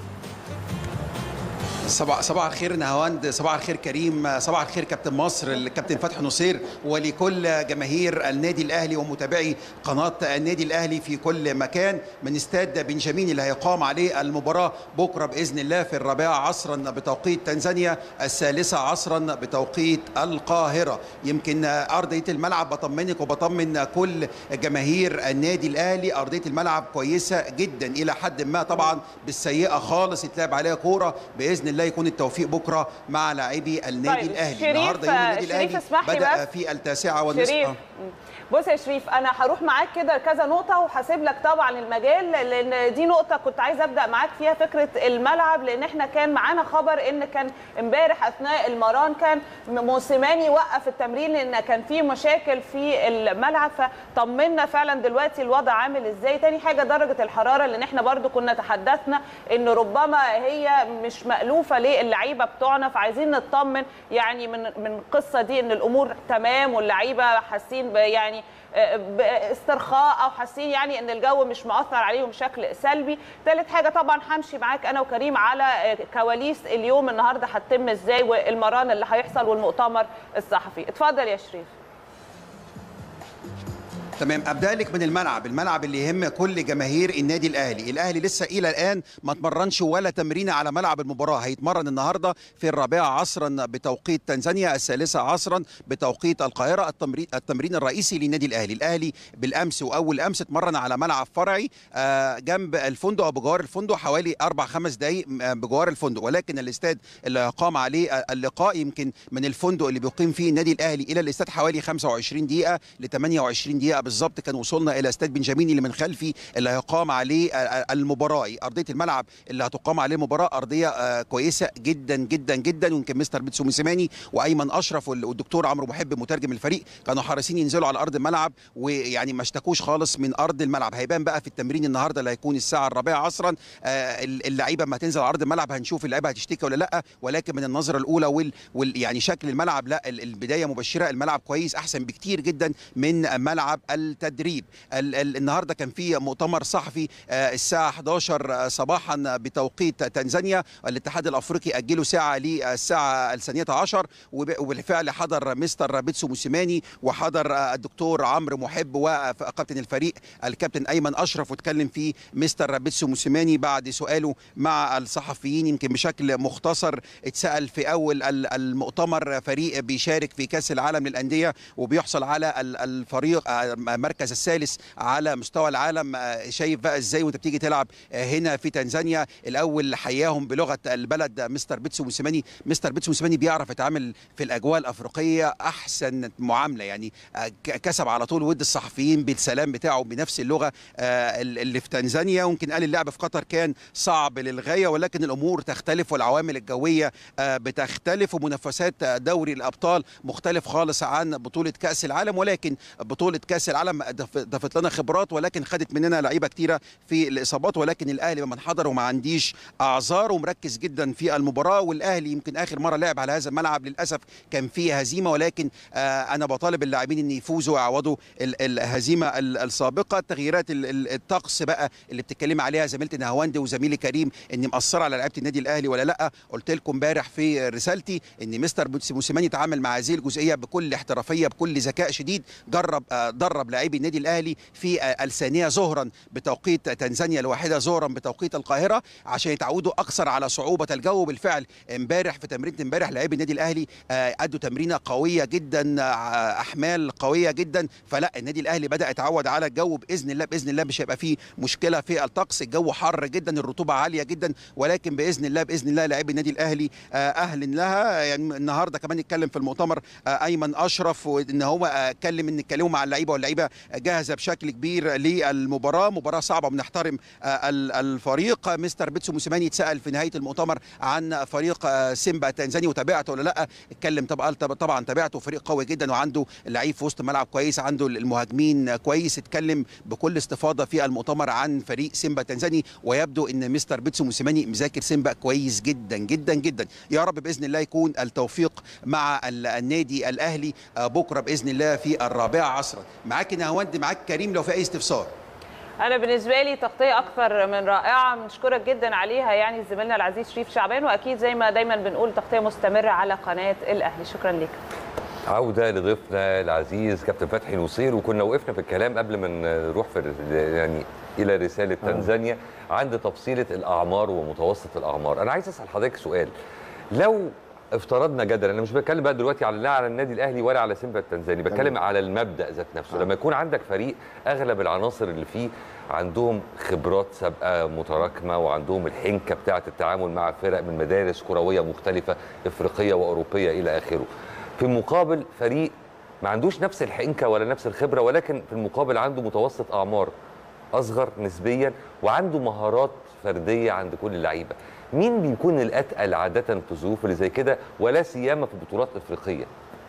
Speaker 14: صباح صباح الخير نهاوند صباح الخير كريم صباح الخير كابتن مصر الكابتن فتحي نصير ولكل جماهير النادي الاهلي ومتابعي قناه النادي الاهلي في كل مكان من استاد بنجامين اللي هيقام عليه المباراه بكره باذن الله في الرابعه عصرا بتوقيت تنزانيا الثالثه عصرا بتوقيت القاهره يمكن ارضيه الملعب بطمنك وبطمن كل جماهير النادي الاهلي ارضيه الملعب كويسه جدا الى حد ما طبعا بالسيئه خالص يتلعب عليها كوره باذن الله يكون التوفيق بكره مع لاعبي النادي
Speaker 2: طيب،
Speaker 14: الاهلي
Speaker 2: شريف-
Speaker 14: النهارده يوم النادي
Speaker 2: شريف
Speaker 14: الاهلي
Speaker 2: اسمح لي
Speaker 14: بدا
Speaker 2: بس.
Speaker 14: في التاسعه والنصف
Speaker 2: شريف
Speaker 14: آه.
Speaker 2: بص يا شريف انا هروح معاك كده كذا نقطه وهسيب لك طبعا المجال لان دي نقطه كنت عايزه ابدا معاك فيها فكره الملعب لان احنا كان معانا خبر ان كان امبارح اثناء المران كان موسيماني وقف التمرين لان كان في مشاكل في الملعب فطمنا فعلا دلوقتي الوضع عامل ازاي تاني حاجه درجه الحراره لان احنا برضو كنا تحدثنا ان ربما هي مش مألوفه للعيبه بتوعنا فعايزين نطمن يعني من من القصه دي ان الامور تمام واللعيبه حاسين ب- يعني آه، باسترخاء او حاسين يعني ان الجو مش مؤثر عليهم بشكل سلبي ثالث حاجه طبعا همشي معاك انا وكريم على آه، كواليس اليوم النهارده هتتم ازاي والمران اللي هيحصل والمؤتمر الصحفي اتفضل يا شريف
Speaker 14: تمام ابدا لك من الملعب الملعب اللي يهم كل جماهير النادي الاهلي الاهلي لسه الى الان ما اتمرنش ولا تمرينه على ملعب المباراه هيتمرن النهارده في الرابعه عصرا بتوقيت تنزانيا الثالثه عصرا بتوقيت القاهره التمرين التمرين الرئيسي للنادي الاهلي الاهلي بالامس واول امس اتمرن على ملعب فرعي آه، جنب الفندق او بجوار الفندق حوالي اربع خمس دقائق بجوار الفندق ولكن الاستاد اللي قام عليه اللقاء يمكن من الفندق اللي بيقيم فيه النادي الاهلي الى الاستاد حوالي 25 دقيقه ل 28 دقيقه بالظبط كان وصلنا الى استاد بنجامين اللي من خلفي اللي هيقام عليه المباراه ارضيه الملعب اللي هتقام عليه المباراه ارضيه آه، كويسه جدا جدا جدا ويمكن مستر بيتسو موسيماني وايمن اشرف وال- والدكتور عمرو محب مترجم الفريق كانوا حريصين ينزلوا على ارض الملعب ويعني ما اشتكوش خالص من ارض الملعب هيبان بقى في التمرين النهارده اللي هيكون الساعه الرابعه عصرا آه، اللعيبه ما هتنزل على ارض الملعب هنشوف اللعيبه هتشتكي ولا لا ولكن من النظره الاولى وال, وال يعني شكل الملعب لا ال- البدايه مبشره الملعب كويس احسن بكتير جدا من ملعب التدريب ال ال النهارده كان في مؤتمر صحفي آه، الساعه 11 صباحا بتوقيت تنزانيا الاتحاد الافريقي اجله ساعه للساعه الثانيه عشر وب- وبالفعل حضر مستر بيتسو موسيماني وحضر آه، الدكتور عمرو محب وكابتن الفريق الكابتن ايمن اشرف واتكلم فيه مستر بيتسو موسيماني بعد سؤاله مع الصحفيين يمكن بشكل مختصر اتسال في اول ال- المؤتمر فريق بيشارك في كاس العالم للانديه وبيحصل على ال- الفريق آه، المركز الثالث على مستوى العالم آه، شايف بقى ازاي وانت بتيجي تلعب آه، هنا في تنزانيا الاول حياهم بلغه البلد مستر بيتسو موسيماني مستر بيتسو موسيماني بيعرف يتعامل في الاجواء الافريقيه احسن معامله يعني آه، ك- كسب على طول ود الصحفيين بالسلام بتاعه بنفس اللغه آه، اللي في تنزانيا ويمكن قال اللعب في قطر كان صعب للغايه ولكن الامور تختلف والعوامل الجويه آه، بتختلف ومنافسات آه، دوري الابطال مختلف خالص عن بطوله كاس العالم ولكن بطوله كاس العالم ضف- ضافت لنا خبرات ولكن خدت مننا لعيبه كتيره في الاصابات ولكن الاهلي لما انحدر وما عنديش اعذار ومركز جدا في المباراه والاهلي يمكن اخر مره لعب على هذا الملعب للاسف كان فيه هزيمه ولكن آه، انا بطالب اللاعبين ان يفوزوا ويعوضوا ال- الهزيمه ال- السابقه تغييرات ال- ال- الطقس بقى اللي بتتكلم عليها زميلتي نهاوند وزميلي كريم ان مأثره على لعيبه النادي الاهلي ولا لا قلت لكم امبارح في رسالتي ان مستر بوتس- موسيماني تعامل مع هذه الجزئيه بكل احترافيه بكل ذكاء شديد جرب آه، درب بيدرب لاعبي النادي الاهلي في آه، الثانيه ظهرا بتوقيت تنزانيا الواحده ظهرا بتوقيت القاهره عشان يتعودوا اكثر على صعوبه الجو بالفعل امبارح في تمرينه امبارح لاعبي النادي الاهلي آه، ادوا تمرينه قويه جدا آه، احمال قويه جدا فلا النادي الاهلي بدا يتعود على الجو باذن الله باذن الله مش هيبقى فيه مشكله في الطقس الجو حر جدا الرطوبه عاليه جدا ولكن باذن الله باذن الله لاعبي النادي الاهلي آه، اهل لها يعني النهارده كمان اتكلم في المؤتمر آه، ايمن اشرف وان هو آه، اتكلم ان اتكلموا مع اللعيبه واللعيبه جاهزه بشكل كبير للمباراه مباراه صعبه بنحترم آه، ال- الفريق مستر بيتسو موسيماني اتسال في نهايه المؤتمر عن فريق آه، سيمبا التنزاني وتابعته ولا لا اتكلم طبعا طبعا تابعته فريق قوي جدا وعنده لعيب في وسط الملعب كويس عنده المهاجمين كويس اتكلم بكل استفاضه في المؤتمر عن فريق سيمبا التنزاني ويبدو ان مستر بيتسو موسيماني مذاكر سيمبا كويس جدا جدا جدا يا رب باذن الله يكون التوفيق مع ال- النادي الاهلي آه، بكره باذن الله في الرابعه عصرا معاك نهاوند معاك كريم لو في اي استفسار
Speaker 2: انا بالنسبه لي تغطيه اكثر من رائعه بنشكرك جدا عليها يعني زميلنا العزيز شريف شعبان واكيد زي ما دايما بنقول تغطيه مستمره على قناه الاهلي شكرا لك
Speaker 1: عودة لضيفنا العزيز كابتن فتحي نصير وكنا وقفنا في الكلام قبل ما نروح في الر- يعني إلى رسالة تنزانيا عند تفصيلة الأعمار ومتوسط الأعمار أنا عايز أسأل حضرتك سؤال لو افترضنا جدلا انا مش بتكلم بقى دلوقتي على لا على النادي الاهلي ولا على سيمبا التنزاني بتكلم على المبدا ذات نفسه لما يكون عندك فريق اغلب العناصر اللي فيه عندهم خبرات سابقه متراكمه وعندهم الحنكه بتاعه التعامل مع فرق من مدارس كرويه مختلفه افريقيه واوروبيه الى اخره في مقابل فريق ما عندوش نفس الحنكه ولا نفس الخبره ولكن في المقابل عنده متوسط اعمار اصغر نسبيا وعنده مهارات فرديه عند كل اللعيبه مين بيكون الاتقل عاده في الظروف اللي زي كده ولا سيما في بطولات افريقيه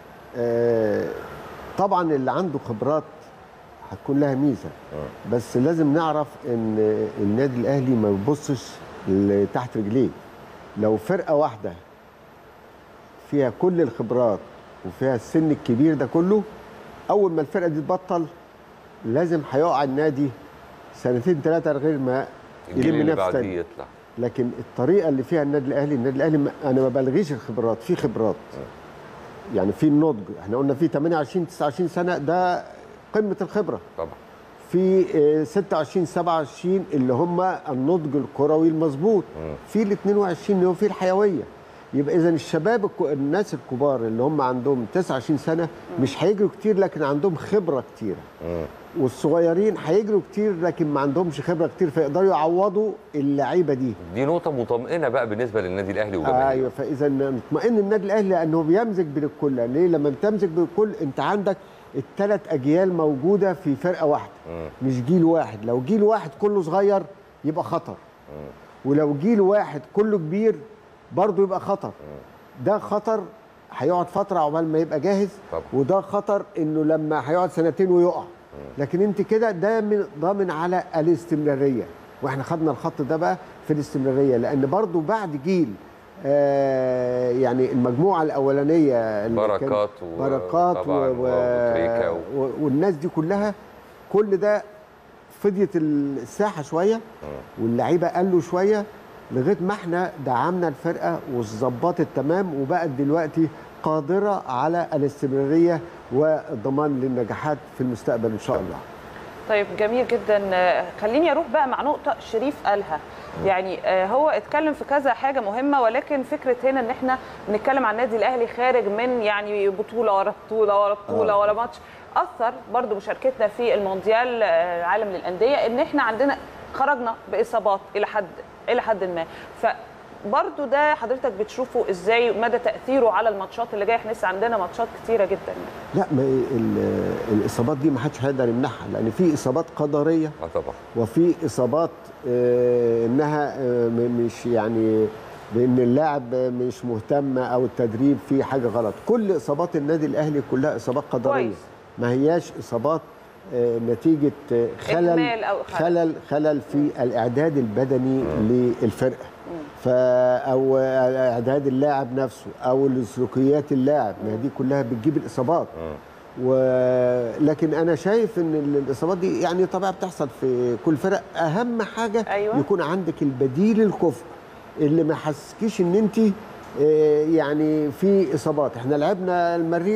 Speaker 13: آه، طبعا اللي عنده خبرات هتكون لها ميزه بس لازم نعرف ان النادي الاهلي ما بيبصش لتحت رجليه لو فرقه واحده فيها كل الخبرات وفيها السن الكبير ده كله اول ما الفرقه دي تبطل لازم هيقع النادي سنتين ثلاثه غير ما
Speaker 1: الجيل
Speaker 13: يلم
Speaker 1: اللي
Speaker 13: نفس
Speaker 1: بعديه
Speaker 13: تاني
Speaker 1: يطلع
Speaker 13: لكن الطريقه اللي فيها النادي الاهلي النادي الاهلي ما- انا ما بلغيش الخبرات في خبرات يعني في النضج احنا قلنا في 28 29 سنه ده قمه الخبره
Speaker 1: طبعا
Speaker 13: في آه، 26 27 اللي هم النضج الكروي المظبوط في ال 22 اللي هو في الحيويه يبقى اذا الشباب الك- الناس الكبار اللي هم عندهم 29 سنه مش هيجروا كتير لكن عندهم خبره كتيره والصغيرين هيجروا كتير لكن ما عندهمش خبره كتير فيقدروا يعوضوا اللعيبه دي
Speaker 1: دي نقطه مطمئنه بقى بالنسبه للنادي الاهلي وجماهيره
Speaker 13: ايوه فاذا مطمئن النادي الاهلي لانه بيمزج بين الكل ليه لما بتمزج بين الكل انت عندك الثلاث اجيال موجوده في فرقه واحده مش جيل واحد لو جيل واحد كله صغير يبقى خطر ولو جيل واحد كله كبير برضه يبقى خطر ده خطر هيقعد فتره عقبال ما يبقى جاهز
Speaker 1: طبعا.
Speaker 13: وده خطر انه لما هيقعد سنتين ويقع لكن انت كده ده من- ضامن على الاستمراريه واحنا خدنا الخط ده بقى في الاستمراريه لان برضو بعد جيل آه يعني المجموعه الاولانيه اللي كان-
Speaker 1: بركات و-
Speaker 13: بركات
Speaker 1: طبعاً وتريكا و-
Speaker 13: و... والناس دي كلها كل ده فضيت الساحه شويه واللعيبه قلوا شويه لغايه ما احنا دعمنا الفرقه وظبطت تمام وبقت دلوقتي قادره على الاستمراريه والضمان للنجاحات في المستقبل ان شاء الله
Speaker 2: طيب جميل جدا آه، خليني اروح بقى مع نقطه شريف قالها يعني آه، هو اتكلم في كذا حاجه مهمه ولكن فكره هنا ان احنا بنتكلم عن النادي الاهلي خارج من يعني بطوله ورا بطوله ورا بطوله
Speaker 13: آه.
Speaker 2: ورا ماتش اثر برضو مشاركتنا في المونديال آه، العالم للانديه ان احنا عندنا خرجنا باصابات الى حد الى حد ما فبرضو ده حضرتك بتشوفه ازاي مدى تاثيره على الماتشات اللي جايه احنا لسه عندنا ماتشات كتيره جدا
Speaker 13: لا ما ال- الاصابات دي ما حدش هيقدر يمنعها لان في اصابات قدريه
Speaker 1: اه طبعا
Speaker 13: وفي اصابات آه، انها آه، م- مش يعني بان اللاعب مش مهتم او التدريب فيه حاجه غلط كل اصابات النادي الاهلي كلها اصابات قدريه
Speaker 2: كويس.
Speaker 13: ما هياش اصابات آه، نتيجه آه، خلل
Speaker 2: إهمال أو خلل.
Speaker 13: خلل خلل في الاعداد البدني للفرقه ف او اعداد اللاعب نفسه او سلوكيات اللاعب ما هي دي كلها بتجيب الاصابات و... لكن انا شايف ان الاصابات دي يعني طبيعه بتحصل في كل فرق اهم حاجه
Speaker 2: أيوة.
Speaker 13: يكون عندك البديل الكفء اللي ما يحسسكيش ان انت آه، يعني في اصابات احنا لعبنا المريخ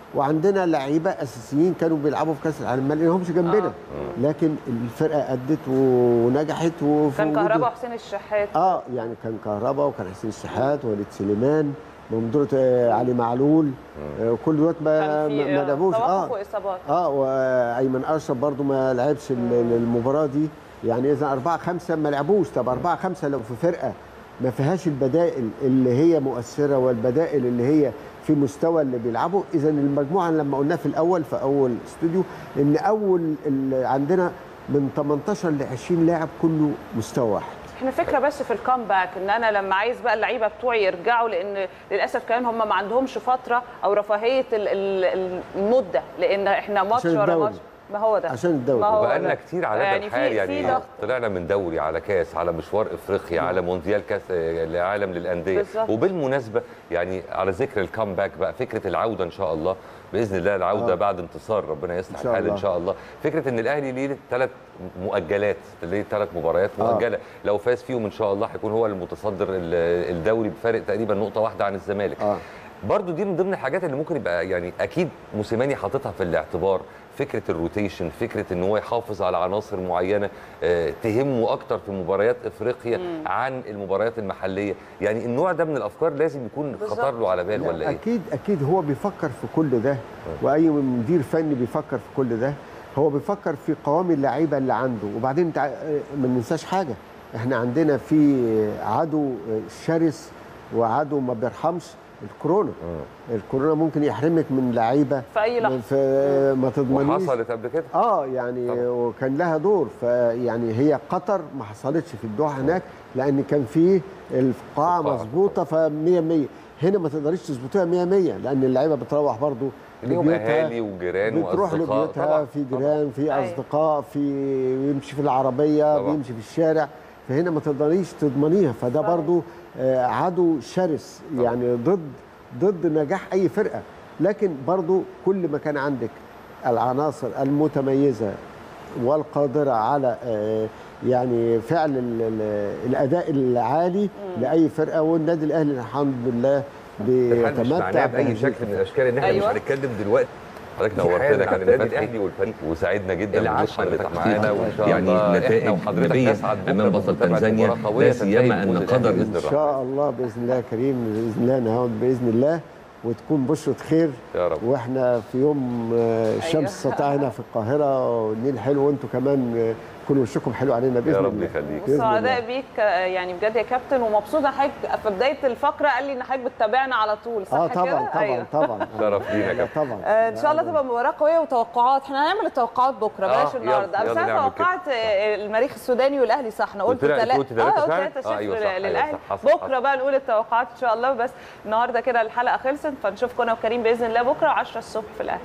Speaker 13: وعندنا لعيبه اساسيين كانوا بيلعبوا في كاس العالم ما لقيناهمش جنبنا لكن الفرقه ادت ونجحت وفي
Speaker 2: كان
Speaker 13: وجود-
Speaker 2: كهربا وحسين الشحات
Speaker 13: اه يعني كان كهربا وكان حسين الشحات وليد سليمان ممدوح آه علي معلول آه كل دوت ما
Speaker 2: كان
Speaker 13: ما
Speaker 2: في
Speaker 13: ما لعبوش
Speaker 2: توقف
Speaker 13: اه
Speaker 2: واصابات
Speaker 13: اه وايمن اشرف برضو ما لعبش ال- المباراه دي يعني اذا اربعه خمسه ما لعبوش طب اربعه خمسه لو في فرقه ما فيهاش البدائل اللي هي مؤثره والبدائل اللي هي في مستوى اللي بيلعبوا اذا المجموعه لما قلناه في الاول في اول استوديو ان اول ال- عندنا من 18 ل 20 لاعب كله مستوى واحد
Speaker 2: احنا فكره بس في الكامباك ان انا لما عايز بقى اللعيبه بتوعي يرجعوا لان للاسف كمان هم ما عندهمش فتره او رفاهيه ال- ال- المده لان احنا ماتش
Speaker 13: عشان
Speaker 2: ورا
Speaker 13: الدوري.
Speaker 2: ماتش ما هو ده
Speaker 13: عشان الدوري.
Speaker 2: ما هو
Speaker 1: وبقالنا
Speaker 2: ده.
Speaker 1: كتير على هذا
Speaker 2: يعني
Speaker 1: الحال
Speaker 2: في
Speaker 1: يعني
Speaker 2: في ضغط
Speaker 1: طلعنا من دوري على كاس على مشوار افريقيا على مونديال كاس العالم للانديه
Speaker 2: بالظبط.
Speaker 1: وبالمناسبه يعني على ذكر الكامباك بقى فكره العوده ان شاء الله باذن الله العوده
Speaker 13: آه.
Speaker 1: بعد انتصار ربنا يصلح
Speaker 13: إن شاء
Speaker 1: الحال ان
Speaker 13: الله.
Speaker 1: شاء الله فكره ان الاهلي ليه ثلاث مؤجلات ليه ثلاث مباريات
Speaker 13: آه.
Speaker 1: مؤجله لو فاز فيهم ان شاء الله هيكون هو المتصدر ال- الدوري بفارق تقريبا نقطه واحده عن الزمالك
Speaker 13: اه
Speaker 1: برضو دي من ضمن الحاجات اللي ممكن يبقى يعني اكيد موسيماني حاططها في الاعتبار فكره الروتيشن فكره ان هو يحافظ على عناصر معينه آه، تهمه اكتر في مباريات افريقيا عن المباريات المحليه يعني النوع ده من الافكار لازم يكون خطر له على بال
Speaker 13: لا،
Speaker 1: ولا ايه
Speaker 13: اكيد اكيد هو بيفكر في كل ده واي مدير فني بيفكر في كل ده هو بيفكر في قوام اللعيبه اللي عنده وبعدين انت ع- ما ننساش حاجه احنا عندنا في عدو شرس وعدو ما بيرحمش الكورونا الكورونا ممكن يحرمك من لعيبه
Speaker 2: في اي لحظه
Speaker 13: في ما تضمنيش
Speaker 1: وحصلت قبل كده
Speaker 13: اه يعني
Speaker 1: طبعا.
Speaker 13: وكان لها دور فيعني هي قطر ما حصلتش في الدوحه هناك لان كان في القاعه
Speaker 1: القاعة.
Speaker 13: مظبوطه ف 100 100 هنا ما تقدريش تظبطيها 100 100 لان اللعيبه بتروح برضو
Speaker 1: ليهم
Speaker 13: لبيوتها.
Speaker 1: اهالي وجيران
Speaker 13: بتروح
Speaker 1: واصدقاء
Speaker 13: لبيوتها
Speaker 1: طبعا
Speaker 13: في جيران في
Speaker 2: أيوة.
Speaker 13: اصدقاء في بيمشي في العربيه
Speaker 1: طبعا.
Speaker 13: بيمشي في الشارع فهنا ما تقدريش تضمنيها فده برضو آه، عدو شرس
Speaker 1: طبعا.
Speaker 13: يعني ضد ضد نجاح اي فرقه لكن برضو كل ما كان عندك العناصر المتميزه والقادره على آه، يعني فعل ال- ال- الاداء العالي لاي فرقه والنادي الاهلي الحمد لله
Speaker 1: الحال مش
Speaker 13: بيتمتع
Speaker 1: معناه باي
Speaker 13: بهذه
Speaker 1: شكل من الاشكال ان احنا
Speaker 2: أيوة.
Speaker 1: مش هنتكلم دلوقتي حضرتك نورتنا عن النادي الاهلي والفريق وسعدنا جدا
Speaker 15: العشرة
Speaker 1: بوجود حضرتك
Speaker 15: بالتحديد
Speaker 1: معانا وان شاء
Speaker 15: يعني
Speaker 1: الله
Speaker 15: نتائج
Speaker 1: احنا وحضرتك
Speaker 15: إيجابية
Speaker 1: نسعد بكرة
Speaker 15: أمام بطل
Speaker 1: بمتابعة
Speaker 15: تنزانيا،
Speaker 1: مباراة قوية
Speaker 15: لا سيما
Speaker 1: تنتهي
Speaker 15: أن
Speaker 1: بفوز
Speaker 15: قدر
Speaker 1: الأهلي بإذن
Speaker 13: ان
Speaker 1: الله.
Speaker 13: شاء الله باذن الله يا كريم باذن الله نهاود باذن الله وتكون بشرة خير
Speaker 1: يا رب
Speaker 13: واحنا في يوم آه، الشمس سطع هنا في القاهره والنيل حلو وانتم كمان آه، يكون وشكم حلو علينا باذن
Speaker 1: يا
Speaker 13: الله
Speaker 1: رب يخليك
Speaker 13: بإذن الله.
Speaker 2: سعداء بيك آه، يعني بجد يا كابتن ومبسوطه حضرتك في بدايه الفقره قال لي ان حضرتك بتتابعنا على طول صح
Speaker 13: اه
Speaker 2: كده؟
Speaker 13: طبعا طبعا
Speaker 2: أيوة.
Speaker 13: طبعا
Speaker 1: شرف لينا يا كابتن.
Speaker 13: طبعا
Speaker 2: آه، ان شاء الله تبقى مباراه قويه وتوقعات احنا هنعمل التوقعات بكره
Speaker 1: آه،
Speaker 2: بلاش
Speaker 1: يلا-
Speaker 2: النهارده
Speaker 1: يلا
Speaker 2: بس انا
Speaker 1: نعمل كده.
Speaker 2: توقعت آه، المريخ السوداني والاهلي صح انا قلت
Speaker 1: قلت لها-
Speaker 2: تلا-
Speaker 1: قلت تلاتة
Speaker 2: اه قلت
Speaker 1: فعلا؟
Speaker 2: 3
Speaker 1: آه،
Speaker 2: 0
Speaker 1: أيوة صح، أيوة
Speaker 2: للاهلي
Speaker 1: صح، حصل،
Speaker 2: بكره
Speaker 1: حصل.
Speaker 2: بقى نقول التوقعات ان شاء الله بس النهارده كده الحلقه خلصت فنشوفكم انا وكريم باذن الله بكره 10 الصبح في الاهلي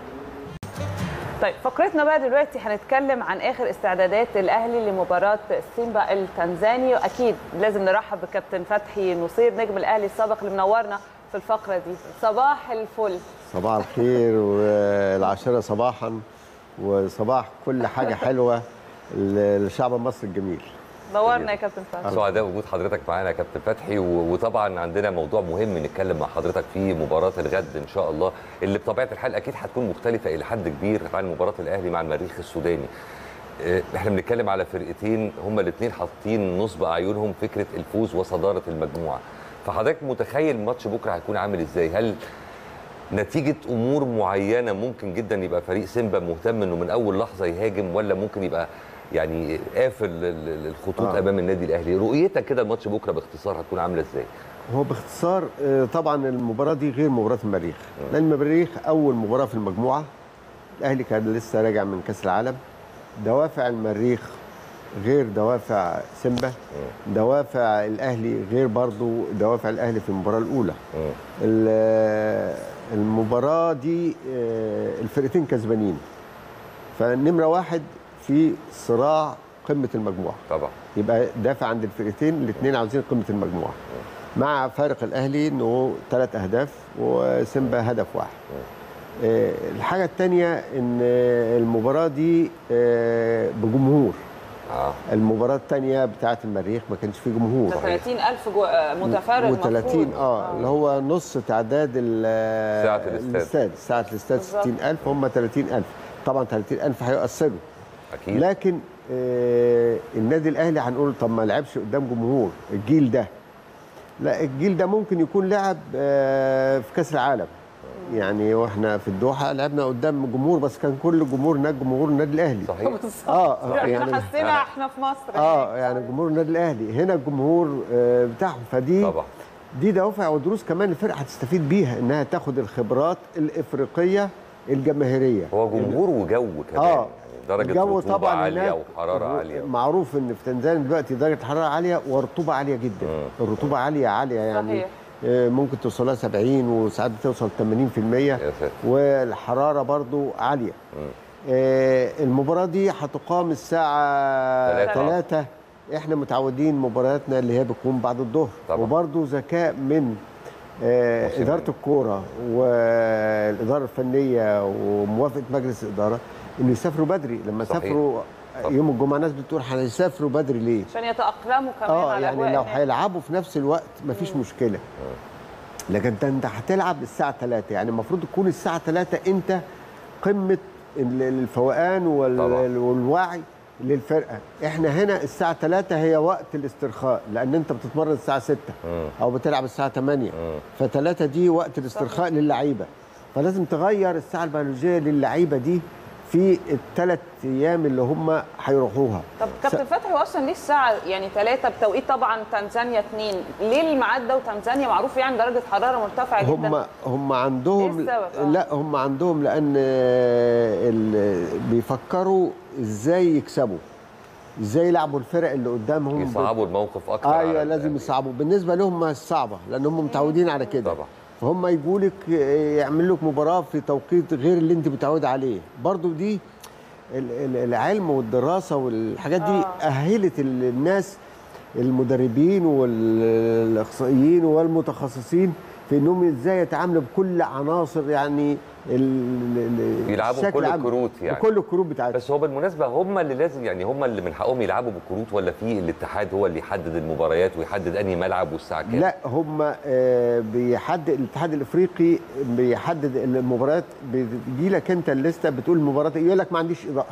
Speaker 2: طيب فقرتنا بقى دلوقتي هنتكلم عن اخر استعدادات الاهلي لمباراه سيمبا التنزاني واكيد لازم نرحب بكابتن فتحي نصير نجم الاهلي السابق اللي منورنا في الفقره دي صباح الفل
Speaker 13: صباح الخير والعاشره صباحا وصباح كل حاجه حلوه للشعب المصري الجميل
Speaker 2: نورنا يا كابتن فتحي
Speaker 1: سعداء وجود حضرتك معانا يا كابتن فتحي و- وطبعا عندنا موضوع مهم نتكلم مع حضرتك فيه مباراه الغد ان شاء الله اللي بطبيعه الحال اكيد هتكون مختلفه الى حد كبير عن مباراه الاهلي مع المريخ السوداني آه، احنا بنتكلم على فرقتين هما الاثنين حاطين نصب اعينهم فكره الفوز وصداره المجموعه فحضرتك متخيل ماتش بكره هيكون عامل ازاي هل نتيجه امور معينه ممكن جدا يبقى فريق سيمبا مهتم انه من اول لحظه يهاجم ولا ممكن يبقى يعني قافل ال- ال- الخطوط
Speaker 13: آه.
Speaker 1: آه. امام النادي الاهلي رؤيتك كده الماتش بكره باختصار هتكون عامله ازاي
Speaker 13: هو باختصار آه، طبعا المباراه دي غير مباراه المريخ لان المريخ اول مباراه في المجموعه الاهلي كان لسه راجع من كاس العالم دوافع المريخ غير دوافع سيمبا دوافع الاهلي غير برضو دوافع الاهلي في المباراه الاولى ال- المباراه دي آه، الفرقتين كسبانين فنمره واحد في صراع قمه المجموعه
Speaker 1: طبعا
Speaker 13: يبقى دافع عند الفرقتين الاثنين عاوزين قمه المجموعه مع فارق الاهلي انه ثلاث اهداف وسيمبا هدف واحد آه، الحاجه الثانيه ان آه، المباراه دي آه، بجمهور
Speaker 1: اه
Speaker 13: المباراه الثانيه بتاعه المريخ ما كانش فيه جمهور
Speaker 2: ده 30000 جو... آه، متفرج
Speaker 13: و30
Speaker 2: مفروض.
Speaker 13: اه اللي هو نص تعداد ال-
Speaker 1: ساعة الاستاد.
Speaker 13: الاستاد ساعه الاستاد
Speaker 2: بالظبط.
Speaker 13: 60000 هم 30000 طبعا 30000 هيؤثروا
Speaker 1: اكيد
Speaker 13: لكن آه النادي الاهلي هنقول طب ما لعبش قدام جمهور الجيل ده لا الجيل ده ممكن يكون لعب آه في كاس العالم يعني واحنا في الدوحه لعبنا قدام جمهور بس كان كل جمهور هناك جمهور النادي الاهلي
Speaker 1: صحيح
Speaker 2: بالظبط
Speaker 13: اه
Speaker 2: يعني
Speaker 13: يعني
Speaker 2: حسينا احنا في مصر
Speaker 13: اه يعني جمهور النادي الاهلي هنا الجمهور آه بتاعهم فدي
Speaker 1: طبعا
Speaker 13: دي دوافع ودروس كمان الفرقه هتستفيد بيها انها تاخد الخبرات الافريقيه الجماهيريه
Speaker 1: هو جمهور وجو كمان
Speaker 13: آه.
Speaker 1: يعني درجه
Speaker 13: الجو
Speaker 1: رطوبه
Speaker 13: طبعا
Speaker 1: عاليه
Speaker 13: هناك
Speaker 1: وحراره عاليه
Speaker 13: معروف ان في تنزانيا دلوقتي درجه الحراره عاليه ورطوبه عاليه جدا
Speaker 1: مم.
Speaker 13: الرطوبه عاليه عاليه يعني
Speaker 2: صحيح.
Speaker 13: آه، ممكن توصل لها 70 وساعات بتوصل 80%
Speaker 1: يا ساتر
Speaker 13: والحراره برضو عاليه
Speaker 1: مم.
Speaker 13: آه، المباراه دي هتقام الساعه
Speaker 1: تلاتة.
Speaker 13: 3 احنا متعودين مبارياتنا اللي هي بتكون بعد الظهر
Speaker 1: طبعا.
Speaker 13: وبرضو ذكاء من آه،
Speaker 1: موسيماني.
Speaker 13: اداره الكوره والاداره الفنيه وموافقه مجلس الاداره انه يسافروا بدري لما
Speaker 1: صحيح.
Speaker 13: سافروا
Speaker 1: طبعا.
Speaker 13: يوم الجمعه ناس بتقول هيسافروا بدري ليه؟
Speaker 2: عشان يتاقلموا كمان
Speaker 13: اه
Speaker 2: على
Speaker 13: يعني
Speaker 2: الأجواء
Speaker 13: لو
Speaker 2: هناك.
Speaker 13: هيلعبوا في نفس الوقت مفيش مشكله لكن ده انت هتلعب الساعه 3 يعني المفروض تكون الساعه 3 انت قمه ال- الفوقان وال-
Speaker 1: طبعا.
Speaker 13: والوعي للفرقه احنا هنا الساعه 3 هي وقت الاسترخاء لان انت بتتمرن الساعه 6
Speaker 1: مم.
Speaker 13: او بتلعب الساعه 8
Speaker 1: مم.
Speaker 13: ف3 دي وقت الاسترخاء للعيبه فلازم تغير الساعه البيولوجيه للعيبه دي في الثلاث ايام اللي هم هيروحوها
Speaker 2: طب كابتن فتحي هو اصلا ليه الساعه يعني 3 بتوقيت طبعا تنزانيا 2 ليه الميعاد ده وتنزانيا معروف يعني درجه حراره مرتفعه جدا
Speaker 13: هم هم عندهم
Speaker 2: إيه السبب؟ آه.
Speaker 13: لا هم عندهم لان آه، ال- بيفكروا ازاي يكسبوا ازاي يلعبوا الفرق اللي قدامهم
Speaker 1: يصعبوا الموقف اكتر على
Speaker 13: ايوه
Speaker 1: ال-
Speaker 13: لازم يصعبوا بالنسبه لهم ما صعبه لان هم متعودين على كده
Speaker 1: طبعا
Speaker 13: فهم يجوا لك يعمل لك مباراه في توقيت غير اللي انت متعود عليه برضو دي ال- ال- العلم والدراسه والحاجات دي
Speaker 2: آه.
Speaker 13: اهلت ال- الناس المدربين والاخصائيين والمتخصصين في انهم ازاي يتعاملوا بكل عناصر يعني ال- ال-
Speaker 1: يلعبوا
Speaker 13: الشكل
Speaker 1: بكل
Speaker 13: العام.
Speaker 1: الكروت يعني.
Speaker 13: بكل الكروت بتاعتهم
Speaker 1: بس هو بالمناسبه هم اللي لازم يعني هم اللي من حقهم يلعبوا بالكروت ولا في الاتحاد هو اللي يحدد المباريات ويحدد انهي ملعب والساعه كام
Speaker 13: لا هم آه، بيحدد الاتحاد الافريقي بيحدد المباريات بيجي لك انت الليسته بتقول المباراه إيه، يقول لك ما عنديش اضاءه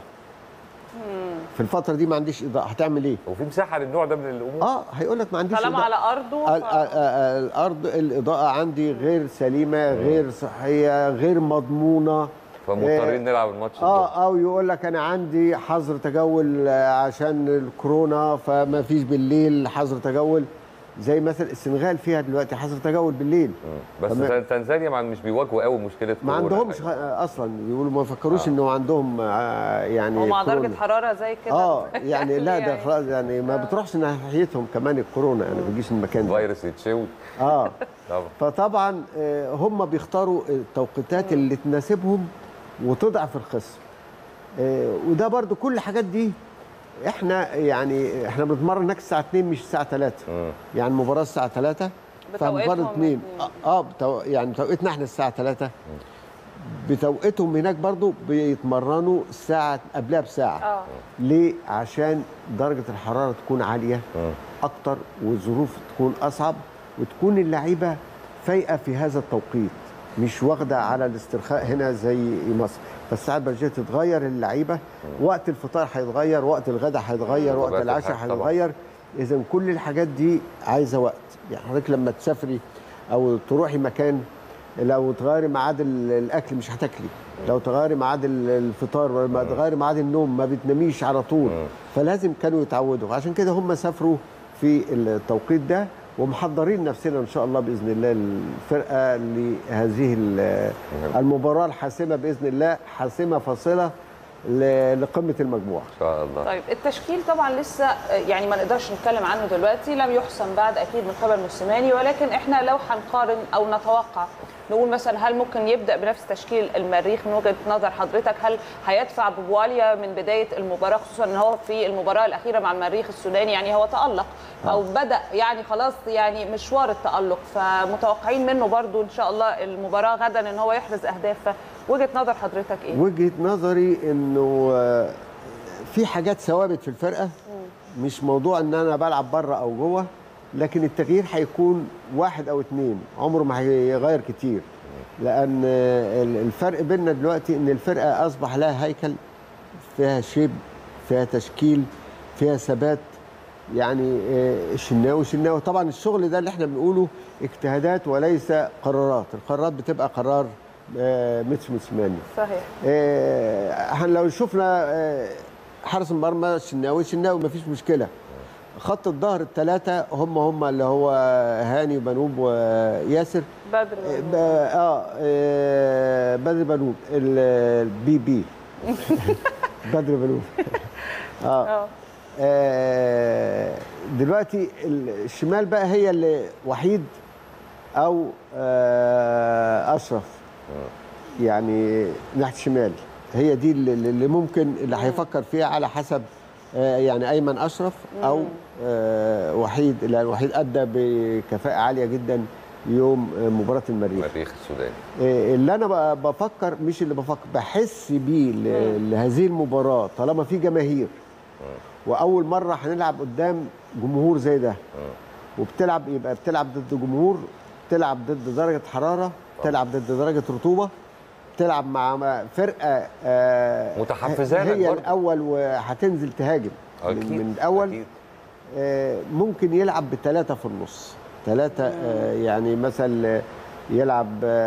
Speaker 13: في الفتره دي ما عنديش اضاءه هتعمل ايه
Speaker 1: وفي مساحه للنوع ده من الامور
Speaker 13: اه هيقول لك ما عنديش
Speaker 2: طالما
Speaker 13: إضاءة.
Speaker 2: على ارضه
Speaker 13: ال-
Speaker 2: ف...
Speaker 13: ال- ال- الارض الاضاءه عندي غير سليمه غير صحيه غير مضمونه
Speaker 1: فمضطرين نلعب الماتش الظهر.
Speaker 13: اه او يقول لك انا عندي حظر تجول آه، عشان الكورونا فما فيش بالليل حظر تجول زي مثلا السنغال فيها دلوقتي حظر تجول بالليل
Speaker 1: بس
Speaker 13: فما-
Speaker 1: تنزانيا ما- مش بيواجهوا قوي مشكله
Speaker 13: ما
Speaker 1: كورونا
Speaker 13: عندهمش
Speaker 1: الحقيقة.
Speaker 13: خ- اصلا بيقولوا ما يفكروش
Speaker 1: آه.
Speaker 13: انه عندهم آه، يعني
Speaker 2: ومع درجه
Speaker 13: كورونا.
Speaker 2: حراره زي كده
Speaker 13: اه يعني لا ده
Speaker 2: يعني.
Speaker 13: خلاص يعني ما بتروحش ناحيتهم كمان الكورونا يعني ما بيجيش المكان ده
Speaker 1: فيروس يتشوي
Speaker 13: اه
Speaker 1: طبعا
Speaker 13: فطبعا آه، هم بيختاروا التوقيتات اللي تناسبهم وتضعف الخصم آه، وده برضو كل الحاجات دي احنا يعني احنا بنتمرن هناك الساعه 2 مش الساعه 3
Speaker 1: مم.
Speaker 13: يعني المباراه الساعه 3
Speaker 2: بتوقيتهم
Speaker 13: فهنتمرن 2
Speaker 2: الاتنين.
Speaker 13: اه بتو... يعني توقيتنا احنا الساعه 3 بتوقيتهم هناك برضو بيتمرنوا الساعه قبلها بساعه
Speaker 2: اه
Speaker 13: ليه عشان درجه الحراره تكون عاليه
Speaker 1: مم.
Speaker 13: اكتر والظروف تكون اصعب وتكون اللعيبه فايقه في هذا التوقيت مش واخده على الاسترخاء هنا زي مصر فالساعه البرجيه تتغير اللعيبه وقت الفطار هيتغير وقت الغداء هيتغير وقت
Speaker 1: طبيعة
Speaker 13: العشاء
Speaker 1: الحال طبعاً.
Speaker 13: هيتغير اذا كل الحاجات دي عايزه وقت يعني حضرتك لما تسافري او تروحي مكان لو تغيري ميعاد ال- الاكل مش هتاكلي لو تغيري ميعاد ال- الفطار ولا تغيري ميعاد النوم ما بتناميش على طول
Speaker 1: مم.
Speaker 13: فلازم كانوا يتعودوا عشان كده هم سافروا في التوقيت ده ومحضرين نفسنا ان شاء الله باذن الله الفرقه لهذه ال- المباراه الحاسمه باذن الله حاسمه فاصله ل- لقمه المجموعه
Speaker 1: ان شاء الله
Speaker 2: طيب التشكيل طبعا لسه يعني ما نقدرش نتكلم عنه دلوقتي لم يحسم بعد اكيد من قبل موسيماني ولكن احنا لو هنقارن او نتوقع نقول مثلا هل ممكن يبدا بنفس تشكيل المريخ من وجهه نظر حضرتك هل هيدفع ببواليا من بدايه المباراه خصوصا ان هو في المباراه الاخيره مع المريخ السوداني يعني هو تالق او بدا يعني خلاص يعني مشوار التالق فمتوقعين منه برضو ان شاء الله المباراه غدا ان هو يحرز اهداف وجهه نظر حضرتك ايه؟
Speaker 13: وجهه نظري انه آه، في حاجات ثوابت في الفرقه مش موضوع ان انا بلعب بره او جوه لكن التغيير هيكون واحد او اتنين عمره ما هيغير كتير لان ال- الفرق بيننا دلوقتي ان الفرقه اصبح لها هيكل فيها شيب فيها تشكيل فيها ثبات يعني آه، الشناوي شناوي طبعا الشغل ده اللي احنا بنقوله اجتهادات وليس قرارات القرارات بتبقى قرار آه، ميتش موسيماني
Speaker 2: صحيح
Speaker 13: آه، احنا لو شفنا آه، حارس المرمى الشناوي الشناوي مفيش مشكله خط الظهر الثلاثه هم هم اللي هو هاني وبنوب وياسر
Speaker 2: بدر
Speaker 13: ب- اه آه، بدر بنوب البي بي بدر بنوب اه آه، دلوقتي الشمال بقى هي اللي وحيد او آه، اشرف يعني ناحيه الشمال هي دي اللي اللي ممكن اللي هيفكر فيها على حسب آه، يعني ايمن اشرف او آه، وحيد لان وحيد ادى بكفاءه عاليه جدا يوم آه، مباراه المريخ
Speaker 1: المريخ السوداني
Speaker 13: آه، اللي انا ب- بفكر مش اللي بفكر بحس بيه ل- لهذه المباراه طالما في جماهير واول مره هنلعب قدام جمهور زي ده وبتلعب يبقى بتلعب ضد جمهور بتلعب ضد درجه حراره بتلعب ضد درجه رطوبه بتلعب مع مع فرقه آه،
Speaker 1: متحفزة لك
Speaker 13: هي
Speaker 1: برضه.
Speaker 13: الاول وهتنزل تهاجم من,
Speaker 1: أكيد،
Speaker 13: من الاول آه، ممكن يلعب بثلاثه في النص ثلاثه آه، يعني مثلا يلعب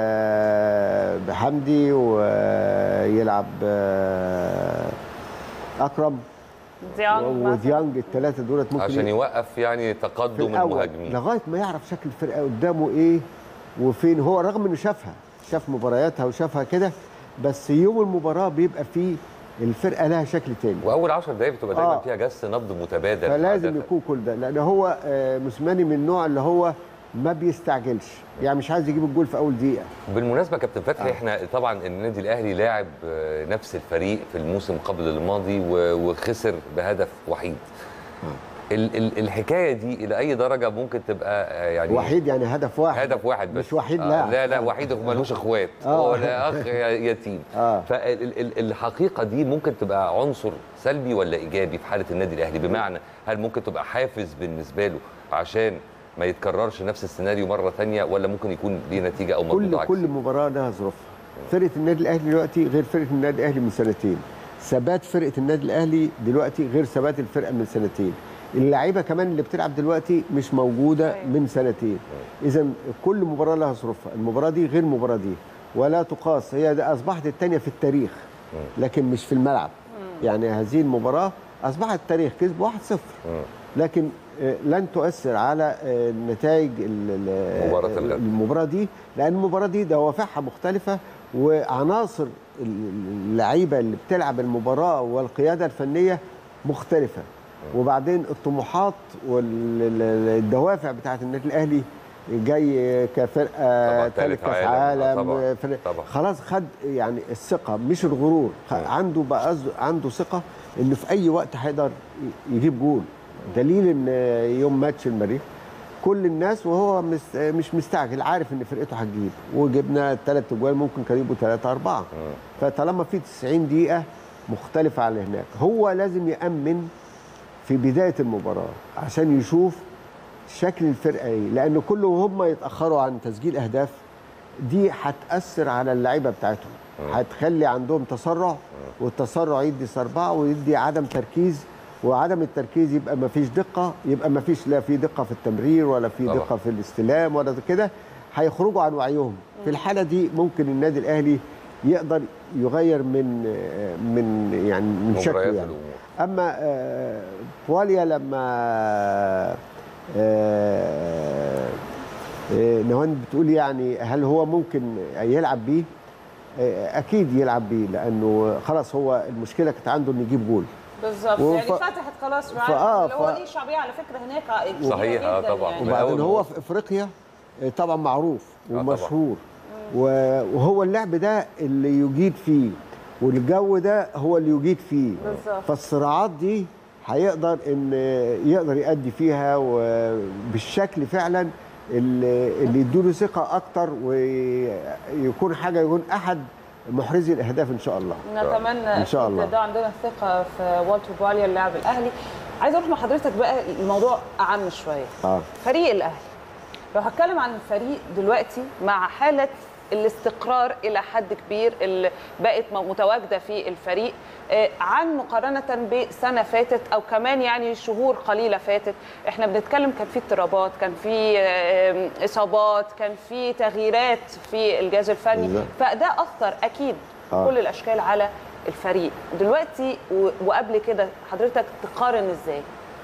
Speaker 13: آه، بحمدي ويلعب آه، اكرم
Speaker 2: ديانج مثلاً.
Speaker 13: وديانج الثلاثه دولت ممكن
Speaker 1: عشان
Speaker 13: ي-
Speaker 1: يوقف يعني
Speaker 13: في
Speaker 1: تقدم
Speaker 13: الأول
Speaker 1: المهاجمين
Speaker 13: لغايه ما يعرف شكل الفرقه قدامه ايه وفين هو رغم انه شافها شاف مبارياتها وشافها كده بس يوم المباراه بيبقى فيه الفرقه لها شكل تاني
Speaker 1: واول 10 دقائق بتبقى دايما
Speaker 13: آه.
Speaker 1: فيها جس نبض متبادل
Speaker 13: فلازم
Speaker 1: عادة.
Speaker 13: يكون كل ده لان هو آه، موسيماني من النوع اللي هو ما بيستعجلش يعني مش عايز يجيب الجول في اول دقيقه
Speaker 1: بالمناسبه كابتن فتحي احنا طبعا النادي الاهلي لاعب آه، نفس الفريق في الموسم قبل الماضي و- وخسر بهدف وحيد ال- ال- الحكايه دي الى اي درجه ممكن تبقى آه، يعني
Speaker 13: وحيد يعني هدف واحد
Speaker 1: هدف واحد بس
Speaker 13: مش وحيد
Speaker 1: آه،
Speaker 13: لاعب.
Speaker 1: لا لا وحيد ملوش اخوات
Speaker 13: آه.
Speaker 1: هو لا اخ يتيم
Speaker 13: آه.
Speaker 1: فالحقيقه دي ممكن تبقى عنصر سلبي ولا ايجابي في حاله النادي الاهلي بمعنى هل ممكن تبقى حافز بالنسبه له عشان ما يتكررش نفس السيناريو مره ثانيه ولا ممكن يكون ليه نتيجه او
Speaker 13: كل
Speaker 1: مردود عكسي
Speaker 13: كل مباراه لها ظروفها فرقه النادي الاهلي دلوقتي غير فرقه النادي الاهلي من سنتين ثبات فرقه النادي الاهلي دلوقتي غير ثبات الفرقه من سنتين اللعيبه كمان اللي بتلعب دلوقتي مش موجوده من سنتين اذا كل مباراه لها ظروفها المباراه دي غير المباراه دي ولا تقاس هي ده اصبحت الثانيه في التاريخ لكن مش في الملعب يعني هذه المباراه اصبحت التاريخ كسب 1-0 لكن آه، لن تؤثر على آه، نتائج ال- ال-
Speaker 1: مباراة الغد.
Speaker 13: المباراه دي لان المباراه دي دوافعها مختلفه وعناصر اللعيبه اللي بتلعب المباراه والقياده الفنيه مختلفه وبعدين الطموحات والدوافع بتاعه النادي الاهلي جاي كفرقه
Speaker 1: تالت
Speaker 13: ثالث كاس
Speaker 1: عالم. آه،
Speaker 13: عالم
Speaker 1: طبعاً.
Speaker 13: فرق-
Speaker 1: طبعاً.
Speaker 13: خلاص خد يعني الثقه مش الغرور خ- عنده بقى أز- عنده ثقه انه في اي وقت هيقدر ي- يجيب جول دليل ان يوم ماتش المريخ كل الناس وهو مس مش مستعجل عارف ان فرقته هتجيب وجبنا ثلاث اجوال ممكن كان يبقوا ثلاثه اربعه فطالما في 90 دقيقه مختلفه عن هناك هو لازم يامن في بدايه المباراه عشان يشوف شكل الفرقه ايه لان كل وهم يتاخروا عن تسجيل اهداف دي هتاثر على اللعيبه بتاعتهم هتخلي عندهم تسرع والتسرع يدي سربعه ويدي عدم تركيز وعدم التركيز يبقى ما فيش دقه يبقى ما فيش لا في دقه في التمرير ولا في
Speaker 1: طبعا.
Speaker 13: دقه في الاستلام ولا كده هيخرجوا عن وعيهم في الحاله دي ممكن النادي الاهلي يقدر يغير من من يعني من شكله
Speaker 1: مباريات
Speaker 13: يعني
Speaker 1: الأمور.
Speaker 13: اما آه، بواليا لما آه، آه، نهان بتقول يعني هل هو ممكن يلعب بيه آه، اكيد يلعب بيه لانه خلاص هو المشكله كانت عنده انه يجيب جول
Speaker 2: بالظبط
Speaker 13: وف-
Speaker 2: يعني فتحت خلاص معاه
Speaker 13: فآه،
Speaker 2: اللي هو
Speaker 13: ف-
Speaker 2: ليه شعبيه على فكره هناك كبيرة
Speaker 1: صحيح، آه،
Speaker 2: جداً
Speaker 1: طبعاً.
Speaker 2: يعني.
Speaker 1: من
Speaker 13: وبعدين
Speaker 1: أول
Speaker 13: هو
Speaker 1: ما
Speaker 13: في افريقيا آه، طبعا معروف
Speaker 1: طبعاً.
Speaker 13: ومشهور و- وهو اللعب ده اللي يجيد فيه والجو ده هو اللي يجيد فيه
Speaker 2: بالظبط.
Speaker 13: فالصراعات دي هيقدر ان يقدر يأدي فيها وبالشكل فعلا اللي اللي يديله ثقه اكتر ويكون حاجه يكون احد محرزي الاهداف ان شاء الله
Speaker 2: نتمنى
Speaker 13: إن شاء
Speaker 2: أكيد
Speaker 13: الله.
Speaker 2: ده عندنا ثقه في والتر باليا اللاعب الاهلي عايزه اروح مع حضرتك بقى الموضوع اعم شويه
Speaker 13: اه
Speaker 2: فريق الاهلي لو هتكلم عن الفريق دلوقتي مع حاله الاستقرار الى حد كبير اللي بقت متواجده في الفريق آه، عن مقارنه بسنه فاتت او كمان يعني شهور قليله فاتت احنا بنتكلم كان في اضطرابات كان في آه، اصابات كان في تغييرات في الجهاز الفني
Speaker 13: بالظبط.
Speaker 2: فده اثر اكيد
Speaker 13: آه.
Speaker 2: كل الاشكال على الفريق دلوقتي و- وقبل كده حضرتك تقارن ازاي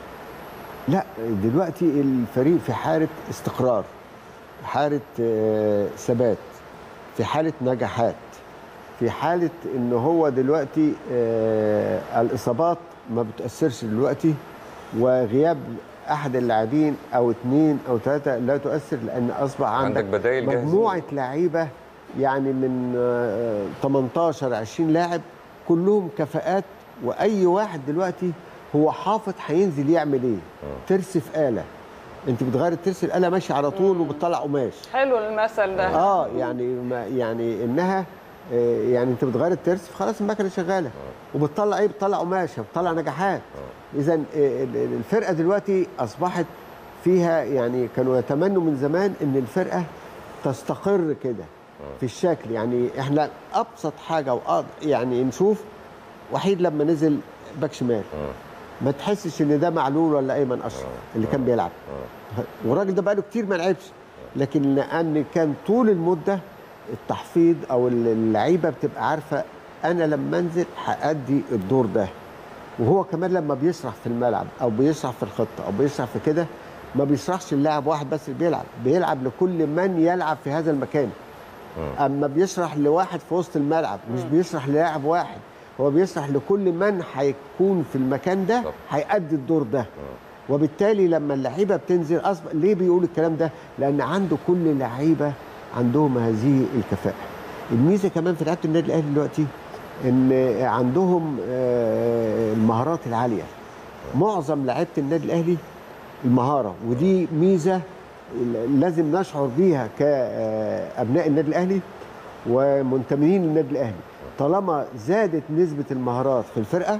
Speaker 13: لا دلوقتي الفريق في حالة استقرار في حالة آه، ثبات في حالة نجاحات في حالة ان هو دلوقتي آه، الاصابات ما بتأثرش دلوقتي وغياب احد اللاعبين او اثنين او ثلاثة لا تؤثر لان اصبح عندك,
Speaker 1: عندك بدايل جاهزين.
Speaker 13: مجموعة لعيبة يعني من آه، 18 20 لاعب كلهم كفاءات واي واحد دلوقتي هو حافظ هينزل يعمل ايه ترس في آلة انت بتغير الترس الآلة ماشي على طول وبتطلع قماش
Speaker 2: حلو المثل ده
Speaker 13: اه يعني ما يعني انها آه، يعني انت بتغير الترس خلاص المكنه شغاله وبتطلع ايه بتطلع قماشه بتطلع نجاحات اذا الفرقه دلوقتي اصبحت فيها يعني كانوا يتمنوا من زمان ان الفرقه تستقر كده في الشكل يعني احنا ابسط حاجه وأض... يعني نشوف وحيد لما نزل باك شمال ما تحسش ان ده معلول ولا ايمن اشرف اللي كان بيلعب والراجل ده بقاله كتير ما لعبش لكن لان كان طول المده التحفيظ او اللعيبه بتبقى عارفه انا لما انزل هادي الدور ده وهو كمان لما بيشرح في الملعب او بيشرح في الخطه او بيشرح في كده ما بيشرحش اللاعب واحد بس اللي بيلعب بيلعب لكل من يلعب في هذا المكان اما بيشرح لواحد في وسط الملعب مش بيشرح للاعب واحد هو بيشرح لكل من هيكون في المكان ده هيأدي الدور ده وبالتالي لما اللعيبه بتنزل اصبح ليه بيقول الكلام ده لان عنده كل لعيبه عندهم هذه الكفاءه الميزه كمان في لعيبه النادي الاهلي دلوقتي ان عندهم آه، المهارات العاليه معظم لعيبه النادي الاهلي المهاره ودي ميزه لازم نشعر بيها كابناء النادي الاهلي ومنتمين للنادي الاهلي طالما زادت نسبه المهارات في الفرقه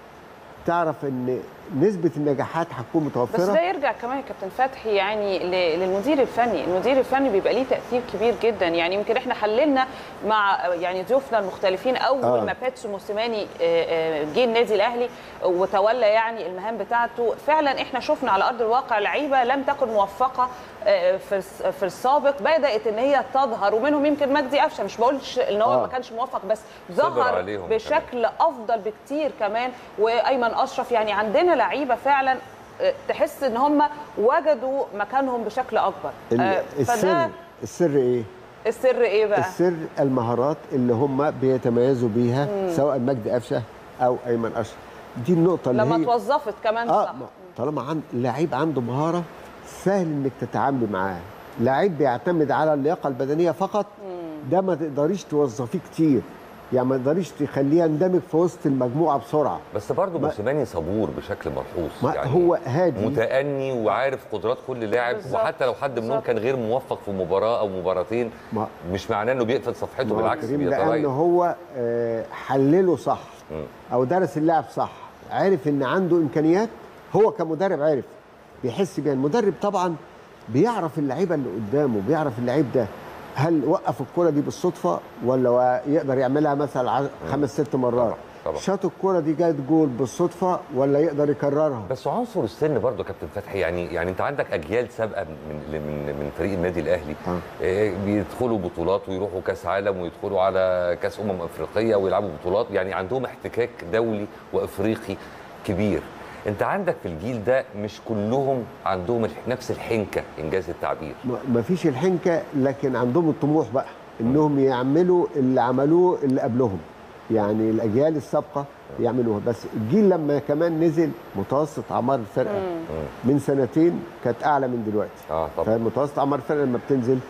Speaker 13: تعرف ان نسبه النجاحات هتكون
Speaker 2: بس
Speaker 13: متوفره
Speaker 2: ده يرجع كمان يا كابتن فتحي يعني ل- للمدير الفني، المدير الفني بيبقى ليه تاثير كبير جدا يعني يمكن احنا حللنا مع يعني ضيوفنا المختلفين اول
Speaker 15: آه.
Speaker 2: ما باتسو موسيماني آه، آه، جه النادي الاهلي وتولى يعني المهام بتاعته فعلا احنا شفنا على ارض الواقع لعيبه لم تكن موفقه آه، في الس- في السابق بدات ان هي تظهر ومنهم يمكن مجدي قفشه مش بقولش ان هو
Speaker 1: آه.
Speaker 2: ما كانش موفق بس
Speaker 1: صبر
Speaker 2: ظهر
Speaker 1: عليهم كمان.
Speaker 2: بشكل افضل بكتير كمان وايمن اشرف يعني عندنا لعيبه فعلا آه، تحس ان هم وجدوا مكانهم بشكل اكبر
Speaker 13: ال-
Speaker 2: آه،
Speaker 13: السر
Speaker 2: فده
Speaker 13: السر ايه
Speaker 2: السر ايه بقى
Speaker 13: السر المهارات اللي هم بيتميزوا بيها
Speaker 2: مم.
Speaker 13: سواء مجدي قفشه او ايمن اشرف دي النقطه اللي
Speaker 2: لما
Speaker 13: هي
Speaker 2: اتوظفت كمان
Speaker 13: اه
Speaker 2: صح
Speaker 13: ما- طالما عند لعيب عنده مهاره سهل انك تتعاملي معاه لعيب بيعتمد على اللياقه البدنيه فقط ده ما تقدريش توظفيه كتير يعني ما تقدريش تخليه يندمج في وسط المجموعه بسرعه
Speaker 1: بس برضه
Speaker 13: ما-
Speaker 1: موسيماني صبور بشكل ملحوظ
Speaker 13: ما هو هادي.
Speaker 1: متأني وعارف قدرات كل لاعب
Speaker 13: بالظبط.
Speaker 1: وحتى لو حد منهم
Speaker 13: بالظبط.
Speaker 1: كان غير موفق في مباراه او مباراتين مش معناه انه بيقفل صفحته
Speaker 13: ما هو
Speaker 1: بالعكس
Speaker 13: كريم لان
Speaker 1: بيتريث
Speaker 13: هو آه، حلله صح او درس اللاعب صح عرف ان عنده امكانيات هو كمدرب عرف بيحس بيها المدرب طبعا بيعرف اللعيبه اللي قدامه بيعرف اللعيب ده هل وقف الكره دي بالصدفه ولا هو يقدر يعملها مثلا ع- خمس ست مرات
Speaker 1: طبعا.
Speaker 13: شاط الكره دي جت جول بالصدفه ولا يقدر يكررها
Speaker 1: بس عنصر السن برضه يا كابتن فتحي يعني يعني انت عندك اجيال سابقه من من من فريق النادي الاهلي آه، بيدخلوا بطولات ويروحوا كاس عالم ويدخلوا على كاس امم افريقيه ويلعبوا بطولات يعني عندهم احتكاك دولي وافريقي كبير انت عندك في الجيل ده مش كلهم عندهم الح- نفس الحنكه انجاز التعبير
Speaker 13: ما فيش الحنكه لكن عندهم الطموح بقى انهم يعملوا اللي عملوه اللي قبلهم يعني الاجيال السابقه يعملوها بس الجيل لما كمان نزل متوسط اعمار الفرقه من سنتين كانت اعلى من دلوقتي
Speaker 1: اه
Speaker 13: طبعا فمتوسط اعمار الفرقه لما بتنزل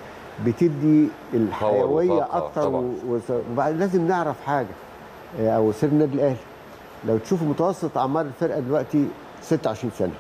Speaker 13: بتدي الحيويه
Speaker 1: وطاقة
Speaker 13: اكتر
Speaker 1: طبعاً.
Speaker 13: و- وس- وبعد لازم نعرف حاجه آه، او سر النادي الاهلي لو تشوفوا متوسط اعمار الفرقه دلوقتي 26 سنه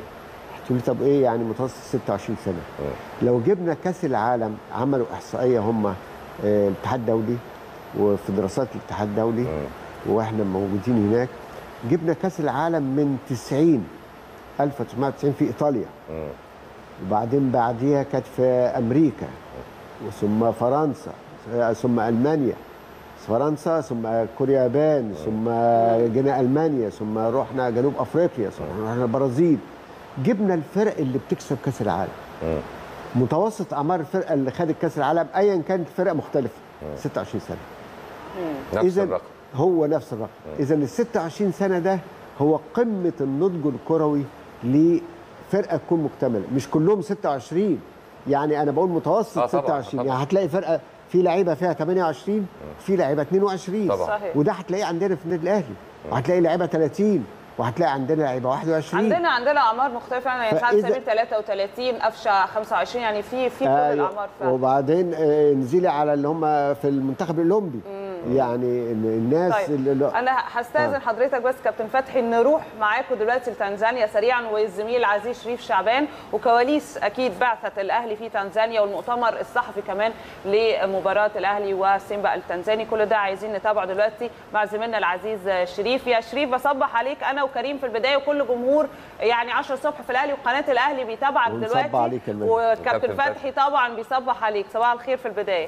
Speaker 13: هتقولي طب ايه يعني متوسط 26 سنه لو جبنا كاس العالم عملوا احصائيه هم آه، الاتحاد الدولي وفي دراسات الاتحاد الدولي واحنا موجودين هناك جبنا كاس العالم من 90 1990 في ايطاليا وبعدين بعديها كانت في امريكا وثم فرنسا ثم المانيا فرنسا ثم كوريا اليابان ثم جينا المانيا ثم رحنا جنوب افريقيا ثم رحنا البرازيل جبنا الفرق اللي بتكسب كاس العالم متوسط اعمار الفرقه اللي خدت كاس العالم ايا كانت الفرقه مختلفه 26 سنه
Speaker 1: نفس
Speaker 13: إذن
Speaker 1: الرقم
Speaker 13: هو نفس الرقم اذا ال 26 سنه ده هو قمه النضج الكروي لفرقه تكون مكتمله مش كلهم 26 يعني انا بقول متوسط
Speaker 1: آه طبعاً،
Speaker 13: 26
Speaker 1: طبعاً.
Speaker 13: يعني هتلاقي فرقه في لعيبه فيها 28 في لعيبه 22
Speaker 1: طبعاً.
Speaker 2: صحيح.
Speaker 13: وده هتلاقيه عندنا في النادي الاهلي وهتلاقي لعيبه 30 وهتلاقي عندنا لعيبه 21
Speaker 2: عندنا عندنا اعمار مختلفه يعني سعد
Speaker 13: فإذا-
Speaker 2: سمير 33 قفشه 25 يعني في في كل
Speaker 13: أيوة.
Speaker 2: الاعمار فعلا
Speaker 13: وبعدين آه، انزلي على اللي هم في المنتخب الاولمبي يعني ال- الناس
Speaker 2: طيب
Speaker 13: اللي
Speaker 2: انا هستاذن
Speaker 13: آه.
Speaker 2: حضرتك بس كابتن فتحي نروح معاكم دلوقتي لتنزانيا سريعا والزميل العزيز شريف شعبان وكواليس اكيد بعثه الاهلي في تنزانيا والمؤتمر الصحفي كمان لمباراه الاهلي وسيمبا التنزاني كل ده عايزين نتابعه دلوقتي مع زميلنا العزيز شريف يا شريف بصبح عليك انا وكريم في البدايه وكل جمهور يعني 10 الصبح في الاهلي وقناه الاهلي بيتابعك
Speaker 13: ونصبح
Speaker 2: دلوقتي
Speaker 13: عليك كمان.
Speaker 2: وكابتن
Speaker 1: وكابتن
Speaker 2: فتحي طبعا بيصبح عليك صباح الخير في البدايه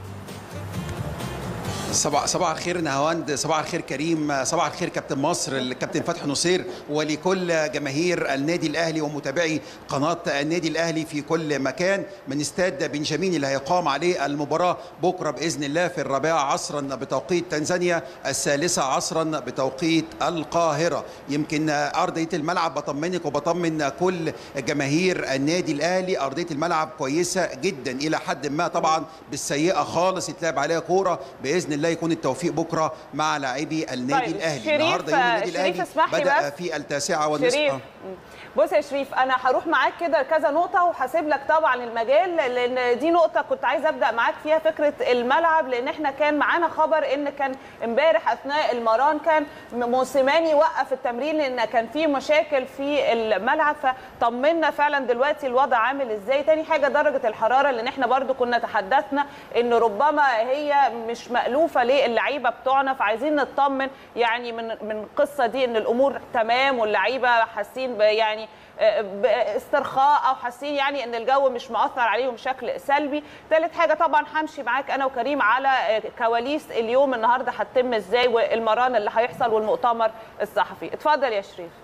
Speaker 14: صباح صباح الخير نهاوند صباح الخير كريم صباح الخير كابتن مصر الكابتن فتحي نصير ولكل جماهير النادي الاهلي ومتابعي قناه النادي الاهلي في كل مكان من استاد بنجامين اللي هيقام عليه المباراه بكره باذن الله في الرابعه عصرا بتوقيت تنزانيا الثالثه عصرا بتوقيت القاهره يمكن ارضيه الملعب بطمنك وبطمن كل جماهير النادي الاهلي ارضيه الملعب كويسه جدا الى حد ما طبعا بالسيئه خالص يتلعب عليها كوره باذن الله يكون التوفيق بكره مع لاعبي النادي
Speaker 2: طيب،
Speaker 14: الاهلي
Speaker 2: شريف-
Speaker 14: النهارده يوم النادي
Speaker 2: شريف
Speaker 14: الاهلي
Speaker 2: اسمح لي
Speaker 14: بدا
Speaker 2: بس.
Speaker 14: في التاسعه والنصف
Speaker 2: شريف
Speaker 14: آه.
Speaker 2: بص يا شريف انا هروح معاك كده كذا نقطه وهسيب لك طبعا المجال لان دي نقطه كنت عايزه ابدا معاك فيها فكره الملعب لان احنا كان معانا خبر ان كان امبارح اثناء المران كان موسيماني وقف التمرين لان كان في مشاكل في الملعب فطمنا فعلا دلوقتي الوضع عامل ازاي تاني حاجه درجه الحراره لان احنا برضو كنا تحدثنا ان ربما هي مش مألوفه للعيبه بتوعنا فعايزين نطمن يعني من من القصه دي ان الامور تمام واللعيبه حاسين ب- يعني آه، باسترخاء او حاسين يعني ان الجو مش مؤثر عليهم بشكل سلبي ثالث حاجه طبعا همشي معاك انا وكريم على آه، كواليس اليوم النهارده هتتم ازاي والمران اللي هيحصل والمؤتمر الصحفي اتفضل يا شريف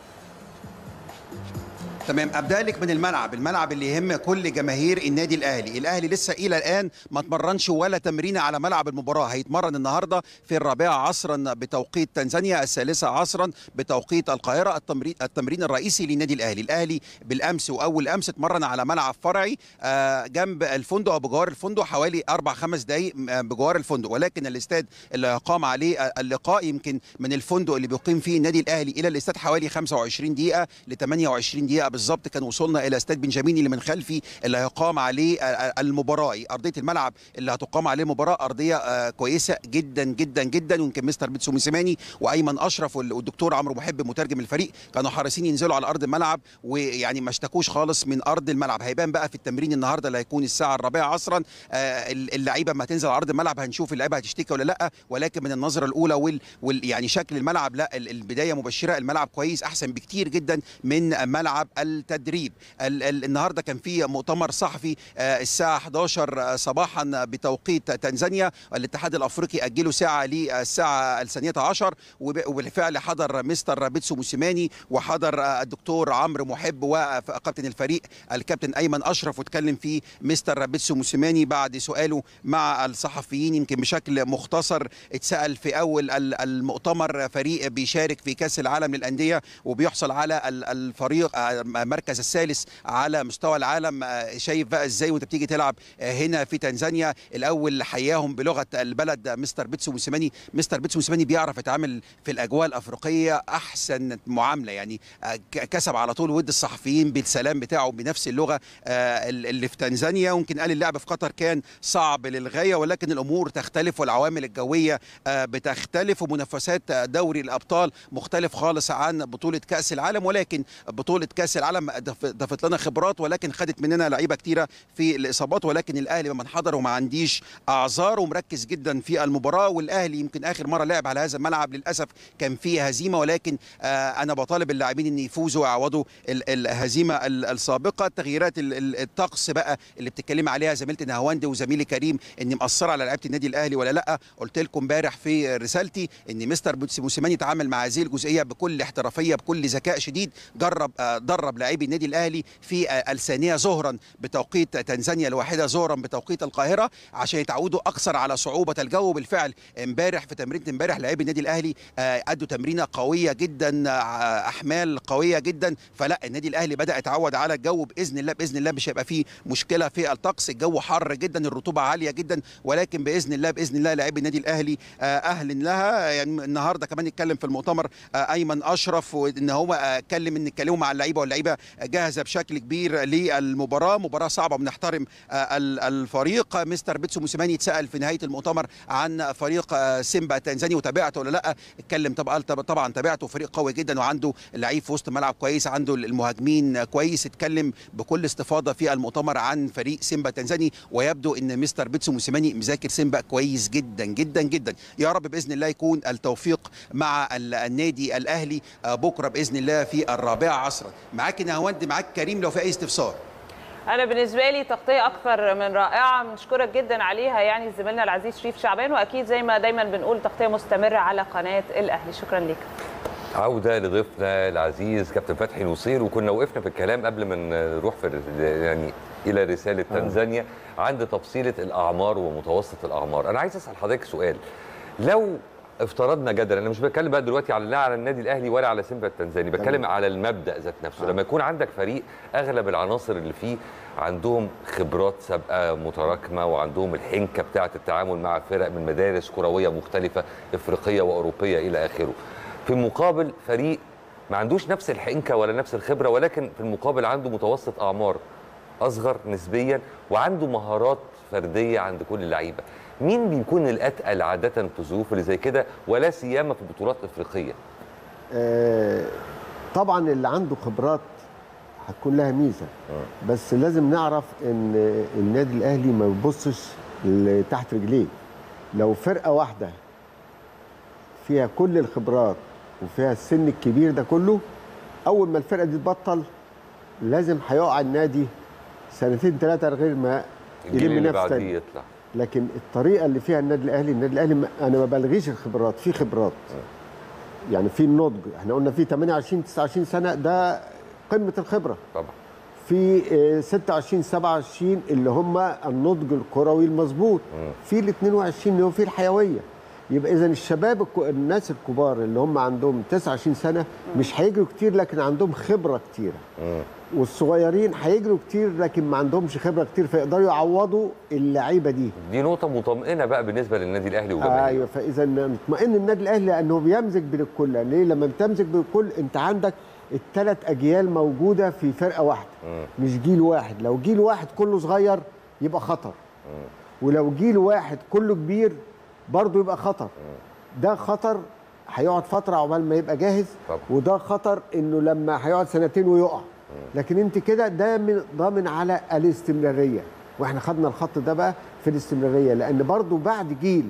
Speaker 14: تمام ابدا لك من الملعب الملعب اللي يهم كل جماهير النادي الاهلي الاهلي لسه الى الان ما اتمرنش ولا تمرينه على ملعب المباراه هيتمرن النهارده في الرابعه عصرا بتوقيت تنزانيا الثالثه عصرا بتوقيت القاهره التمرين التمرين الرئيسي للنادي الاهلي الاهلي بالامس واول امس اتمرن على ملعب فرعي آه، جنب الفندق او بجوار الفندق حوالي اربع خمس دقائق آه، بجوار الفندق ولكن الاستاد اللي هيقام عليه آه، اللقاء يمكن من الفندق اللي بيقيم فيه النادي الاهلي الى الاستاد حوالي 25 دقيقه ل 28 دقيقه بالظبط كان وصلنا الى استاد بنجامين اللي من خلفي اللي هيقام عليه آه، آه، المباراه ارضيه الملعب اللي هتقام عليه المباراه ارضيه آه، كويسه جدا جدا جدا ويمكن مستر بيتسو موسيماني وايمن اشرف وال- والدكتور عمرو محب مترجم الفريق كانوا حريصين ينزلوا على ارض الملعب ويعني ما اشتكوش خالص من ارض الملعب هيبان بقى في التمرين النهارده اللي هيكون الساعه الرابعه عصرا آه، اللعيبه ما تنزل على ارض الملعب هنشوف اللعيبه هتشتكي ولا لا ولكن من النظره الاولى وال, وال يعني شكل الملعب لا ال- البدايه مبشره الملعب كويس احسن بكتير جدا من ملعب التدريب ال ال النهارده كان في مؤتمر صحفي آه، الساعه 11 صباحا بتوقيت تنزانيا الاتحاد الافريقي اجله ساعه للساعه الثانيه عشر وب- وبالفعل حضر مستر بيتسو موسيماني وحضر آه، الدكتور عمرو محب وكابتن الفريق الكابتن ايمن اشرف واتكلم فيه مستر بيتسو موسيماني بعد سؤاله مع الصحفيين يمكن بشكل مختصر اتسال في اول ال- المؤتمر فريق بيشارك في كاس العالم للانديه وبيحصل على ال- الفريق آه، المركز الثالث على مستوى العالم آه، شايف بقى ازاي وانت بتيجي تلعب آه، هنا في تنزانيا الاول حياهم بلغه البلد مستر بيتسو موسيماني مستر بيتسو موسيماني بيعرف يتعامل في الاجواء الافريقيه احسن معامله يعني آه، ك- كسب على طول ود الصحفيين بالسلام بتاعه بنفس اللغه آه، اللي في تنزانيا ويمكن قال اللعب في قطر كان صعب للغايه ولكن الامور تختلف والعوامل الجويه آه، بتختلف ومنافسات دوري الابطال مختلف خالص عن بطوله كاس العالم ولكن بطوله كاس العالم العالم ضف- ضافت لنا خبرات ولكن خدت مننا لعيبه كتيره في الاصابات ولكن الاهلي بمن حضر وما عنديش اعذار ومركز جدا في المباراه والاهلي يمكن اخر مره لعب على هذا الملعب للاسف كان فيه هزيمه ولكن آه انا بطالب اللاعبين ان يفوزوا ويعوضوا ال- الهزيمه ال- السابقه تغييرات ال- ال- الطقس بقى اللي بتتكلم عليها زميلتي نهاوند وزميلي كريم ان مأثره على لعيبه النادي الاهلي ولا لا قلت لكم امبارح في رسالتي ان مستر بوتس- موسيماني تعامل مع هذه الجزئيه بكل احترافيه بكل ذكاء شديد جرب آه، درب لاعبي النادي الاهلي في آه، الثانيه ظهرا بتوقيت تنزانيا الواحده ظهرا بتوقيت القاهره عشان يتعودوا اكثر على صعوبه الجو بالفعل امبارح في تمرينه امبارح لاعبي النادي الاهلي آه، ادوا تمرينه قويه جدا آه، احمال قويه جدا فلا النادي الاهلي بدا يتعود على الجو باذن الله باذن الله مش هيبقى فيه مشكله في الطقس الجو حر جدا الرطوبه عاليه جدا ولكن باذن الله باذن الله لاعبي النادي الاهلي آه، اهل لها يعني النهارده كمان اتكلم في المؤتمر آه، ايمن اشرف وان هو آه، اتكلم ان اتكلموا مع اللعيبه واللعيبه جاهزه بشكل كبير للمباراه مباراه صعبه بنحترم آه، ال- الفريق مستر بيتسو موسيماني اتسال في نهايه المؤتمر عن فريق آه، سيمبا التنزاني وتابعته ولا لا اتكلم طبعا طبعا تابعته فريق قوي جدا وعنده لعيب في وسط الملعب كويس عنده المهاجمين كويس اتكلم بكل استفاضه في المؤتمر عن فريق سيمبا التنزاني ويبدو ان مستر بيتسو موسيماني مذاكر سيمبا كويس جدا جدا جدا يا رب باذن الله يكون التوفيق مع ال- النادي الاهلي آه، بكره باذن الله في الرابعه عصرا معاك نهاوند معاك كريم لو في اي استفسار
Speaker 2: انا بالنسبه لي تغطيه اكثر من رائعه بنشكرك جدا عليها يعني زميلنا العزيز شريف شعبان واكيد زي ما دايما بنقول تغطيه مستمره على قناه الاهلي شكرا لك
Speaker 1: عودة لضيفنا العزيز كابتن فتحي نصير وكنا وقفنا في الكلام قبل ما نروح في الر- يعني إلى رسالة تنزانيا عند تفصيلة الأعمار ومتوسط الأعمار أنا عايز أسأل حضرتك سؤال لو افترضنا جدلا انا مش بتكلم بقى دلوقتي على لا على النادي الاهلي ولا على سيمبا التنزاني بتكلم على المبدا ذات نفسه لما يكون عندك فريق اغلب العناصر اللي فيه عندهم خبرات سابقه متراكمه وعندهم الحنكه بتاعه التعامل مع فرق من مدارس كرويه مختلفه افريقيه واوروبيه الى اخره في المقابل فريق ما عندوش نفس الحنكه ولا نفس الخبره ولكن في المقابل عنده متوسط اعمار اصغر نسبيا وعنده مهارات فرديه عند كل اللعيبه مين بيكون الاتقل عاده في الظروف اللي زي كده ولا سيما في بطولات افريقيه
Speaker 13: آه، طبعا اللي عنده خبرات هتكون لها ميزه بس لازم نعرف ان النادي الاهلي ما يبصش لتحت رجليه لو فرقه واحده فيها كل الخبرات وفيها السن الكبير ده كله اول ما الفرقه دي تبطل لازم هيقع النادي سنتين ثلاثه غير ما
Speaker 1: الجيل
Speaker 13: يلم
Speaker 1: اللي
Speaker 13: نفس
Speaker 1: بعديه
Speaker 13: تاني
Speaker 1: يطلع
Speaker 13: لكن الطريقه اللي فيها النادي الاهلي النادي الاهلي ما- انا ما بلغيش الخبرات في خبرات يعني في النضج احنا قلنا في 28 29 سنه ده قمه الخبره
Speaker 1: طبعا
Speaker 13: في آه، 26 27 اللي هم النضج الكروي المظبوط في ال 22 اللي هو فيه الحيويه يبقى اذا الشباب الكو- الناس الكبار اللي هم عندهم 29 سنه مش هيجروا كتير لكن عندهم خبره كتيره والصغيرين هيجروا كتير لكن ما عندهمش خبره كتير فيقدروا يعوضوا اللعيبه دي
Speaker 1: دي نقطه مطمئنه بقى بالنسبه للنادي الاهلي وجماهيره
Speaker 13: ايوه فاذا نطمئن النادي الاهلي لانه بيمزج بين الكل ليه لما بتمزج بين الكل انت عندك الثلاث اجيال موجوده في فرقه واحده مش جيل واحد لو جيل واحد كله صغير يبقى خطر ولو جيل واحد كله كبير برضه يبقى خطر ده خطر هيقعد فتره عقبال ما يبقى جاهز
Speaker 1: طبعا.
Speaker 13: وده خطر انه لما هيقعد سنتين ويقع لكن انت كده ده من ضامن على الاستمراريه واحنا خدنا الخط ده بقى في الاستمراريه لان برضو بعد جيل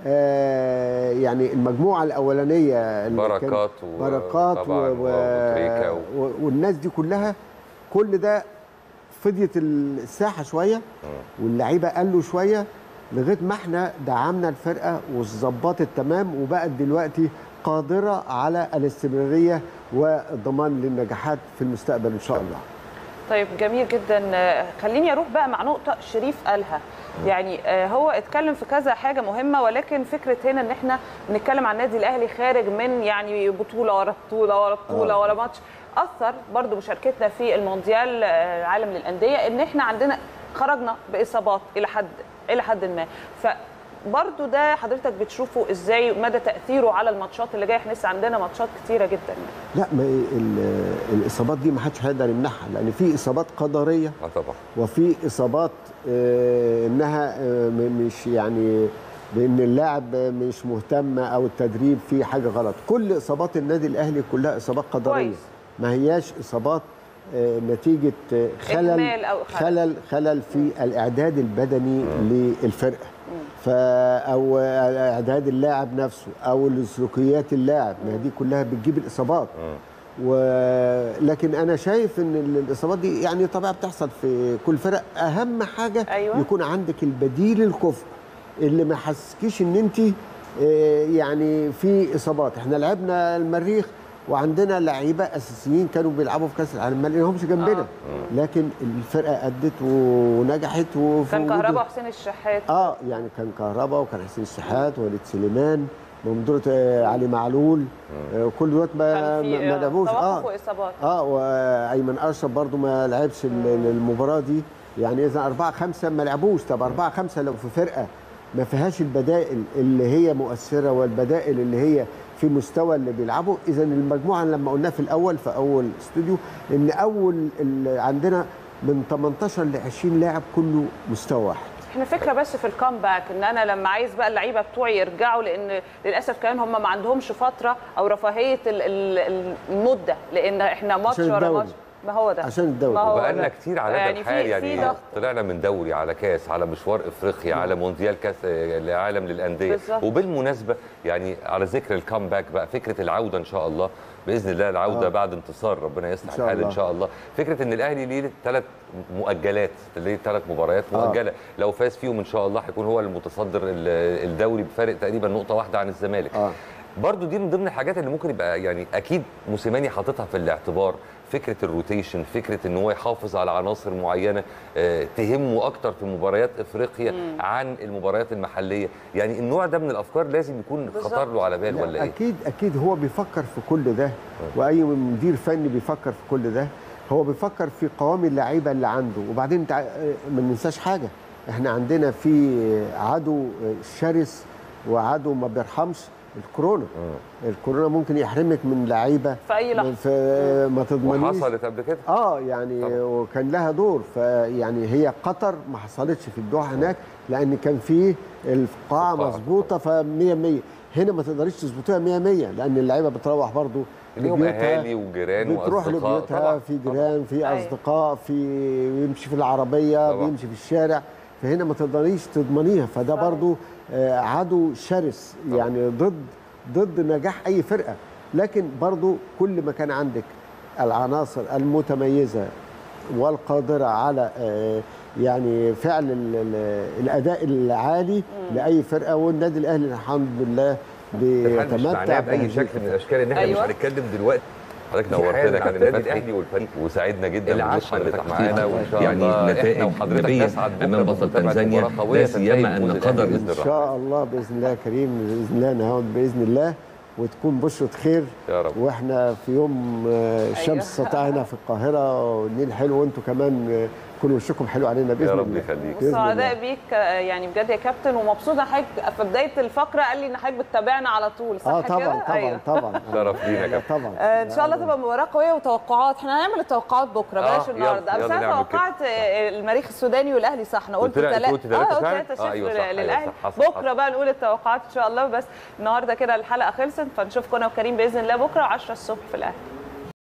Speaker 13: آه يعني المجموعه الاولانيه اللي كان-
Speaker 1: بركات و-
Speaker 13: بركات
Speaker 1: طبعاً
Speaker 13: و...
Speaker 1: وأبو تريكة و-
Speaker 13: و... والناس دي كلها كل ده فضيت الساحه شويه واللعيبه قلوا شويه لغايه ما احنا دعمنا الفرقه وظبطت تمام وبقت دلوقتي قادره على الاستمراريه والضمان للنجاحات في المستقبل ان شاء الله
Speaker 2: طيب جميل جدا آه، خليني اروح بقى مع نقطه شريف قالها يعني آه، هو اتكلم في كذا حاجه مهمه ولكن فكره هنا ان احنا نتكلم عن النادي الاهلي خارج من يعني بطوله ورا بطوله ورا بطوله
Speaker 13: آه.
Speaker 2: ورا ماتش اثر برضو مشاركتنا في المونديال آه، العالم للانديه ان احنا عندنا خرجنا باصابات الى حد الى حد ما فبرضو ده حضرتك بتشوفه ازاي مدى تاثيره على الماتشات اللي جايه احنا لسه عندنا ماتشات كتيره جدا
Speaker 13: لا ما ال- الاصابات دي ما حدش هيقدر يمنعها لان في اصابات قدريه
Speaker 1: اه طبعا
Speaker 13: وفي اصابات آه، انها آه، م- مش يعني بان اللاعب مش مهتم او التدريب فيه حاجه غلط كل اصابات النادي الاهلي كلها اصابات قدريه
Speaker 2: كويس.
Speaker 13: ما هياش اصابات آه، نتيجه آه، خلل
Speaker 2: إهمال أو خلل.
Speaker 13: خلل خلل في الاعداد البدني للفرقه ف او اعداد اللاعب نفسه او سلوكيات اللاعب ما دي كلها بتجيب الاصابات ولكن انا شايف ان ال- الاصابات دي يعني طبيعه بتحصل في كل فرق اهم حاجه
Speaker 2: أيوة.
Speaker 13: يكون عندك البديل الكفء اللي ما يحسسكيش ان انت آه، يعني في اصابات احنا لعبنا المريخ وعندنا لعيبه اساسيين كانوا بيلعبوا في كاس العالم ما لقيناهمش جنبنا لكن الفرقه ادت ونجحت وفي
Speaker 2: كان
Speaker 13: وجود-
Speaker 2: كهربا وحسين الشحات
Speaker 13: اه يعني كان كهربا وكان حسين الشحات ووليد سليمان ممدورة آه علي معلول آه كل دوت ما
Speaker 2: كان في
Speaker 13: ما ما لعبوش
Speaker 2: توقف
Speaker 13: اه
Speaker 2: واصابات
Speaker 13: اه وايمن اشرف برضو ما لعبش ال- المباراه دي يعني اذا أربعة خمسة ما لعبوش طب أربعة خمسة لو في فرقه ما فيهاش البدائل اللي هي مؤثره والبدائل اللي هي في مستوى اللي بيلعبوا اذا المجموعه لما قلنا في الاول في اول استوديو ان اول اللي عندنا من 18 ل 20 لاعب كله مستوى واحد
Speaker 2: احنا فكره بس في الكامباك ان انا لما عايز بقى اللعيبه بتوعي يرجعوا لان للاسف كمان هم ما عندهمش فتره او رفاهيه ال- ال- المده لان احنا ماتش
Speaker 13: عشان
Speaker 2: ورا
Speaker 13: الدوري.
Speaker 2: ماتش ما هو ده
Speaker 13: عشان الدوري.
Speaker 2: ما هو
Speaker 1: وبقالنا
Speaker 2: ده.
Speaker 1: كتير على
Speaker 2: يعني
Speaker 1: ده
Speaker 2: في-
Speaker 1: الحال
Speaker 2: في
Speaker 1: يعني
Speaker 2: ضغط.
Speaker 1: طلعنا من دوري على كاس على مشوار افريقيا على مونديال كاس العالم للانديه
Speaker 2: بالظبط.
Speaker 1: وبالمناسبه يعني على ذكر الكامباك بقى فكره العوده ان شاء الله باذن الله العوده
Speaker 13: آه.
Speaker 1: بعد انتصار ربنا يصلح
Speaker 13: إن شاء
Speaker 1: الحال ان
Speaker 13: الله.
Speaker 1: شاء الله فكره ان الاهلي ليه ثلاث مؤجلات ليه ثلاث مباريات
Speaker 13: آه.
Speaker 1: مؤجله لو فاز فيهم ان شاء الله هيكون هو المتصدر ال- الدوري بفارق تقريبا نقطه واحده عن الزمالك
Speaker 13: اه
Speaker 1: برضو دي من ضمن الحاجات اللي ممكن يبقى يعني اكيد موسيماني حاططها في الاعتبار فكره الروتيشن فكره ان هو يحافظ على عناصر معينه آه، تهمه اكتر في مباريات افريقيا عن المباريات المحليه يعني النوع ده من الافكار لازم يكون خطر له على بال
Speaker 13: لا،
Speaker 1: ولا ايه
Speaker 13: اكيد اكيد هو بيفكر في كل ده واي مدير فني بيفكر في كل ده هو بيفكر في قوام اللعيبه اللي عنده وبعدين انت ع- ما ننساش حاجه احنا عندنا في عدو شرس وعدو ما بيرحمش الكورونا الكورونا ممكن يحرمك من لعيبه
Speaker 2: في أي لحظة.
Speaker 13: في ما تضمنيش
Speaker 1: وحصلت قبل كده
Speaker 13: اه يعني
Speaker 1: طبعا.
Speaker 13: وكان لها دور فيعني هي قطر ما حصلتش في الدوحه هناك لان كان في القاعه
Speaker 1: القاعة.
Speaker 13: مظبوطه ف 100 100 هنا ما تقدريش تظبطيها 100 100 لان اللعيبه بتروح برضو
Speaker 1: ليهم
Speaker 13: لبيوتها،
Speaker 1: اهالي وجيران
Speaker 13: بتروح
Speaker 1: واصدقاء
Speaker 13: لبيوتها
Speaker 1: طبعا
Speaker 13: في جيران في
Speaker 2: أيوة.
Speaker 13: اصدقاء في بيمشي في العربيه
Speaker 1: طبعا.
Speaker 13: بيمشي في الشارع فهنا ما تقدريش تضمنيها فده
Speaker 2: صحيح.
Speaker 13: برضو آه، عدو شرس يعني ضد ضد نجاح اي فرقه لكن برضو كل ما كان عندك العناصر المتميزه والقادره على آه، يعني فعل ال- ال- الاداء العالي لاي فرقه والنادي الاهلي الحمد لله
Speaker 1: الحال مش
Speaker 13: بيتمتع
Speaker 1: معناه باي
Speaker 13: بهذه
Speaker 1: شكل من الاشكال ان احنا
Speaker 2: أيوة.
Speaker 1: مش هنتكلم دلوقتي حضرتك نورتنا عن النادي الاهلي والفريق وسعدنا جدا
Speaker 15: اللي
Speaker 1: بوجود
Speaker 15: عاش
Speaker 1: حضرتك
Speaker 15: تحقيق
Speaker 1: معانا وان شاء
Speaker 15: يعني
Speaker 1: الله
Speaker 15: نتائج
Speaker 1: احنا وحضرتك
Speaker 15: إيجابية
Speaker 1: نسعد بكرة
Speaker 15: أمام بطل
Speaker 1: بمتابعة
Speaker 15: تنزانيا،
Speaker 1: مباراة قوية
Speaker 15: لا سيما
Speaker 1: تنتهي
Speaker 15: أن
Speaker 1: بفوز
Speaker 15: قدر
Speaker 1: الأهلي
Speaker 13: ان
Speaker 1: بإذن الرحمن.
Speaker 13: شاء الله باذن الله يا كريم باذن الله نهاود باذن الله وتكون بشرة خير
Speaker 1: يا رب
Speaker 13: واحنا في يوم آه، الشمس سطع هنا في القاهره والنيل حلو وانتم كمان آه، يكون وشكم حلو علينا باذن
Speaker 1: يا
Speaker 13: الله
Speaker 1: رب يخليك
Speaker 13: بإذن الله.
Speaker 2: سعداء بيك آه، يعني بجد يا كابتن ومبسوطه حضرتك في بدايه الفقره قال لي ان حضرتك بتتابعنا على طول صح
Speaker 13: اه
Speaker 2: كده؟
Speaker 13: طبعا طبعا
Speaker 2: أيوة.
Speaker 13: طبعا
Speaker 1: شرف لينا يا كابتن.
Speaker 13: طبعا
Speaker 2: آه، ان شاء الله تبقى مباراه قويه وتوقعات احنا هنعمل التوقعات بكره
Speaker 1: آه،
Speaker 2: بلاش
Speaker 1: يلا،
Speaker 2: النهارده
Speaker 1: يلا
Speaker 2: بس انا
Speaker 1: نعمل
Speaker 2: توقعت آه، المريخ السوداني والاهلي صح انا قلت
Speaker 1: قلت لها-
Speaker 2: تلا-
Speaker 1: قلت تلاتة
Speaker 2: اه قلت
Speaker 1: فعلا؟
Speaker 2: 3
Speaker 1: آه، أيوة
Speaker 2: 0
Speaker 1: صح، أيوة
Speaker 2: للاهلي
Speaker 1: صح، حصل،
Speaker 2: بكره
Speaker 1: حصل.
Speaker 2: بقى نقول التوقعات ان شاء الله بس النهارده كده الحلقه خلصت فنشوفكم انا وكريم باذن الله بكره 10 الصبح في الاهلي